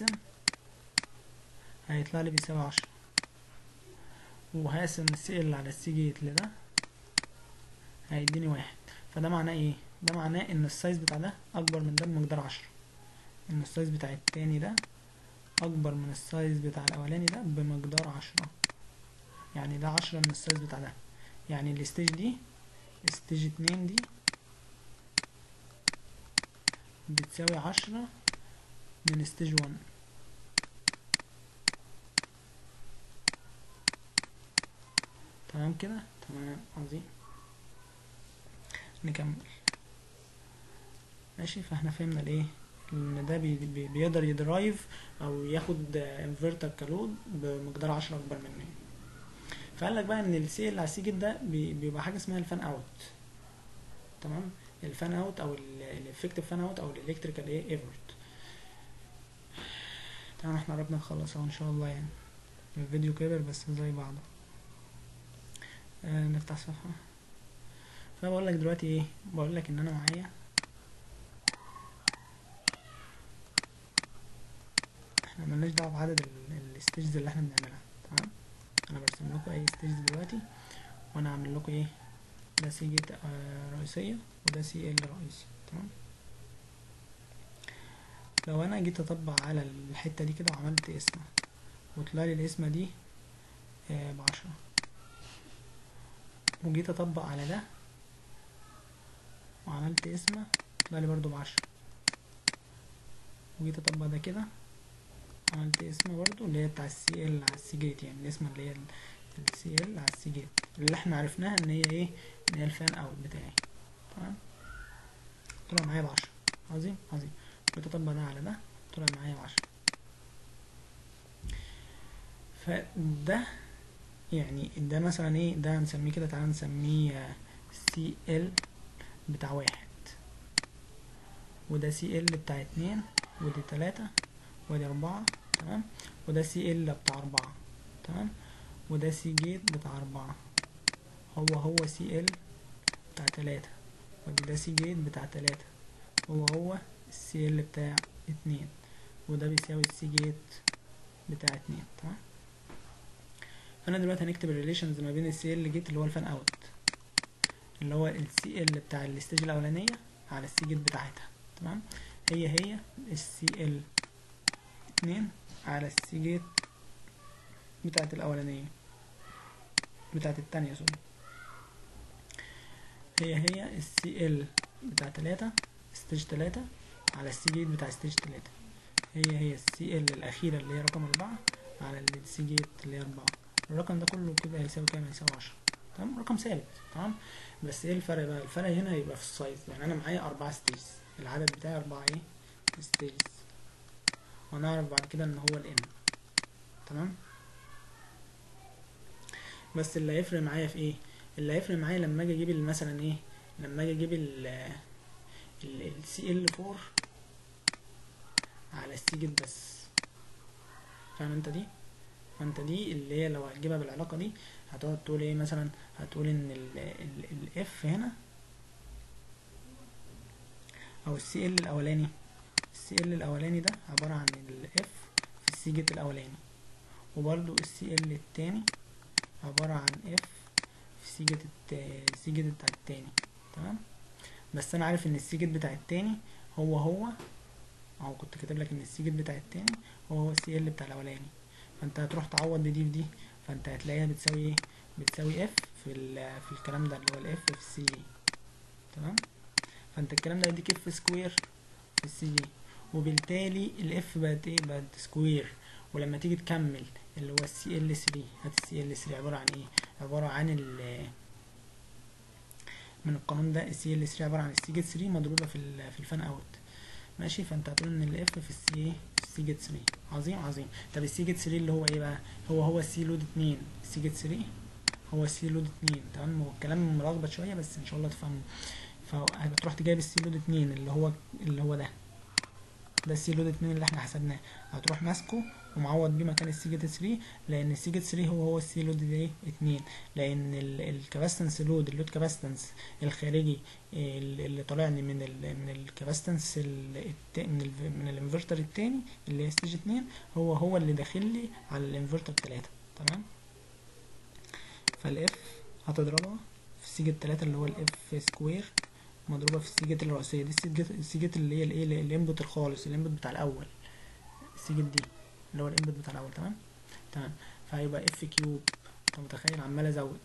هيطلع لي بيساوي عشرة وهقسم السي ال على السي جيت لده هيديني واحد فده معناه ايه ده معناه ان السايز بتاع ده اكبر من ده بمقدار عشرة ان السايز بتاع التاني ده اكبر من السايز بتاع الاولاني ده بمقدار عشرة يعني ده عشرة من السايز بتاع ده يعني الستيج دي ستيج اتنين دي بتساوي عشرة من ستيج وان تمام كده تمام عظيم نكمل ماشي فاحنا فهمنا الايه ان ده بي بي بيقدر يدرايف او ياخد انفرتر كلود بمقدار عشرة اكبر منه فقال لك بقى ان السي اللي على السي جيت ده بي- بيبقى حاجه اسمها الفان اوت تمام الفان اوت او الافكتيف فان اوت او الالكتريكال ايه ايفورت تمام احنا قربنا نخلص اهو ان شاء الله يعني الفيديو كبر بس زي بعضه آه نفتح صفحه فبقول لك دلوقتي ايه بقول لك ان انا معايا احنا ملناش دعوه بعدد الستيجز اللي احنا بنعملها تمام انا برسم لكم اي ستيج دلوقتي وانا اعمل لكم ايه ده سي جيت آه رئيسيه وده سي ال رئيسي تمام لو انا جيت اطبق على الحته دي كده وعملت اسمه وطلع لي الاسمه دي آه بعشرة وجيت اطبق على ده وعملت اسمه طلع لي برضو بعشرة وجيت اطبق ده كده عملت اسمه برضو اللي هي بتاع السي ال على السي جيت يعني الاسم اللي هي السي ال على السي جيت اللي احنا عرفناها ان هي ايه ان هي الفان اوت بتاعي تمام طلع معايا بعشرة عظيم عظيم جيت اطبق ده على ده طلع معايا بعشرة فده يعني ده مثلا ايه ده هنسميه كده تعالى نسميه سي ال بتاع واحد وده سي ال بتاع اتنين ودي تلاتة ودي أربعة تمام وده سي ال بتاع أربعة تمام وده سي جيت بتاع أربعة هو هو سي ال بتاع تلاتة ودي ده سي جيت بتاع تلاتة هو هو السي ال بتاع اتنين وده بيساوي السي جيت بتاع اتنين تمام فانا دلوقتي هنكتب الريليشنز ما بين السي ال جيت اللي هو الفان اوت اللي هو السي ال بتاع الستيج الاولانيه على السي جيت بتاعتها تمام هي هي السي ال اتنين على السي جيت بتاعت الاولانيه بتاعت التانية سوري هي هي السي ال بتاع تلاتة ستيج تلاتة على السي جيت بتاع ستيج تلاتة هي هي السي ال الأخيرة اللي هي رقم أربعة على السي جيت اللي هي أربعة الرقم ده كله كده هيساوي كام هيساوي عشرة تمام رقم ثابت تمام بس ايه الفرق بقى الفرق هنا هيبقى في السايز يعني انا معايا أربعة ستيجز العدد بتاعي أربعة ايه ستيجز وهنعرف بعد كده ان هو الام تمام بس اللي هيفرق معايا في ايه اللي هيفرق معايا لما اجي اجيب مثلا ايه لما اجي اجيب ال السي ال 4 على السي جيت بس فاهم انت دي فانت دي اللي هي لو هتجيبها بالعلاقه دي هتقعد تقول ايه مثلا هتقول ان الاف هنا او السي ال الاولاني السي ال الاولاني ده عباره عن الاف في السي جيت الاولاني وبرده السي ال التاني عباره عن اف في السي جيت السي جيت بتاع التاني تمام بس انا عارف ان السي جيت بتاع التاني هو هو اهو كنت كاتب لك ان السي جيت بتاع التاني هو هو السي ال بتاع الاولاني فانت هتروح تعوض بدي في دي فانت هتلاقيها بتساوي ايه بتساوي اف في في الكلام ده اللي هو الاف في السي جي تمام فانت الكلام ده هيديك اف سكوير في السي جي وبالتالي الاف بقت ايه بقت سكوير ولما تيجي تكمل اللي هو السي ال 3 هات السي ال 3 عباره عن ايه عباره عن ال من القانون ده السي ال 3 عباره عن السي جيت 3 مضروبه في ال في الفان اوت ماشي فانت هتقول ان الاف في السي ايه السي جيت 3 عظيم عظيم طب السي جيت 3 اللي هو ايه بقى هو هو السي لود 2 السي جيت 3 هو السي لود 2 تمام هو الكلام ملخبط شويه بس ان شاء الله تفهمه فهتروح تجيب السي لود 2 اللي هو اللي هو ده ده السي لود 2 اللي احنا حسبناه هتروح ماسكه ومعوض بيه مكان السي جيت 3 لان السي جيت 3 هو هو السي لود ايه 2 لان الكاباستنس لود اللود كاباستنس الخارجي اللي طالعني من ال من الكاباستنس من ال من الانفرتر التاني اللي هي ستيج 2 هو هو اللي داخل لي على الانفرتر 3 تمام فالاف هتضربها في السي جيت 3 اللي هو الاف سكوير مضروبه في السيجات الرئيسيه دي السيجات السيجات اللي هي الايه الانبوت الخالص الانبوت بتاع الاول السيجات دي اللي هو الانبوت بتاع الاول تمام تمام فهيبقى اف كيوب انت متخيل عمال ازود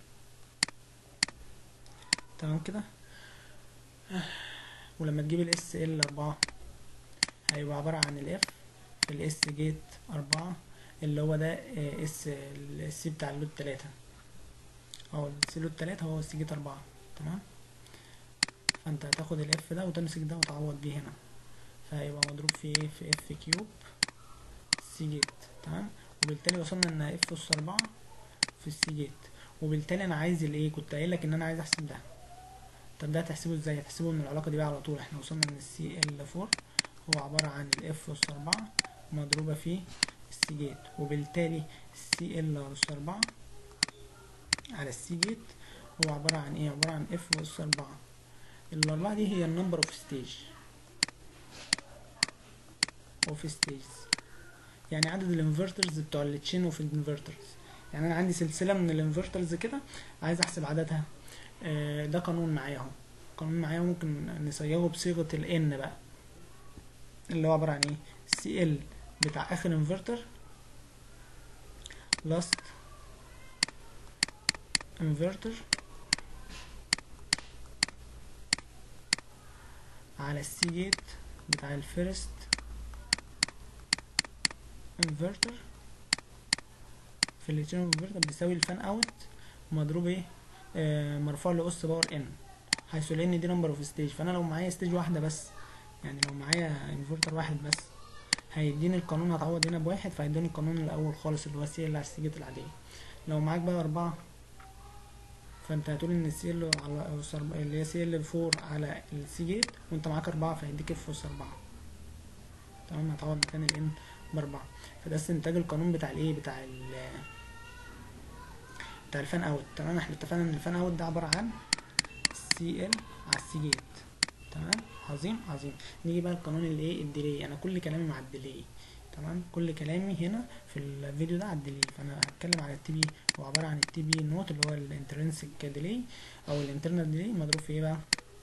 تمام كده ولما تجيب الاس ال 4 هيبقى عباره عن الاف في الاس جيت 4 اللي هو ده اس السي بتاع اللود 3 اهو السي لود 3 هو السي جيت 4 تمام فانت هتاخد الاف ده وتمسك ده وتعوض بيه هنا فهيبقى مضروب في ايه في اف كيوب سي جيت تمام وبالتالي وصلنا ان اف اس اربعة في السي جيت وبالتالي انا عايز الايه كنت قايل لك ان انا عايز احسب ده طب ده هتحسبه ازاي هتحسبه من العلاقه دي بقى على طول احنا وصلنا ان السي ال 4 هو عباره عن الاف اس اربعة مضروبه في السي جيت وبالتالي السي ال اس اربعة على السي جيت هو عباره عن ايه عباره عن اف اس اربعة الأربعة دي هي النمبر اوف ستيج اوف ستيجز يعني عدد الانفرترز بتوع التشين اوف الانفرترز يعني انا عندي سلسلة من الانفرترز كده عايز احسب عددها آه ده قانون معايا اهو قانون معايا ممكن نصيغه بصيغة الان بقى اللي هو عبارة عن ايه سي ال بتاع اخر انفرتر لاست انفرتر على السي جيت بتاع الفيرست انفرتر في الاتنين انفرتر بيساوي الفان اوت مضروب ايه آه مرفوع لأس باور ان حيث لان دي نمبر اوف ستيج فانا لو معايا ستيج واحده بس يعني لو معايا انفرتر واحد بس هيديني القانون هتعوض هنا بواحد فهيديني القانون الاول خالص اللي هو السي ال على السيجات العاديه لو معاك بقى اربعه فانت هتقول ان السي ال على أس أربعة- اللي هي سي ال فور على السي جيت وانت معاك اربعه فهيديك اف اس اربعه تمام هتعوض مكان الان باربعه فده استنتاج القانون بتاع الايه بتاع ال بتاع الفان اوت تمام احنا اتفقنا ان الفان اوت ده عباره عن سي ال على السي جيت تمام عظيم عظيم نيجي بقى القانون الايه الديلي انا كل كلامي مع الديلي تمام كل كلامي هنا في الفيديو ده على الديلي فانا هتكلم على التي بي هو عباره عن التي بي نوت اللي هو الانترنسك ديلي او الانترنال ديلي مضروب في ايه بقى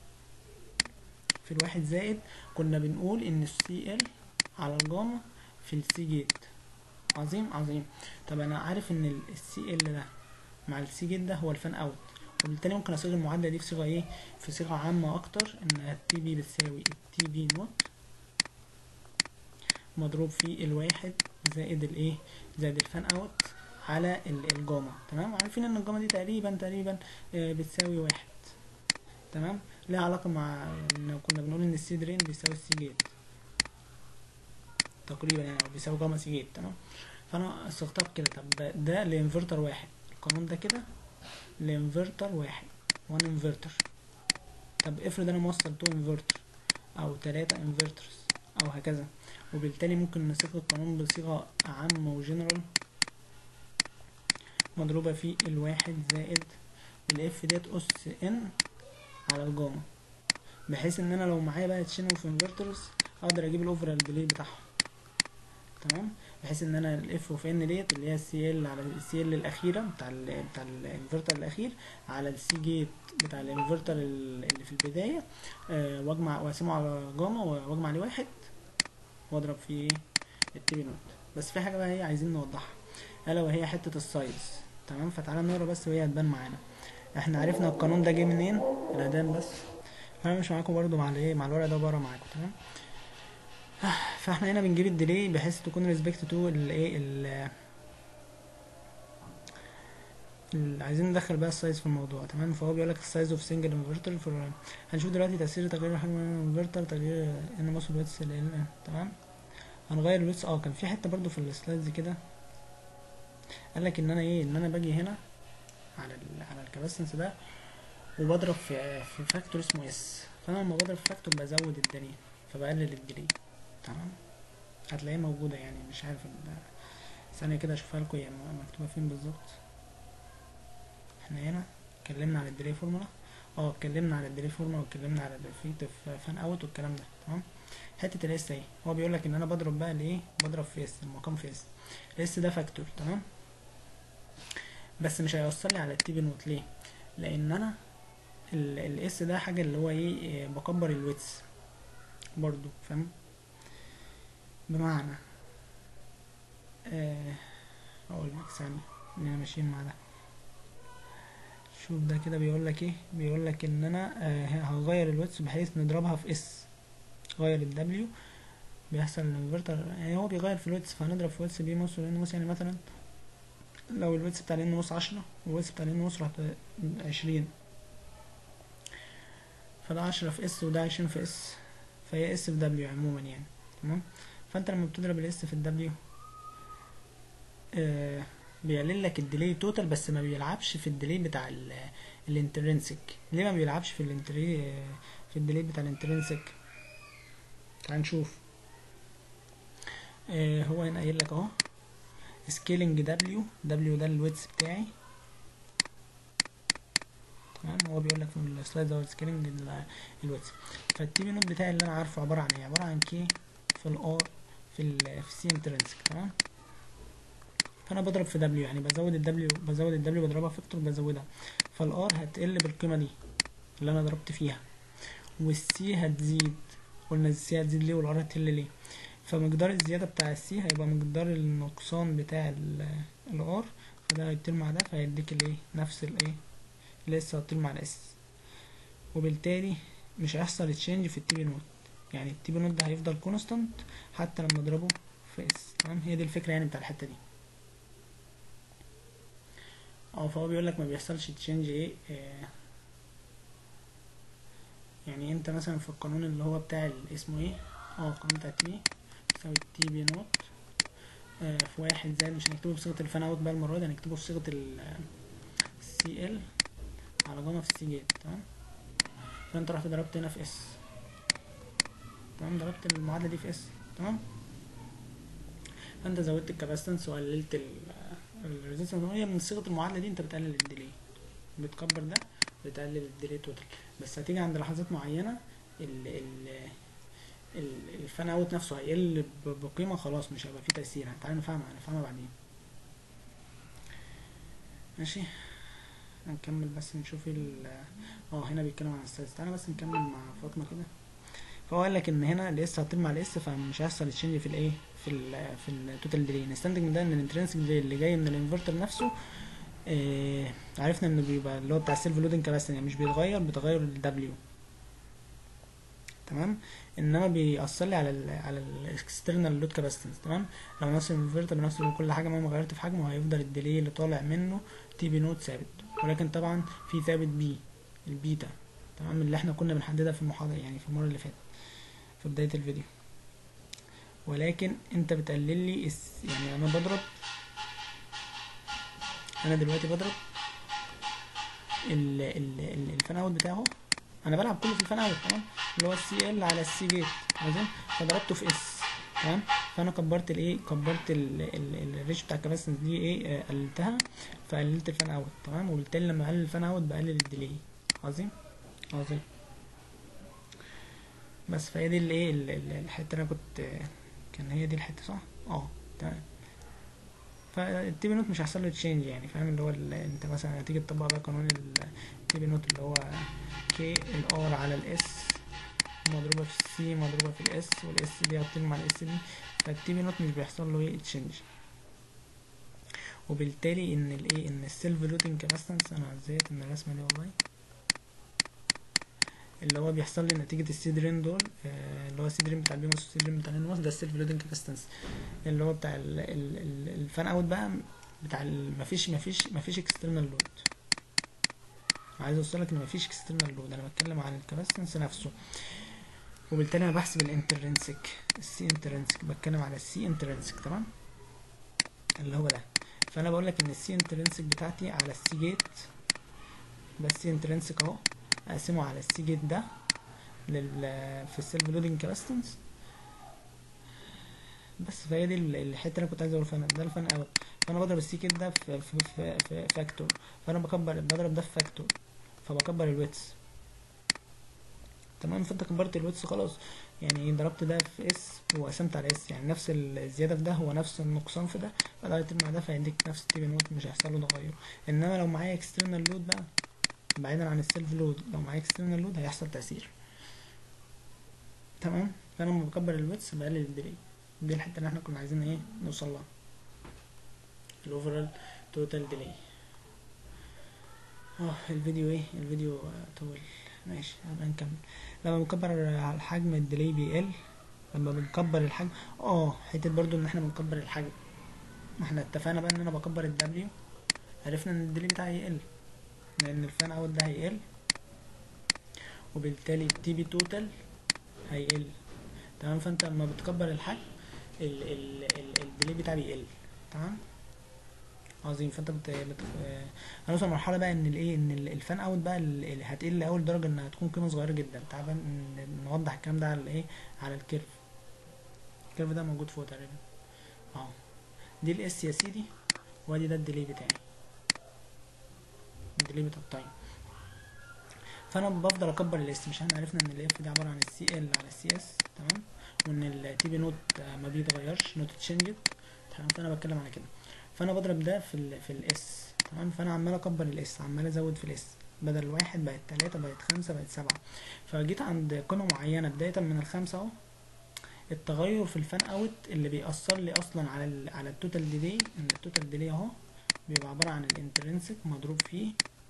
في الواحد زائد كنا بنقول ان السي ال على الجاما في السي جيت عظيم عظيم طب انا عارف ان السي ال ده مع السي جيت ده هو الفان اوت وبالتالي ممكن اصيغ المعادله دي في صيغه ايه في صيغه عامه اكتر ان التي بي بتساوي التي بي نوت مضروب في الواحد زائد الايه زائد الفان اوت على ال- الجاما تمام عارفين ان الجاما دي تقريبا تقريبا آه، بتساوي واحد تمام ليها علاقه مع ان كنا بنقول ان السي درين بيساوي السي جيت تقريبا يعني او بيساوي جاما سي جيت تمام فانا صيغتها بكده طب ده- ده لانفرتر واحد القانون ده كده لانفرتر واحد وان انفرتر طب افرض انا موصل تو انفرتر او تلاتة انفرترز او هكذا وبالتالي ممكن نصيغ القانون بصيغة عامة وجنرال مضروبة في الواحد زائد الاف ديت اس ان على الجاما بحيث ان انا لو معايا بقى تشين اوف انفرترز اقدر اجيب الاوفرال ديلي بتاعهم تمام بحيث ان انا الاف اوف ان ديت اللي هي السي ال على السي ال الاخيره بتاع ال بتاع الانفرتر الاخير على السي جيت بتاع الانفرتر ال- اللي في البدايه أه واجمع واقسمه على جاما واجمع عليه واحد واضرب فيه ايه التي بي نوت بس في حاجه بقى هي عايزين نوضحها الا وهي حته السايز تمام فتعالى نقرا بس وهي هتبان معانا احنا عرفنا القانون ده جه منين الادام بس فانا مش معاكم برضو مع الايه مع الورق ده بره معاكم تمام فاحنا هنا بنجيب الديلي بحيث تكون ريسبكت تو الايه ال ال- عايزين ندخل بقى السايز في الموضوع تمام فهو بيقول لك السايز اوف سنجل انفرتر في هنشوف دلوقتي تاثير تغيير حجم الانفرتر تغيير ان مصر الويتس ال تمام هنغير الويتس اه كان في حته برضو في السلايدز كده قال لك ان انا ايه ان انا باجي هنا على ال على الكاباسنس ده وبضرب في في فاكتور اسمه اس فانا لما بضرب في فاكتور بزود الدنيا فبقلل الديلي تمام هتلاقيها موجودة يعني مش عارف ال- ثانية كده اشوفها لكم هي م- مكتوبة فين بالظبط احنا هنا اتكلمنا على الديلي فورمولا اه اتكلمنا على الديلي فورمولا واتكلمنا على الافكتيف فان اوت والكلام ده تمام حتة الاس اهي هو بيقول لك ان انا بضرب بقى الايه بضرب في اس المقام في اس الاس ده فاكتور تمام بس مش هيوصل لي على التي بي نوت ليه لان انا الاس ده حاجة اللي هو ايه إيه، بكبر الويتس برضو فاهم بمعنى آه، اقول لك ثانية اننا ماشيين مع ده شوف ده كده بيقول لك ايه بيقول لك ان انا آه، هغير الويتس بحيث نضربها في اس غير الدبليو بيحصل الانفرتر يعني هو بيغير في الويتس فهنضرب في ويتس بي نص لان نص يعني مثلا لو الويتس بتاع لان نص عشرة والويتس بتاع لان نص راح عشرين فده عشرة في اس وده عشرين في اس فهي اس في دبليو عموما يعني تمام فانت لما بتضرب الاس في الدبليو آه بيقلل لك الديلي توتال بس ما بيلعبش في الديلي بتاع ال- الانترنسك ليه ما بيلعبش في الانتري في الديلي بتاع الانترنسك تعال نشوف آه هو هنا قايل لك اهو سكيلنج دبليو دبليو ده الويتس بتاعي تمام هو بيقول لك في السلايد ده سكيلنج الويتس فالتي بي نوت بتاعي اللي انا عارفه عباره عن ايه عباره عن كي في الار في ال في السي انترنسك تمام فانا بضرب في دبليو يعني بزود الدبليو بزود الدبليو بضربها فاكتور بزودها فالار هتقل بالقيمه دي اللي انا ضربت فيها والسي هتزيد قلنا السي هتزيد ليه والار هتقل ليه فمقدار الزياده بتاع السي هيبقى مقدار النقصان بتاع الار فده هيتم مع ده فهيديك الايه نفس الايه الاس هتطير مع الاس وبالتالي مش هيحصل تشينج في التي بي نوت يعني التي بي نوت ده هيفضل كونستانت حتى لما اضربه في اس تمام هي دي الفكره يعني بتاع الحته دي اه فهو بيقول لك ما بيحصلش تشينج ايه آه يعني انت مثلا في القانون اللي هو بتاع ال- اسمه ايه اه القانون بتاع تي بيساوي تي بي نوت آه في واحد زائد مش هنكتبه بصيغة الفان اوت بقى المرة دي هنكتبه بصيغة ال سي ال على جاما في السي جيت تمام فانت رحت ضربت هنا في اس تمام ضربت المعادلة دي في اس تمام فانت زودت الكاباستنس وقللت الريزيستنس وهي من صيغة المعادلة دي انت بتقلل الديلي بتكبر ده بتقلل الديلي توتال بس هتيجي عند لحظات معينة ال ال ال- الفان اوت نفسه هيقل ب- بقيمة خلاص مش هيبقى فيه تأثير تعالى نفهمها هنفهمها بعدين ماشي هنكمل بس نشوف ال اه هنا بيتكلم عن السادس تعالى بس نكمل مع فاطمة كده فهو قال لك ان هنا الاس هتطير مع الاس فمش هيحصل تشينج في الايه في ال في التوتال ديلي نستنتج من ده ان الانترنسك ديلي اللي جاي من الانفرتر نفسه آه عرفنا انه بيبقى اللي هو بتاع السيلف لودنج كاباسيتي يعني مش بيتغير بتغير الدبليو تمام انما بيأثر لي على ال على الاكسترنال لود كاباسيتنس تمام لو نفس الانفرتر بنفس كل حاجه مهما غيرت في حجمه هيفضل الديلي اللي طالع منه تي بي نوت ثابت ولكن طبعا في ثابت بي البيتا تمام اللي احنا كنا بنحددها في المحاضره يعني في المره اللي فاتت في بدايه الفيديو ولكن انت بتقلل لي الس... يعني انا بضرب انا دلوقتي بضرب ال ال ال الفان اوت بتاعه انا بلعب كله في الفان اوت تمام اللي هو السي ال على السي جيت عايزين فضربته في اس تمام فانا كبرت الايه كبرت الريش بتاع الكاباسيتنس دي ايه آه، قللتها فقللت الفان اوت تمام وبالتالي لما اقلل الفان اوت بقلل الديلي عظيم عظيم بس فهي دي الايه ال- ال- الحته اللي انا كنت آه، كان هي دي الحته صح اه تمام فالتي بي نوت مش هيحصل له تشينج يعني فاهم اللي هو ال- انت مثلا هتيجي تطبق بقى قانون التي بي نوت اللي هو كي الار على الاس مضروبة في السي مضروبة في الاس والاس دي هتطير مع الاس دي فالتي بي نوت مش بيحصل له ايه تشينج وبالتالي ان الايه ان السيلف لودنج كاباسيتنس انا عزيت ان الرسمة دي والله اللي هو بيحصل لي نتيجة السيدرين دول آه، اللي هو السيدرين بتاع البيموس والسيدرين بتاع الانوس ده السيلف لودنج كاباسيتنس اللي هو بتاع ال- ال- ال- الفان اوت بقى بتاع ال- مفيش مفيش مفيش اكسترنال لود عايز اوصلك ان مفيش اكسترنال لود انا بتكلم عن الكاباسيتنس نفسه وبالتالي انا بحسب الانترنسك السي انترنسك بتكلم على السي انترنسك تمام اللي هو ده فانا بقول لك ان السي انترنسك بتاعتي على السي جيت بس السي انترنسك اهو اقسمه على السي جيت ده لل في السيلف لودنج كاباسيتنس بس فهي دي ال- الحته اللي انا كنت عايز اقول فانا ده الفان اوت فانا بضرب السي جيت ده في في في, في فاكتور فانا بكبر بضرب ده في فاكتور فبكبر الويتس تمام فانت كبرت الويتس خلاص يعني ضربت ده في اس وقسمت على اس يعني نفس الزياده في ده هو نفس النقصان في ده فده مع ده فيديك نفس التي بي نوت مش هيحصل له تغير انما لو معايا اكسترنال لود بقى بعيدا عن السيلف لود لو معايا اكسترنال لود هيحصل تاثير تمام فانا لما بكبر الويتس بقلل الديلي دي الحته اللي احنا كنا عايزين ايه نوصل لها الاوفرال توتال ديلي اه الفيديو ايه الفيديو آه، طول ماشي هنبقى نكمل لما بنكبر على الحجم الديلي بيقل لما بنكبر الحجم اه حته برضو ان احنا بنكبر الحجم ما احنا اتفقنا بقى ان انا بكبر الدبليو عرفنا ان الديلي بتاعي يقل لان الفان اوت ده هيقل وبالتالي التي بي توتال هيقل تمام فانت لما بتكبر الحجم ال ال ال الديلي بتاعي بيقل تمام عظيم فانت بت... بت... آه، هنوصل لمرحله بقى ان الايه ان ال- الفان اوت بقى ال- ال- هتقل اول درجه انها هتكون قيمه صغيره جدا تعال بقى ن- نوضح الكلام ده على الايه على الكيرف الكيرف ده موجود فوق تقريبا اه دي الاس يا سيدي وادي ده الديلي بتاعي الديلي بتاع التايم فانا بفضل اكبر الاس مش احنا عرفنا ان الاف دي عباره عن السي ال على السي اس تمام وان التي بي نوت آه، ما بيتغيرش نوت تشينجد تمام فانا بتكلم على كده فانا بضرب ده في ال في الاس تمام فانا عمال اكبر الاس عمال ازود في الاس بدل واحد بقت تلاتة بقت خمسة بقت سبعة فجيت عند قيمة معينة بداية من الخمسة اهو التغير في الفان اوت اللي بيأثر لي اصلا على ال على التوتال ديلي ان التوتال ديلي اهو بيبقى عبارة عن الانترنسك مضروب فيه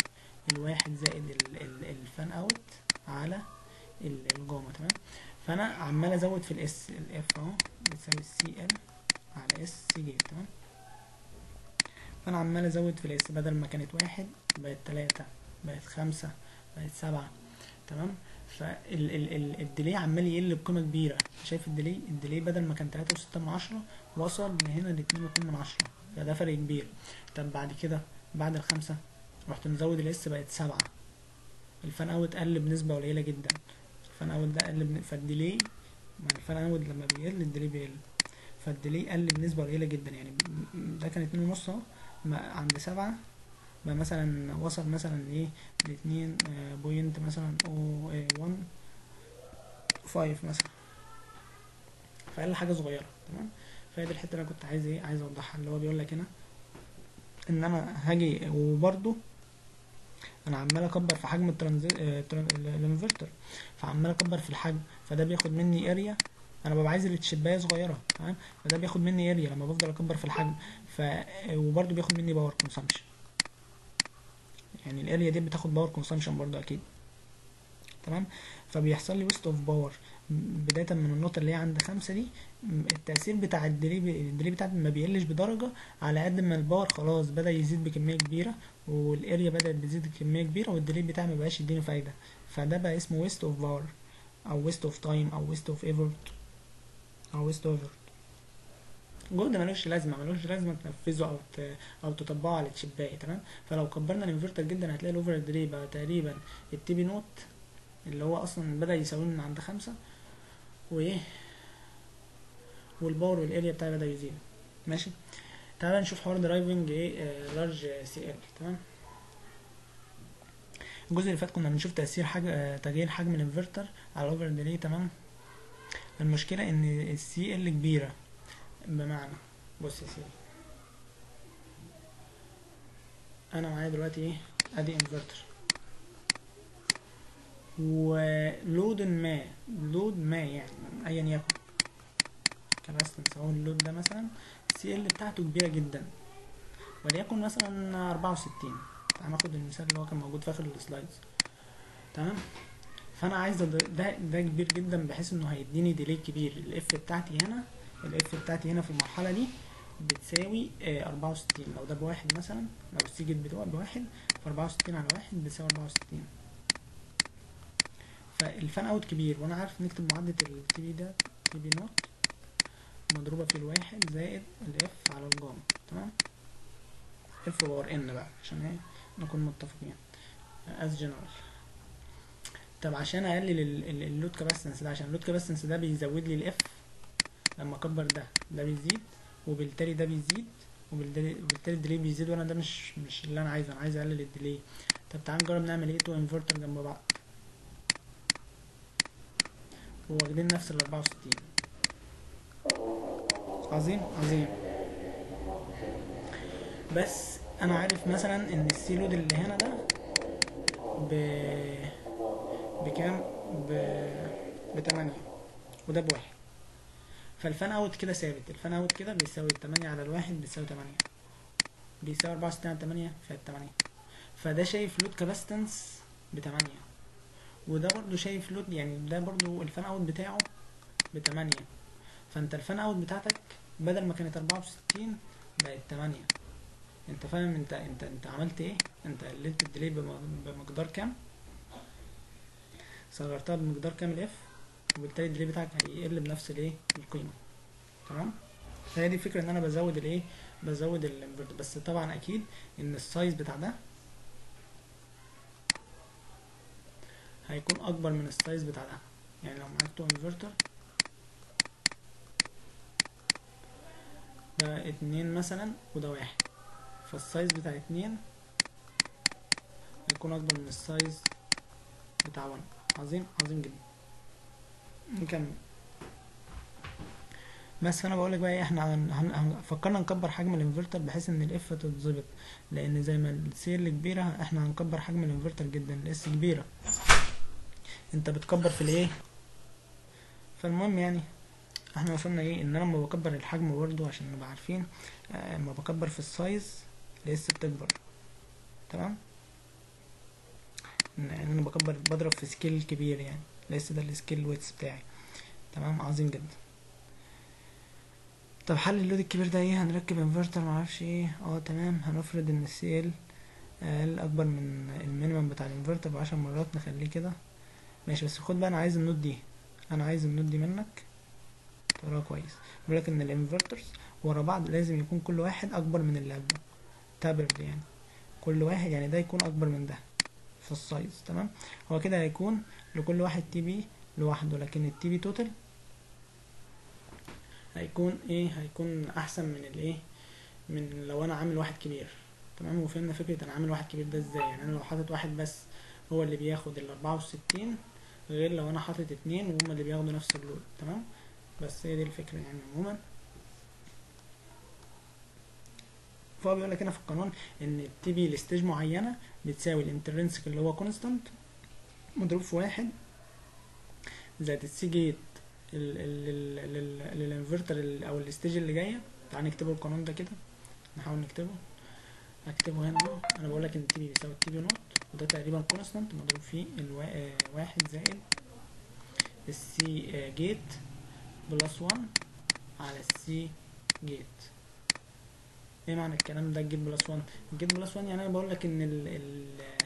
الواحد زائد ال- ال- الفان اوت على ال- الجاما تمام فانا عمال ازود في الاس الاف اهو بتساوي سي ال على اس سي جيت تمام فانا عمال ازود في الاس بدل ما كانت واحد بقت تلاتة بقت خمسة بقت سبعة تمام فالديلي عمال يقل بقيمة كبيرة شايف الديلي الديلي بدل ما كان تلاتة وستة من عشرة وصل من هنا لاتنين واتنين من عشرة فده فرق كبير طب بعد كده بعد الخمسة رحت مزود الاس بقت سبعة الفان اوت قل بنسبة قليلة جدا الفان اوت ده قل بن... فالديلي ما الفان اوت لما بيقل الديلي بيقل فالديلي قل بنسبة قليلة جدا يعني ده كان اتنين ونص اهو ما- عند سبعة بقى مثلا وصل مثلا ايه لاتنين آه، بوينت مثلا او آه، ون فايف مثلا فقل حاجة صغيرة تمام فهي دي الحتة اللي انا كنت عايز ايه عايز اوضحها اللي هو بيقول لك هنا ان انا هاجي وبرده انا عمال اكبر في حجم الترانزي... آه، تران- ال- الانفرتر فعمال اكبر في الحجم فده بياخد مني اريا انا ببقى عايز التشبايه صغيره تمام فده بياخد مني اريا لما بفضل اكبر في الحجم ف وبرده بياخد مني باور كونسامشن يعني الاريا دي بتاخد باور كونسامشن برضه اكيد تمام فبيحصل لي ويست اوف باور بداية من النقطة اللي هي عند خمسة دي م- التأثير بتاع الديلي الديلي بتاعتي ما بيقلش بدرجة على قد ما الباور خلاص بدأ يزيد بكمية كبيرة والاريا بدأت بتزيد بكمية كبيرة والديلي بتاعي ما بقاش يديني فايدة فده بقى اسمه ويست اوف باور او ويست اوف تايم او ويست اوف ايفورت او ويست اوف جهد ملوش لازمة ملوش لازمة تنفذه أو ت... أو تطبقه على الشباية تمام فلو كبرنا الانفرتر جدا هتلاقي الأوفر ديلي بقى تقريبا التي بي نوت اللي هو أصلا بدأ يساوي من عند خمسة وإيه والباور والاريا بتاعي بدأ يزيد ماشي تعالى نشوف حوار درايفنج ايه لارج سي ال تمام الجزء اللي فات كنا بنشوف تأثير حاجة آه، تغيير حجم الانفرتر على الأوفر ديلي تمام المشكلة إن السي ال كبيرة بمعنى بص يا سيدي انا معايا دلوقتي ايه ادي انفرتر ولود ما لود ما يعني ايا يكن كباستنس اهو اللود ده مثلا السي ال بتاعته كبيرة جدا وليكن مثلا اربعة وستين تعال ناخد المثال اللي هو كان موجود في اخر السلايدز تمام فانا عايز أض- ده ده كبير جدا بحيث انه هيديني ديلي كبير الاف بتاعتي هنا الاف بتاعتي هنا في المرحلة دي بتساوي أربعة وستين لو ده بواحد مثلا لو السي جيت بتوع بواحد فأربعة وستين على واحد بتساوي أربعة وستين فالفان اوت كبير وانا عارف نكتب معادلة التي بي ده تي بي نوت مضروبة في الواحد زائد الاف على الجاما تمام اف باور ان بقى عشان ايه نكون متفقين از جنرال طب عشان اقلل ال- ال- اللود كاباسيتنس ده عشان اللود كاباسيتنس ده بيزود لي الاف لما اكبر ده ده بيزيد وبالتالي ده بيزيد وبالتالي بالتالي الديلي بيزيد وانا ده مش مش اللي انا عايزه انا عايز اقلل الديلي طب تعال نجرب نعمل ايه تو انفرتر جنب بعض واخدين نفس ال 64 عظيم عظيم بس انا عارف مثلا ان السي لود اللي هنا ده ب بكام ب بتمانية وده بواحد فالفان اوت كده ثابت الفان اوت كده بيساوي التمانية على الواحد بيساوي تمانية بيساوي أربعة وستين على تمانية فالتمانية فده شايف لود كاباستنس بتمانية وده برضو شايف لود يعني ده برضو الفان اوت بتاعه بتمانية فانت الفان اوت بتاعتك بدل ما كانت أربعة وستين بقت تمانية انت فاهم انت انت انت عملت ايه انت قللت الديلي بم- بمقدار كام صغرتها بمقدار كام الاف وبالتالي الديلي بتاعك هيقل بنفس الايه القيمه تمام فهي دي الفكره ان انا بزود الايه بزود الانفرتر بس طبعا اكيد ان السايز بتاع ده هيكون اكبر من السايز بتاع ده يعني لو معاك تو انفرتر ده اتنين مثلا وده واحد فالسايز بتاع اتنين هيكون اكبر من السايز بتاع واحد عظيم عظيم جدا نكمل بس فانا بقول لك بقى ايه احنا هن... هن... هن... فكرنا نكبر حجم الانفرتر بحيث ان الاف تتظبط لان زي ما السير كبيره احنا هنكبر حجم الانفرتر جدا الاس كبيره انت بتكبر في الايه فالمهم يعني احنا وصلنا ايه ان انا لما بكبر الحجم برضو عشان نبقى عارفين آه، لما بكبر في السايز الاس بتكبر تمام ان إن انا بكبر بضرب في سكيل كبير يعني لسه ده السكيل ويتس بتاعي تمام عظيم جدا طب حل اللود الكبير ده ايه هنركب انفرتر معرفش ايه اه تمام هنفرض ان السيل اقل اكبر من المينيمم بتاع الانفرتر بعشر مرات نخليه كده ماشي بس خد بقى انا عايز النود دي انا عايز النود دي منك تقراها كويس بيقول لك ان الانفرترز ورا بعض لازم يكون كل واحد اكبر من اللي قبله تابرد يعني كل واحد يعني ده يكون اكبر من ده في السايز تمام هو كده هيكون لكل واحد تي بي لوحده لكن التي بي توتال هيكون ايه هيكون احسن من الايه من لو انا عامل واحد كبير تمام وفهمنا فكرة انا عامل واحد كبير ده ازاي يعني انا لو حاطط واحد بس هو اللي بياخد ال 64 غير لو انا حاطط اتنين وهما اللي بياخدوا نفس اللود تمام بس هي دي الفكرة يعني عموما فهو بيقول لك هنا في القانون ان التي بي لستيج معينة بتساوي الانترنسك اللي هو كونستانت مضروب في واحد زائد السي جيت للانفرتر او الستيج اللي جايه تعال نكتبه القانون ده كده نحاول نكتبه هكتبه هنا اهو انا بقول لك ان التي بي بيساوي التي بي نوت وده تقريبا كونستانت مضروب فيه الواحد زائد السي جيت بلس 1 على السي جيت ايه معنى الكلام ده الجيت بلس 1 الجيت بلس 1 يعني انا بقول لك ان ال ال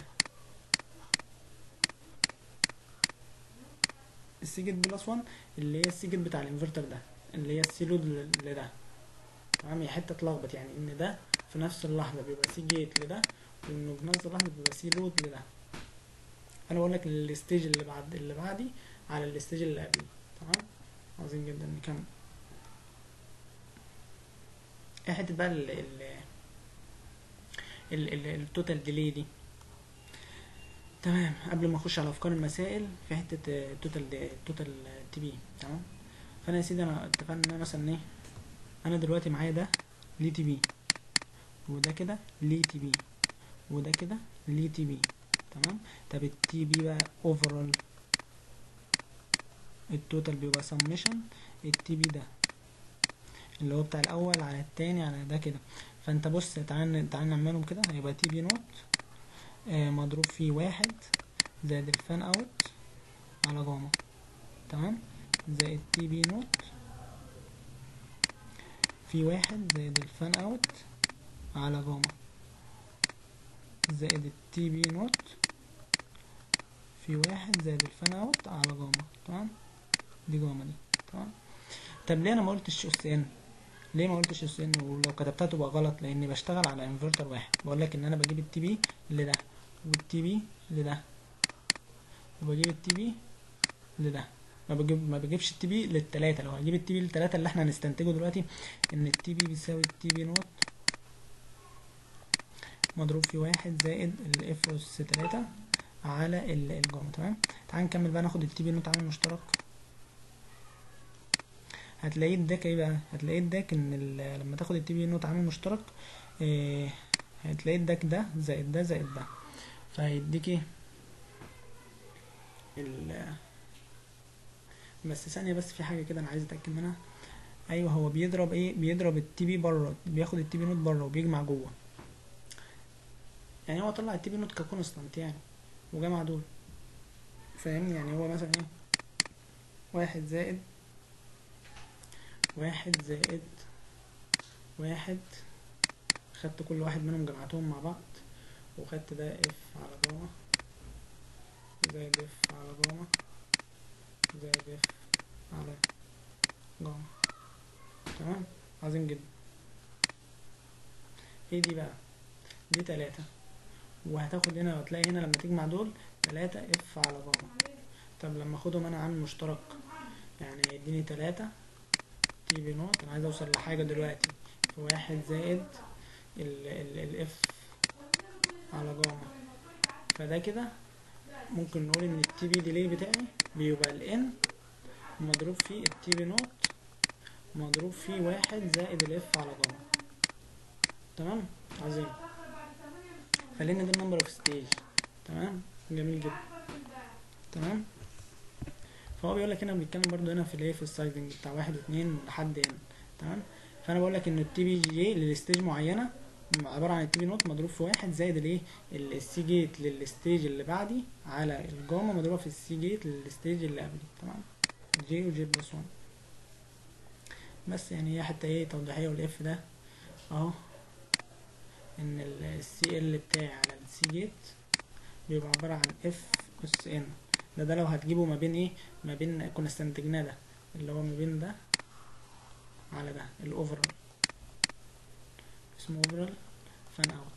السي جيت بلس 1 اللي هي السي جيت بتاع الانفرتر ده اللي هي السي لود لده تمام هي حته اتلخبط يعني ان ده في نفس اللحظه بيبقى سي جيت لده وانه في نفس اللحظه بيبقى سي لود لده انا بقول لك الستيج اللي بعد اللي بعدي على الستيج اللي قبليه تمام عظيم جدا نكمل ايه حته بقى ال ال ال ال التوتال ديلي دي تمام قبل ما اخش على افكار المسائل في حته توتال توتال تي بي تمام فانا يا سيدي انا اتفقنا ان انا مثلا ايه انا دلوقتي معايا ده ليه تي بي وده كده ليه تي بي وده كده ليه تي بي تمام طب التي بي بقى اوفرول التوتال بيبقى سمشن التي بي ده اللي هو بتاع الاول على التاني على ده كده فانت بص تعال تعال نعملهم كده هيبقى تي بي نوت آه مضروب فيه واحد زائد الفان اوت على جاما تمام زائد تي بي نوت في واحد زائد الفان اوت على جاما زائد التي بي نوت في واحد زائد الفان اوت على جاما تمام دي جاما دي تمام طب ليه انا ما قلتش اس ان ليه ما قلتش اس ان ولو كتبتها تبقى غلط لاني بشتغل على انفرتر واحد بقول لك ان انا بجيب التي بي لده والتي بي لده وبجيب التي بي لده ما بجيب ما بجيبش التي بي للتلاتة لو هجيب التي بي للتلاتة اللي احنا هنستنتجه دلوقتي ان التي بي بيساوي التي بي نوت مضروب في واحد زائد الاف اس تلاتة على الجاما تمام تعال نكمل بقى ناخد التي بي نوت عامل مشترك هتلاقيه اداك ايه بقى هتلاقيه اداك ان لما تاخد التي بي نوت عامل مشترك اه هتلاقيه اداك ده زائد ده زائد ده فهيديك ايه ال بس ثانية بس في حاجة كده أنا عايز أتأكد منها أيوه هو بيضرب إيه بيضرب التي بي بره بياخد التي بي نوت بره وبيجمع جوه يعني هو طلع التي بي نوت ككونستانت يعني وجمع دول فاهمني يعني هو مثلا إيه واحد زائد واحد زائد واحد خدت كل واحد منهم جمعتهم مع بعض وخدت ده اف على جاما زائد اف على جاما زائد اف على جاما تمام عظيم جدا ايه دي بقى دي تلاتة وهتاخد هنا وهتلاقي هنا لما تجمع دول تلاتة اف على جاما طب لما اخدهم انا عامل مشترك يعني هيديني تلاتة تي بي نوت انا عايز اوصل لحاجة دلوقتي في واحد زائد ال ال الاف على جاما فده كده ممكن نقول ان التي بي ديلي بتاعي بيبقى الان مضروب فيه التي بي نوت مضروب فيه واحد زائد الاف على جاما تمام عظيم خلينا ده النمبر اوف ستيج تمام جميل جدا تمام فهو بيقول لك هنا بنتكلم برضو هنا في الايه في السايزنج بتاع واحد واتنين لحد هنا تمام فانا بقول لك ان التي بي جي للستيج معينه عباره عن التي بي نوت مضروب في واحد زائد الايه السي جيت للستيج اللي بعدي على الجاما مضروبه في السي جيت للستيج اللي قبلي تمام جي وجي بلس 1 بس يعني هي حتى ايه توضيحيه والاف ده اهو ان السي ال بتاعي على السي جيت بيبقى عباره عن اف اس ان ده ده لو هتجيبه ما بين ايه ما بين كنا استنتجناه ده اللي هو ما بين ده على ده الاوفرال اسمه اوفرال فان اوت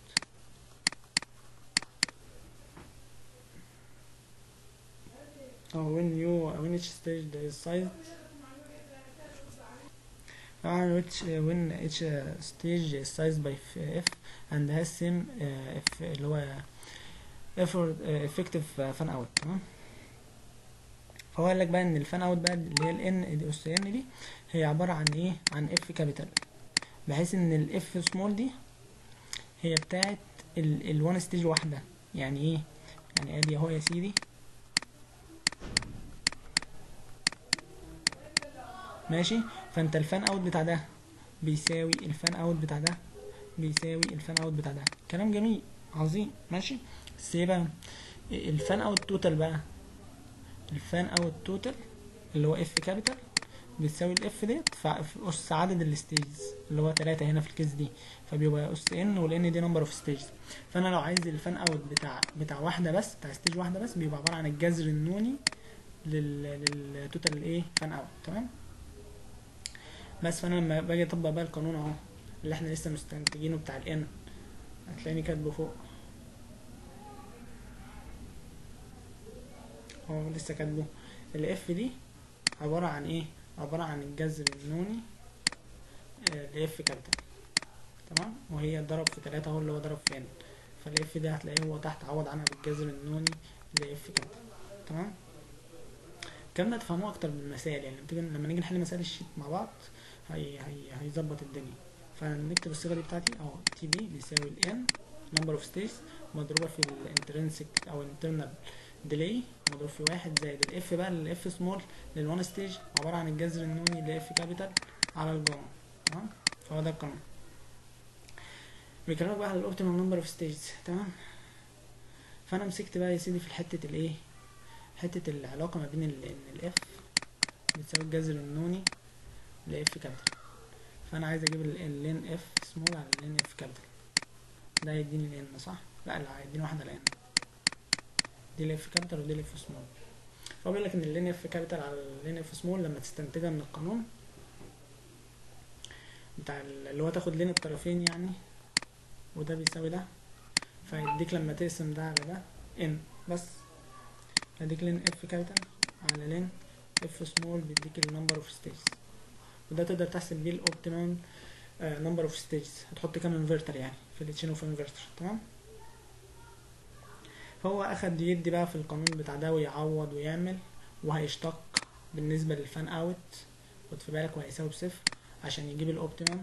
oh when you when each stage is sized uh, which uh, when each uh, stage is sized by f and has same uh, f اللي هو effort uh, effective uh, fan out تمام فهو قال لك بقى ان الفان اوت بقى اللي هي الان دي اس ان دي هي عباره عن ايه عن اف كابيتال بحيث ان الاف سمول دي هي بتاعت الوان ستيج واحده يعني ايه يعني ادي اهو يا سيدي ماشي فانت الفان اوت بتاع ده بيساوي الفان اوت بتاع ده بيساوي الفان اوت بتاع ده كلام جميل عظيم ماشي بس ايه بقى الفان اوت توتال بقى الفان اوت توتال اللي هو اف كابيتال بتساوي الاف ديت في اس عدد الستيجز اللي هو تلاتة هنا في الكيس دي فبيبقى اس ان والان دي نمبر اوف ستيجز فانا لو عايز الفان اوت بتاع بتاع واحده بس بتاع ستيج واحده بس بيبقى عباره عن الجذر النوني لل للتوتال ايه فان اوت تمام بس فانا لما باجي اطبق بقى القانون اهو اللي احنا لسه مستنتجينه بتاع الان هتلاقيني كاتبه فوق هو لسه كاتبه الاف دي عبارة عن ايه عبارة عن الجذر النوني لاف كابيتال تمام وهي ضرب في تلاتة اهو اللي هو ضرب في ان فالاف دي هتلاقيه هو تحت عوض عنها بالجذر النوني لاف كابيتال تمام الكلام ده تفهموه اكتر بالمثال يعني لما نيجي نحل مسائل الشيت مع بعض هي هي هيظبط الدنيا فنكتب الصيغه دي بتاعتي اهو تي بي بيساوي الان نمبر اوف ستيجز مضروبه في الانترنسك او الانترنال ديلي مضروب في واحد زائد الاف بقى الاف سمول للوان ستيج عباره عن الجذر النوني لاف كابيتال على الجاما تمام فهو ده القانون بيكلمك بقى على الاوبتيمال نمبر اوف ستيجز تمام فانا مسكت بقى يا سيدي في حته الايه حته العلاقه ما بين ان الاف بتساوي الجذر النوني لاف كابيتال فانا عايز اجيب اللين اف سمول على اللين اف كابيتال ده هيديني الان صح لا لا هيديني واحده الان دي الاف كابيتال ودي الاف سمول فهو بيقول لك ان اللين اف كابيتال على اللين اف سمول لما تستنتجها من القانون بتاع اللي هو تاخد لين الطرفين يعني وده بيساوي ده فيديك لما تقسم ده على ده ان بس هيديك لين اف كابيتال على لين اف سمول بيديك النمبر اوف ستيجز وده تقدر تحسب بيه الاوبتيمال نمبر اوف ستيجز هتحط كام انفرتر يعني في التشين اوف انفرتر تمام فهو اخد يدي بقى في القانون بتاع ده ويعوض ويعمل وهيشتق بالنسبه للفان اوت خد في بالك وهيساوي بصفر عشان يجيب الاوبتيمم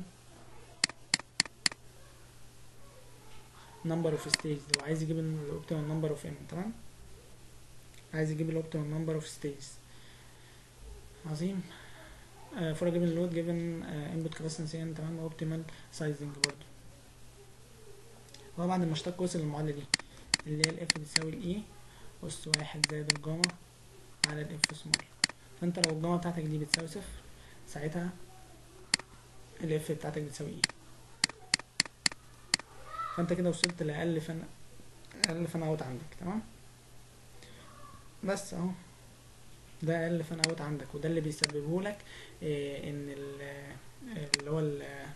نمبر اوف ستيجز لو عايز يجيب الاوبتيمم نمبر اوف ام تمام عايز يجيب الاوبتيمم نمبر اوف ستيجز عظيم فور جيفن لود جيفن انبوت كاباسيتنس ان تمام اوبتيمال سايزنج برضه هو بعد ما اشتق وصل للمعادله دي اللي هي الاف بتساوي الاي اس واحد زائد الجاما على الاف سمول فانت لو الجاما بتاعتك دي بتساوي صفر ساعتها الاف بتاعتك بتساوي اي فانت كده وصلت لاقل فن اقل فان اوت عندك تمام بس اهو ده اقل فان اوت عندك وده اللي بيسببه لك إيه ان اللي هو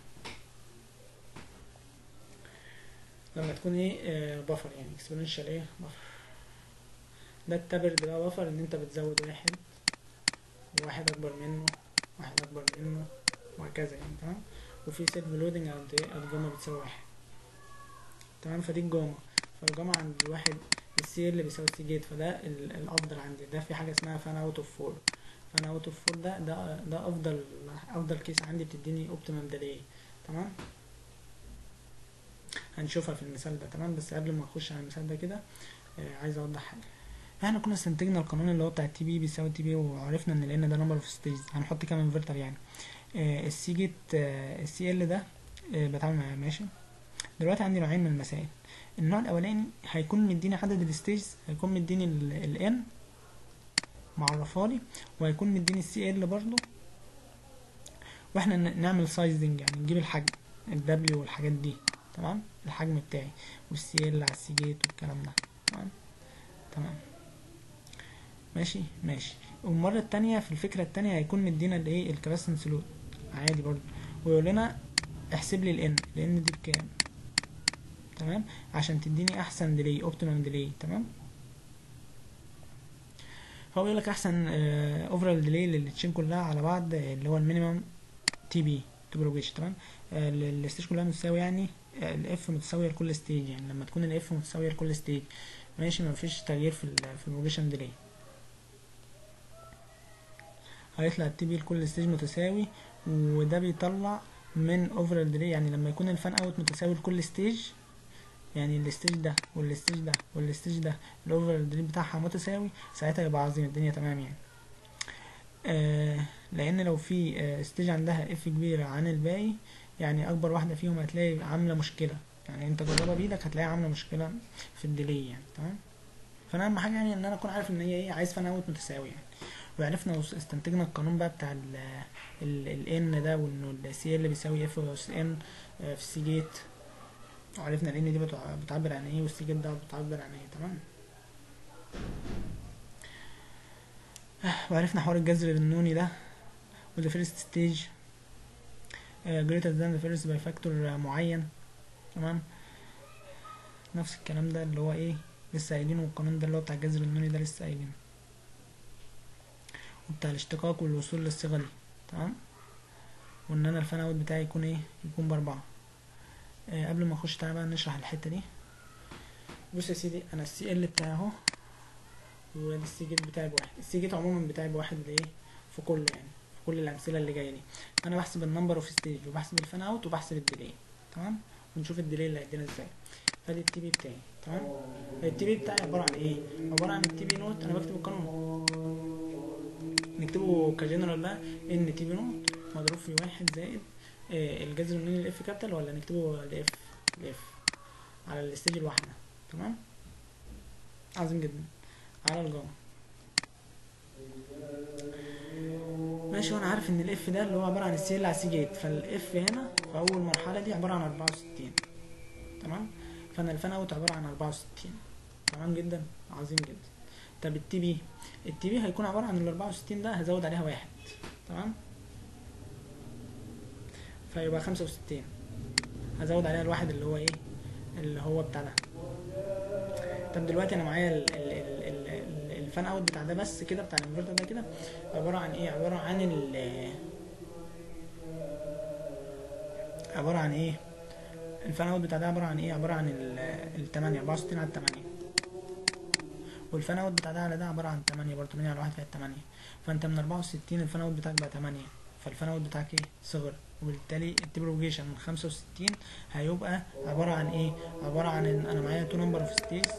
لما تكون ايه بفر يعني اكسبوننشال ايه بفر ده التبرد بقى بفر ان انت بتزود واحد وواحد اكبر منه واحد اكبر منه وهكذا يعني تمام وفي سيلف لودنج عند ايه الجاما بتساوي واحد تمام فدي الجاما فالجاما عند واحد السي اللي بيساوي سي جيت فده الافضل عندي ده في حاجه اسمها فان اوت اوف فور فان اوت اوف فور ده ده ده افضل افضل كيس عندي بتديني اوبتيمم ديلي تمام هنشوفها في المثال ده تمام بس قبل ما نخش على المثال ده كده آه عايز اوضح حاجه احنا كنا استنتجنا القانون اللي هو بتاع التي بي بيساوي تي بي وعرفنا ان لان ده نمبر اوف ستيجز هنحط كام انفرتر يعني آه السي جيت آه السي ال ده آه بتعامل معاه ماشي دلوقتي عندي نوعين من المسائل النوع الاولاني هيكون مديني عدد الستيجز هيكون مديني الان معرفها لي وهيكون مديني السي ال برضو واحنا ن- نعمل سايزنج يعني نجيب الحجم الدبليو والحاجات دي تمام الحجم بتاعي والسي ال على السي جيت والكلام ده تمام تمام ماشي ماشي والمرة التانية في الفكرة التانية هيكون مدينا الايه الكباسنس لود عادي برضو ويقول لنا احسب لي الان الان دي بكام تمام عشان تديني احسن ديلي اوبتيمم ديلي تمام هو بيقول لك احسن اوفرال ديلي للتشين كلها على بعض آه، اللي هو المينيمم تي بي بروجيشن تمام آه، ال- الستيج كلها متساوي يعني الاف متساويه لكل ستيج يعني لما تكون الاف متساويه لكل ستيج ماشي مفيش تغيير في ال في البروجيشن ديلي هيطلع التي بي لكل ستيج متساوي وده بيطلع من اوفرال ديلي يعني لما يكون الفان اوت متساوي لكل ستيج يعني الستيج ده والستيج ده والستيج ده الاوفرال ديلي بتاعها متساوي ساعتها يبقى عظيم الدنيا تمام يعني آه لان لو في آه ستيج عندها اف كبيره عن الباقي يعني اكبر واحده فيهم هتلاقي عامله مشكله يعني انت جربها بايدك هتلاقيها عامله مشكله في الديلي يعني تمام فانا اهم حاجه يعني ان انا اكون عارف ان هي ايه عايز فان اوت متساوي يعني وعرفنا وس- استنتجنا القانون بقى بتاع ال ال ان ده وانه السي ال بيساوي اف اس ان في السي جيت وعرفنا الان دي بتع- بتعبر عن ايه والسي جيت ده بتعبر عن ايه تمام وعرفنا حوار الجذر النوني ده وده فيرست ستيج greater than the first by factor معين تمام نفس الكلام ده اللي هو ايه لسه قايلينه والقانون ده اللي هو بتاع الجذر النوني ده لسه قايلينه وبتاع الاشتقاق والوصول للصيغة دي تمام وان انا الفان اوت بتاعي يكون ايه يكون باربعة آه قبل ما اخش تعالى بقى نشرح الحتة دي بص يا سيدي انا السي ال بتاعي اهو وادي السي جيت بتاعي بواحد السي جيت عموما بتاعي بواحد لايه في كله يعني في كل الامثله اللي جايه دي انا بحسب النمبر اوف ستيج وبحسب الفان اوت وبحسب الديلي تمام ونشوف الديلي اللي هيدينا ازاي فادي التي بي بتاعي تمام التي بي بتاعي عباره عن ايه عباره عن التي بي نوت انا بكتب القانون نكتبه كجنرال بقى ان تي بي نوت مضروب في واحد زائد آه الجذر منين الاف كابيتال ولا نكتبه الاف الاف على الستيج الواحده تمام عظيم جدا على الجاما ماشي وانا عارف ان الاف ده اللي هو عباره عن السي ال على السي جيت فالاف هنا في اول مرحله دي عباره عن 64 تمام فانا الفان اوت عباره عن 64 تمام جدا عظيم جدا طب التي بي التي بي هيكون عباره عن ال 64 ده هزود عليها واحد تمام فيبقى 65 هزود عليها الواحد اللي هو ايه اللي هو بتاع ده طب دلوقتي انا معايا ال- ال- ال- ال- ال- الفان اوت بتاع ده بس كده بتاع الانفرتر ده كده عباره عن ايه عباره عن ال عباره عن ايه الفان اوت بتاع ده عباره عن ايه عباره عن ال ال 8 64 على 8 والفان اوت بتاع ده على ده عباره عن 8 برضه 8 على 1 فيها 8 فانت من 64 الفان اوت بتاعك بقى 8 فالفان اوت بتاعك ايه صغر وبالتالي التبروجيشن من 65 هيبقى عباره عن ايه عباره عن ان انا معايا تو نمبر اوف ستيز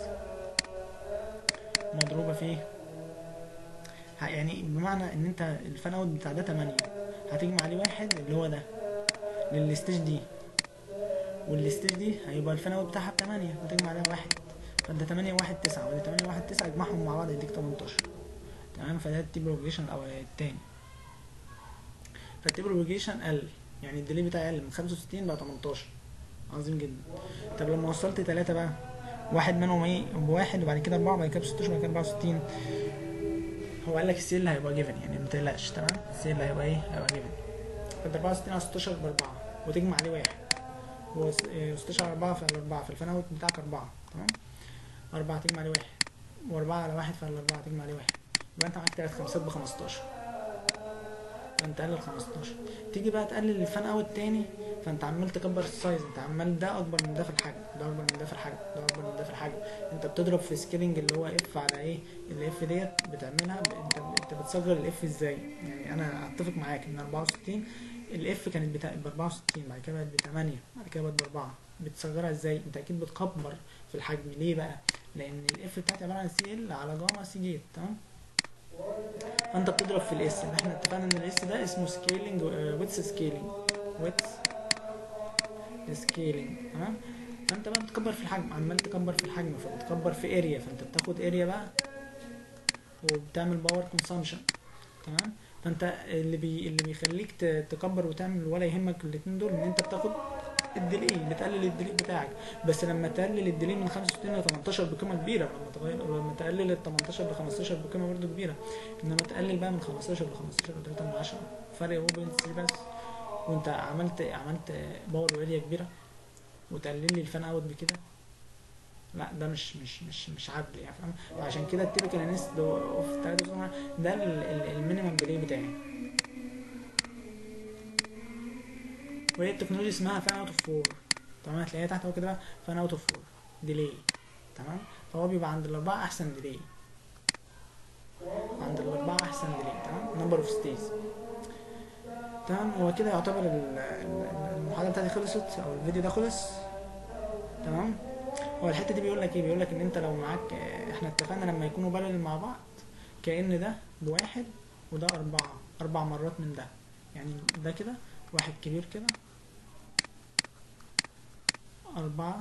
مضروبه في ايه ه- يعني بمعنى ان انت الفان اوت بتاع ده 8 هتجمع عليه واحد اللي هو ده للستيج دي والستيج دي هيبقى الفان اوت بتاعها ب 8 هتجمع عليها واحد فانت 8 1 9 ودي 8 1 9 اجمعهم مع بعض يديك 18 تمام فده التي بروجيشن او التاني فالتي بروجيشن قل يعني الديلي بتاعي قل من 65 بقى 18 عظيم جدا طب لما وصلت 3 بقى واحد منهم ايه بواحد وبعد كده 4 بعد كده ب 16 وبعد كده 64 هو قال لك السيل هيبقى جيفن يعني ما تقلقش تمام السيل هيبقى ايه هيبقى جيفن فانت 64 على 16 ب 4 وتجمع عليه واحد هو س- إيه، 16 على 4 فال 4 فالفان اوت بتاعك 4 تمام 4 تجمع عليه واحد و4 على واحد فال 4 تجمع عليه واحد يبقى انت معاك تلات خمسات ب 15 فانت قلل 15 تيجي بقى تقلل الفان اوت تاني فانت عمال تكبر السايز انت عمال ده اكبر من ده في الحجم ده اكبر من ده في الحجم ده اكبر من ده في الحجم انت بتضرب في سكيلنج اللي هو اف على ايه الاف ديت بتعملها ب- انت انت بتصغر الاف ازاي يعني انا اتفق معاك ان 64 الاف كانت بتا... ب 64 بعد كده بقت ب 8 بعد كده بقت ب 4 بتصغرها ازاي انت اكيد بتكبر في الحجم ليه بقى لان الاف بتاعتي عباره عن سي ال على جاما سي جيت تمام انت بتضرب في الاس اللي احنا اتفقنا ان الاس ده اسمه سكيلينج ويتس سكيلينج ويتس سكيلينج تمام فانت بقى بتكبر في الحجم عمال تكبر في الحجم فبتكبر في اريا فانت بتاخد اريا بقى وبتعمل باور كونسامشن تمام فانت اللي بي اللي بيخليك ت- تكبر وتعمل ولا يهمك الاتنين دول ان انت بتاخد الديلي بتقلل الديلي بتاعك بس لما تقلل الديلي من 65 ل 18 بقيمه كبيره لما تغير لما تقلل ال 18 ل 15 بقيمه برضه كبيره انما تقلل بقى من 15 ل 15 ل 3 من 10 فرق 0.3 بس وانت عملت عملت باور واريا كبيره وتقلل لي الفان اوت بكده لا ده مش مش مش مش عدل يعني فاهم عشان كده التيبيكال انست اوف 3 ده المينيمم ديلي بتاعي وهي التكنولوجيا اسمها فان اوت اوف 4 تمام هتلاقيها تحت اهو كده بقى فان اوت اوف 4 ديلي تمام فهو بيبقى عند الاربعه احسن ديلي عند الاربعه احسن ديلي تمام نمبر اوف ستيز تمام هو كده يعتبر ال- ال- المحاضره بتاعتي خلصت او الفيديو ده خلص تمام هو الحته دي بيقول لك ايه بيقول لك ان انت لو معاك آه، احنا اتفقنا لما يكونوا بارل مع بعض كأن ده بواحد وده أربعة أربع مرات من ده يعني ده كده واحد كبير كده أربعة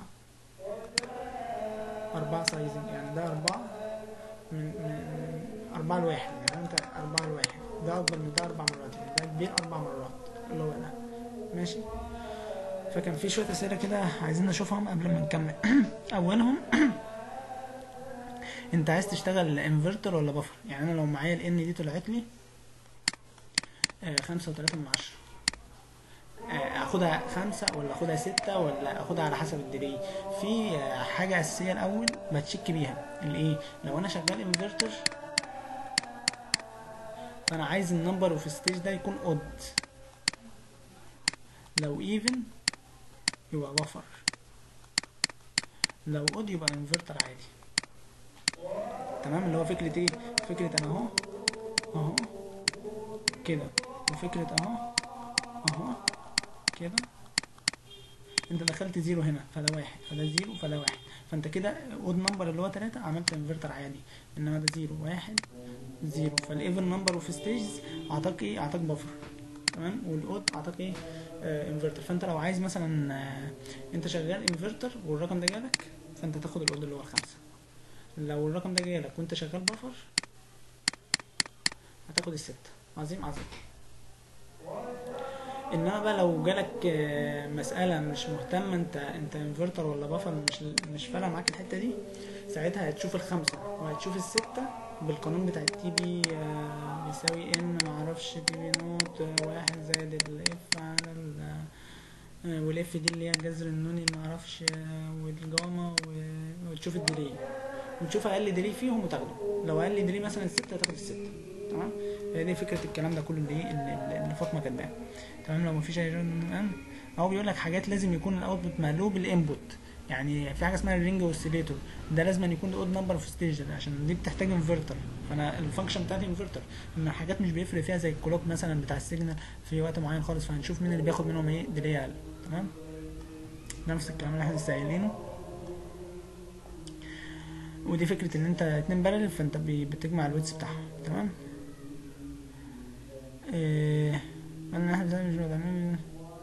أربعة سايزنج يعني ده أربعة من, من من أربعة لواحد يعني أنت أربعة لواحد ده أكبر من ده أربع مرات يعني ده كبير أربع مرات اللي هو ده ماشي فكان في شوية أسئلة كده عايزين نشوفهم قبل ما نكمل أولهم أنت عايز تشتغل انفرتر ولا بفر يعني أنا لو معايا ال N دي طلعت لي آه، خمسة وتلاتة من عشرة آه، اخدها خمسة ولا اخدها ستة ولا اخدها على حسب الديلي في آه، حاجة اساسية الاول بتشيك بيها الايه لو انا شغال انفرتر فانا عايز النمبر اوف ستيج ده يكون اود لو ايفن يبقى بفر لو اود يبقى انفرتر عادي تمام اللي هو فكرة ايه فكرة انا اهو اهو كده وفكرة اهو اهو كده انت دخلت زيرو هنا فده واحد فده زيرو فده واحد فانت كده اود نمبر اللي هو تلاتة عملت انفرتر عادي انما ده زيرو واحد زيرو فالايفن نمبر اوف ستيجز اعطاك ايه اعطاك بفر تمام والاود اعطاك ايه آه انفرتر فانت لو عايز مثلا آه انت شغال انفرتر والرقم ده جالك فانت تاخد الاود اللي هو الخمسة لو الرقم ده جالك وانت شغال بفر هتاخد الستة عظيم عظيم انما بقى لو جالك آه، مسألة مش مهتم انت انت انفرتر ولا بفر مش مش فارقة معاك الحتة دي ساعتها هتشوف الخمسة وهتشوف الستة بالقانون بتاع التي بي آه، بيساوي ان معرفش تي بي نوت آه، واحد زائد الاف على ال آه، والاف دي اللي هي الجذر النوني معرفش آه، والجاما و- وتشوف الديلي وتشوف اقل ديلي فيهم وتاخده لو اقل ديلي مثلا الستة هتاخد الستة تمام هي دي فكرة الكلام ده كله اللي ايه اللي, اللي فاطمة كاتباه تمام لو مفيش اي تمام هو بيقول لك حاجات لازم يكون الاوتبوت مقلوب الانبوت يعني في حاجه اسمها الرينج اوسيليتور ده لازم أن يكون اود نمبر في ستيج عشان دي بتحتاج انفرتر فانا الفانكشن بتاعتي انفرتر ان حاجات مش بيفرق فيها زي الكلوك مثلا بتاع السيجنال في وقت معين خالص فهنشوف مين اللي بياخد منهم ايه ديلي اقل تمام نفس الكلام اللي احنا لسه قايلينه ودي فكره ان انت اتنين بارل فانت بي- بتجمع الويتس بتاعهم تمام إيه انا احنا زي مش بنعمل-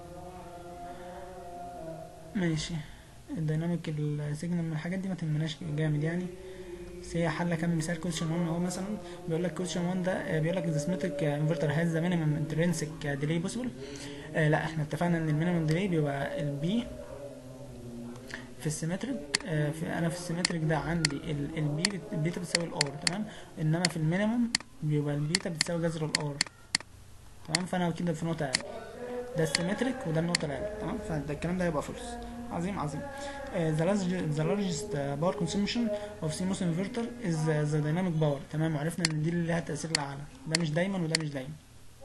ماشي الديناميك السيجنال من الحاجات دي ما تهمناش جامد يعني بس هي حل كام مثال كويشن 1 اهو مثلا بيقول لك كويشن 1 ده آه، بيقول لك ذا سميتك انفرتر هاز ذا مينيمم انترنسك ديلي بوسيبل لا احنا اتفقنا ان المينيمم ديلي بيبقى البي في السيمتريك آه، في انا في السيمتريك ده عندي البي البيتا بتساوي الار تمام انما في المينيمم بيبقى البيتا بتساوي جذر الار تمام فانا كده في نقطه اقل ده السيمتريك وده النقطه الاقل تمام فده الكلام ده هيبقى فولس عظيم عظيم ذا ذا لارجست باور كونسومشن اوف سيموس انفرتر از ذا دايناميك باور تمام وعرفنا ان دي اللي لها التاثير الاعلى ده مش دايما وده مش دايما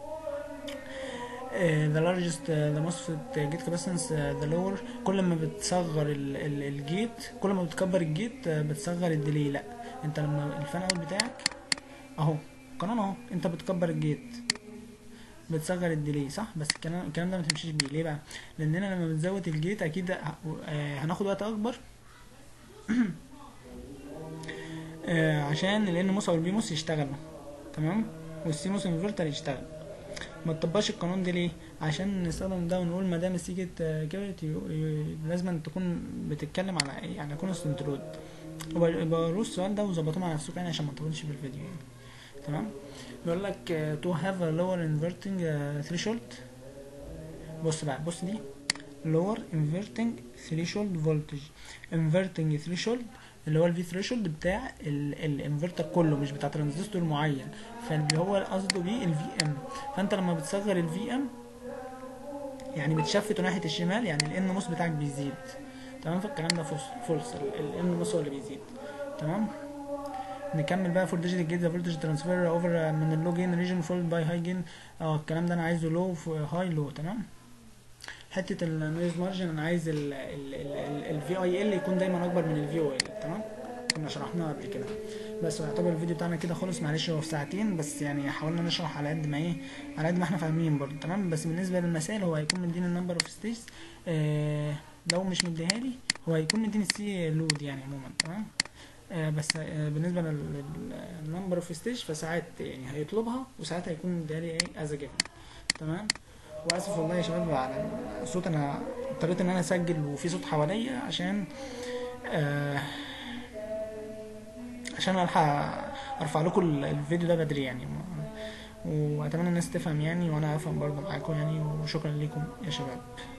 ذا لارجست ذا موست جيت كاباسيتنس ذا لور كل ما بتصغر ال- ال- الجيت كل ما بتكبر الجيت آه، بتصغر الديلي لا انت لما الفان اوت بتاعك اهو قانون اهو انت بتكبر الجيت بتصغر الديلي صح بس الكلام الكلام ده ما تمشيش بيه ليه بقى لاننا لما بنزود الجيت اكيد ه- آه، هناخد وقت اكبر آه، عشان الان موس او البي موس يشتغلوا تمام والسي موس انفرتر يشتغل ما تطبقش القانون ده ليه عشان نستخدم ده ونقول ما دام السيجة كبرت لازم تكون بتتكلم على ايه على كونستنت رود بروح السؤال ده وظبطوه مع نفسكم يعني عشان ما نطولش في الفيديو يعني تمام بيقول لك uh, to have a lower inverting uh, threshold بص بقى بص دي lower inverting threshold voltage inverting threshold اللي هو الفي threshold بتاع الانفرتر كله مش بتاع ترانزستور معين فاللي هو قصده بيه الفي ام فانت لما بتصغر الفي ام يعني بتشفته ناحيه الشمال يعني الان نص بتاعك بيزيد تمام فالكلام ده فولس الان نص هو اللي بيزيد تمام نكمل بقى فور ديجيتال جيت ذا فولتج ترانسفير اوفر من اللو جين ريجن فولد باي هاي جين اه الكلام ده انا عايزه لو هاي لو تمام حته النويز مارجن انا عايز الفي اي ال يكون دايما اكبر من الفي او ال تمام كنا شرحناها قبل كده بس يعتبر الفيديو بتاعنا كده خلص معلش هو في ساعتين بس يعني حاولنا نشرح على قد ما ايه على قد ما احنا فاهمين برضه تمام بس بالنسبه للمسائل هو هيكون مديني النمبر اوف ستيجز آه لو مش مديها لي هو هيكون مديني السي لود يعني عموما تمام آه بس آه بالنسبه للنمبر اوف ستيج فساعات يعني هيطلبها وساعات هيكون مديها لي ايه از جيفن تمام واسف والله يا شباب على الصوت انا اضطريت ان انا اسجل وفي صوت حواليا عشان آه عشان الحق ارفع لكم الفيديو ده بدري يعني واتمنى الناس تفهم يعني وانا افهم برضه معاكم يعني وشكرا لكم يا شباب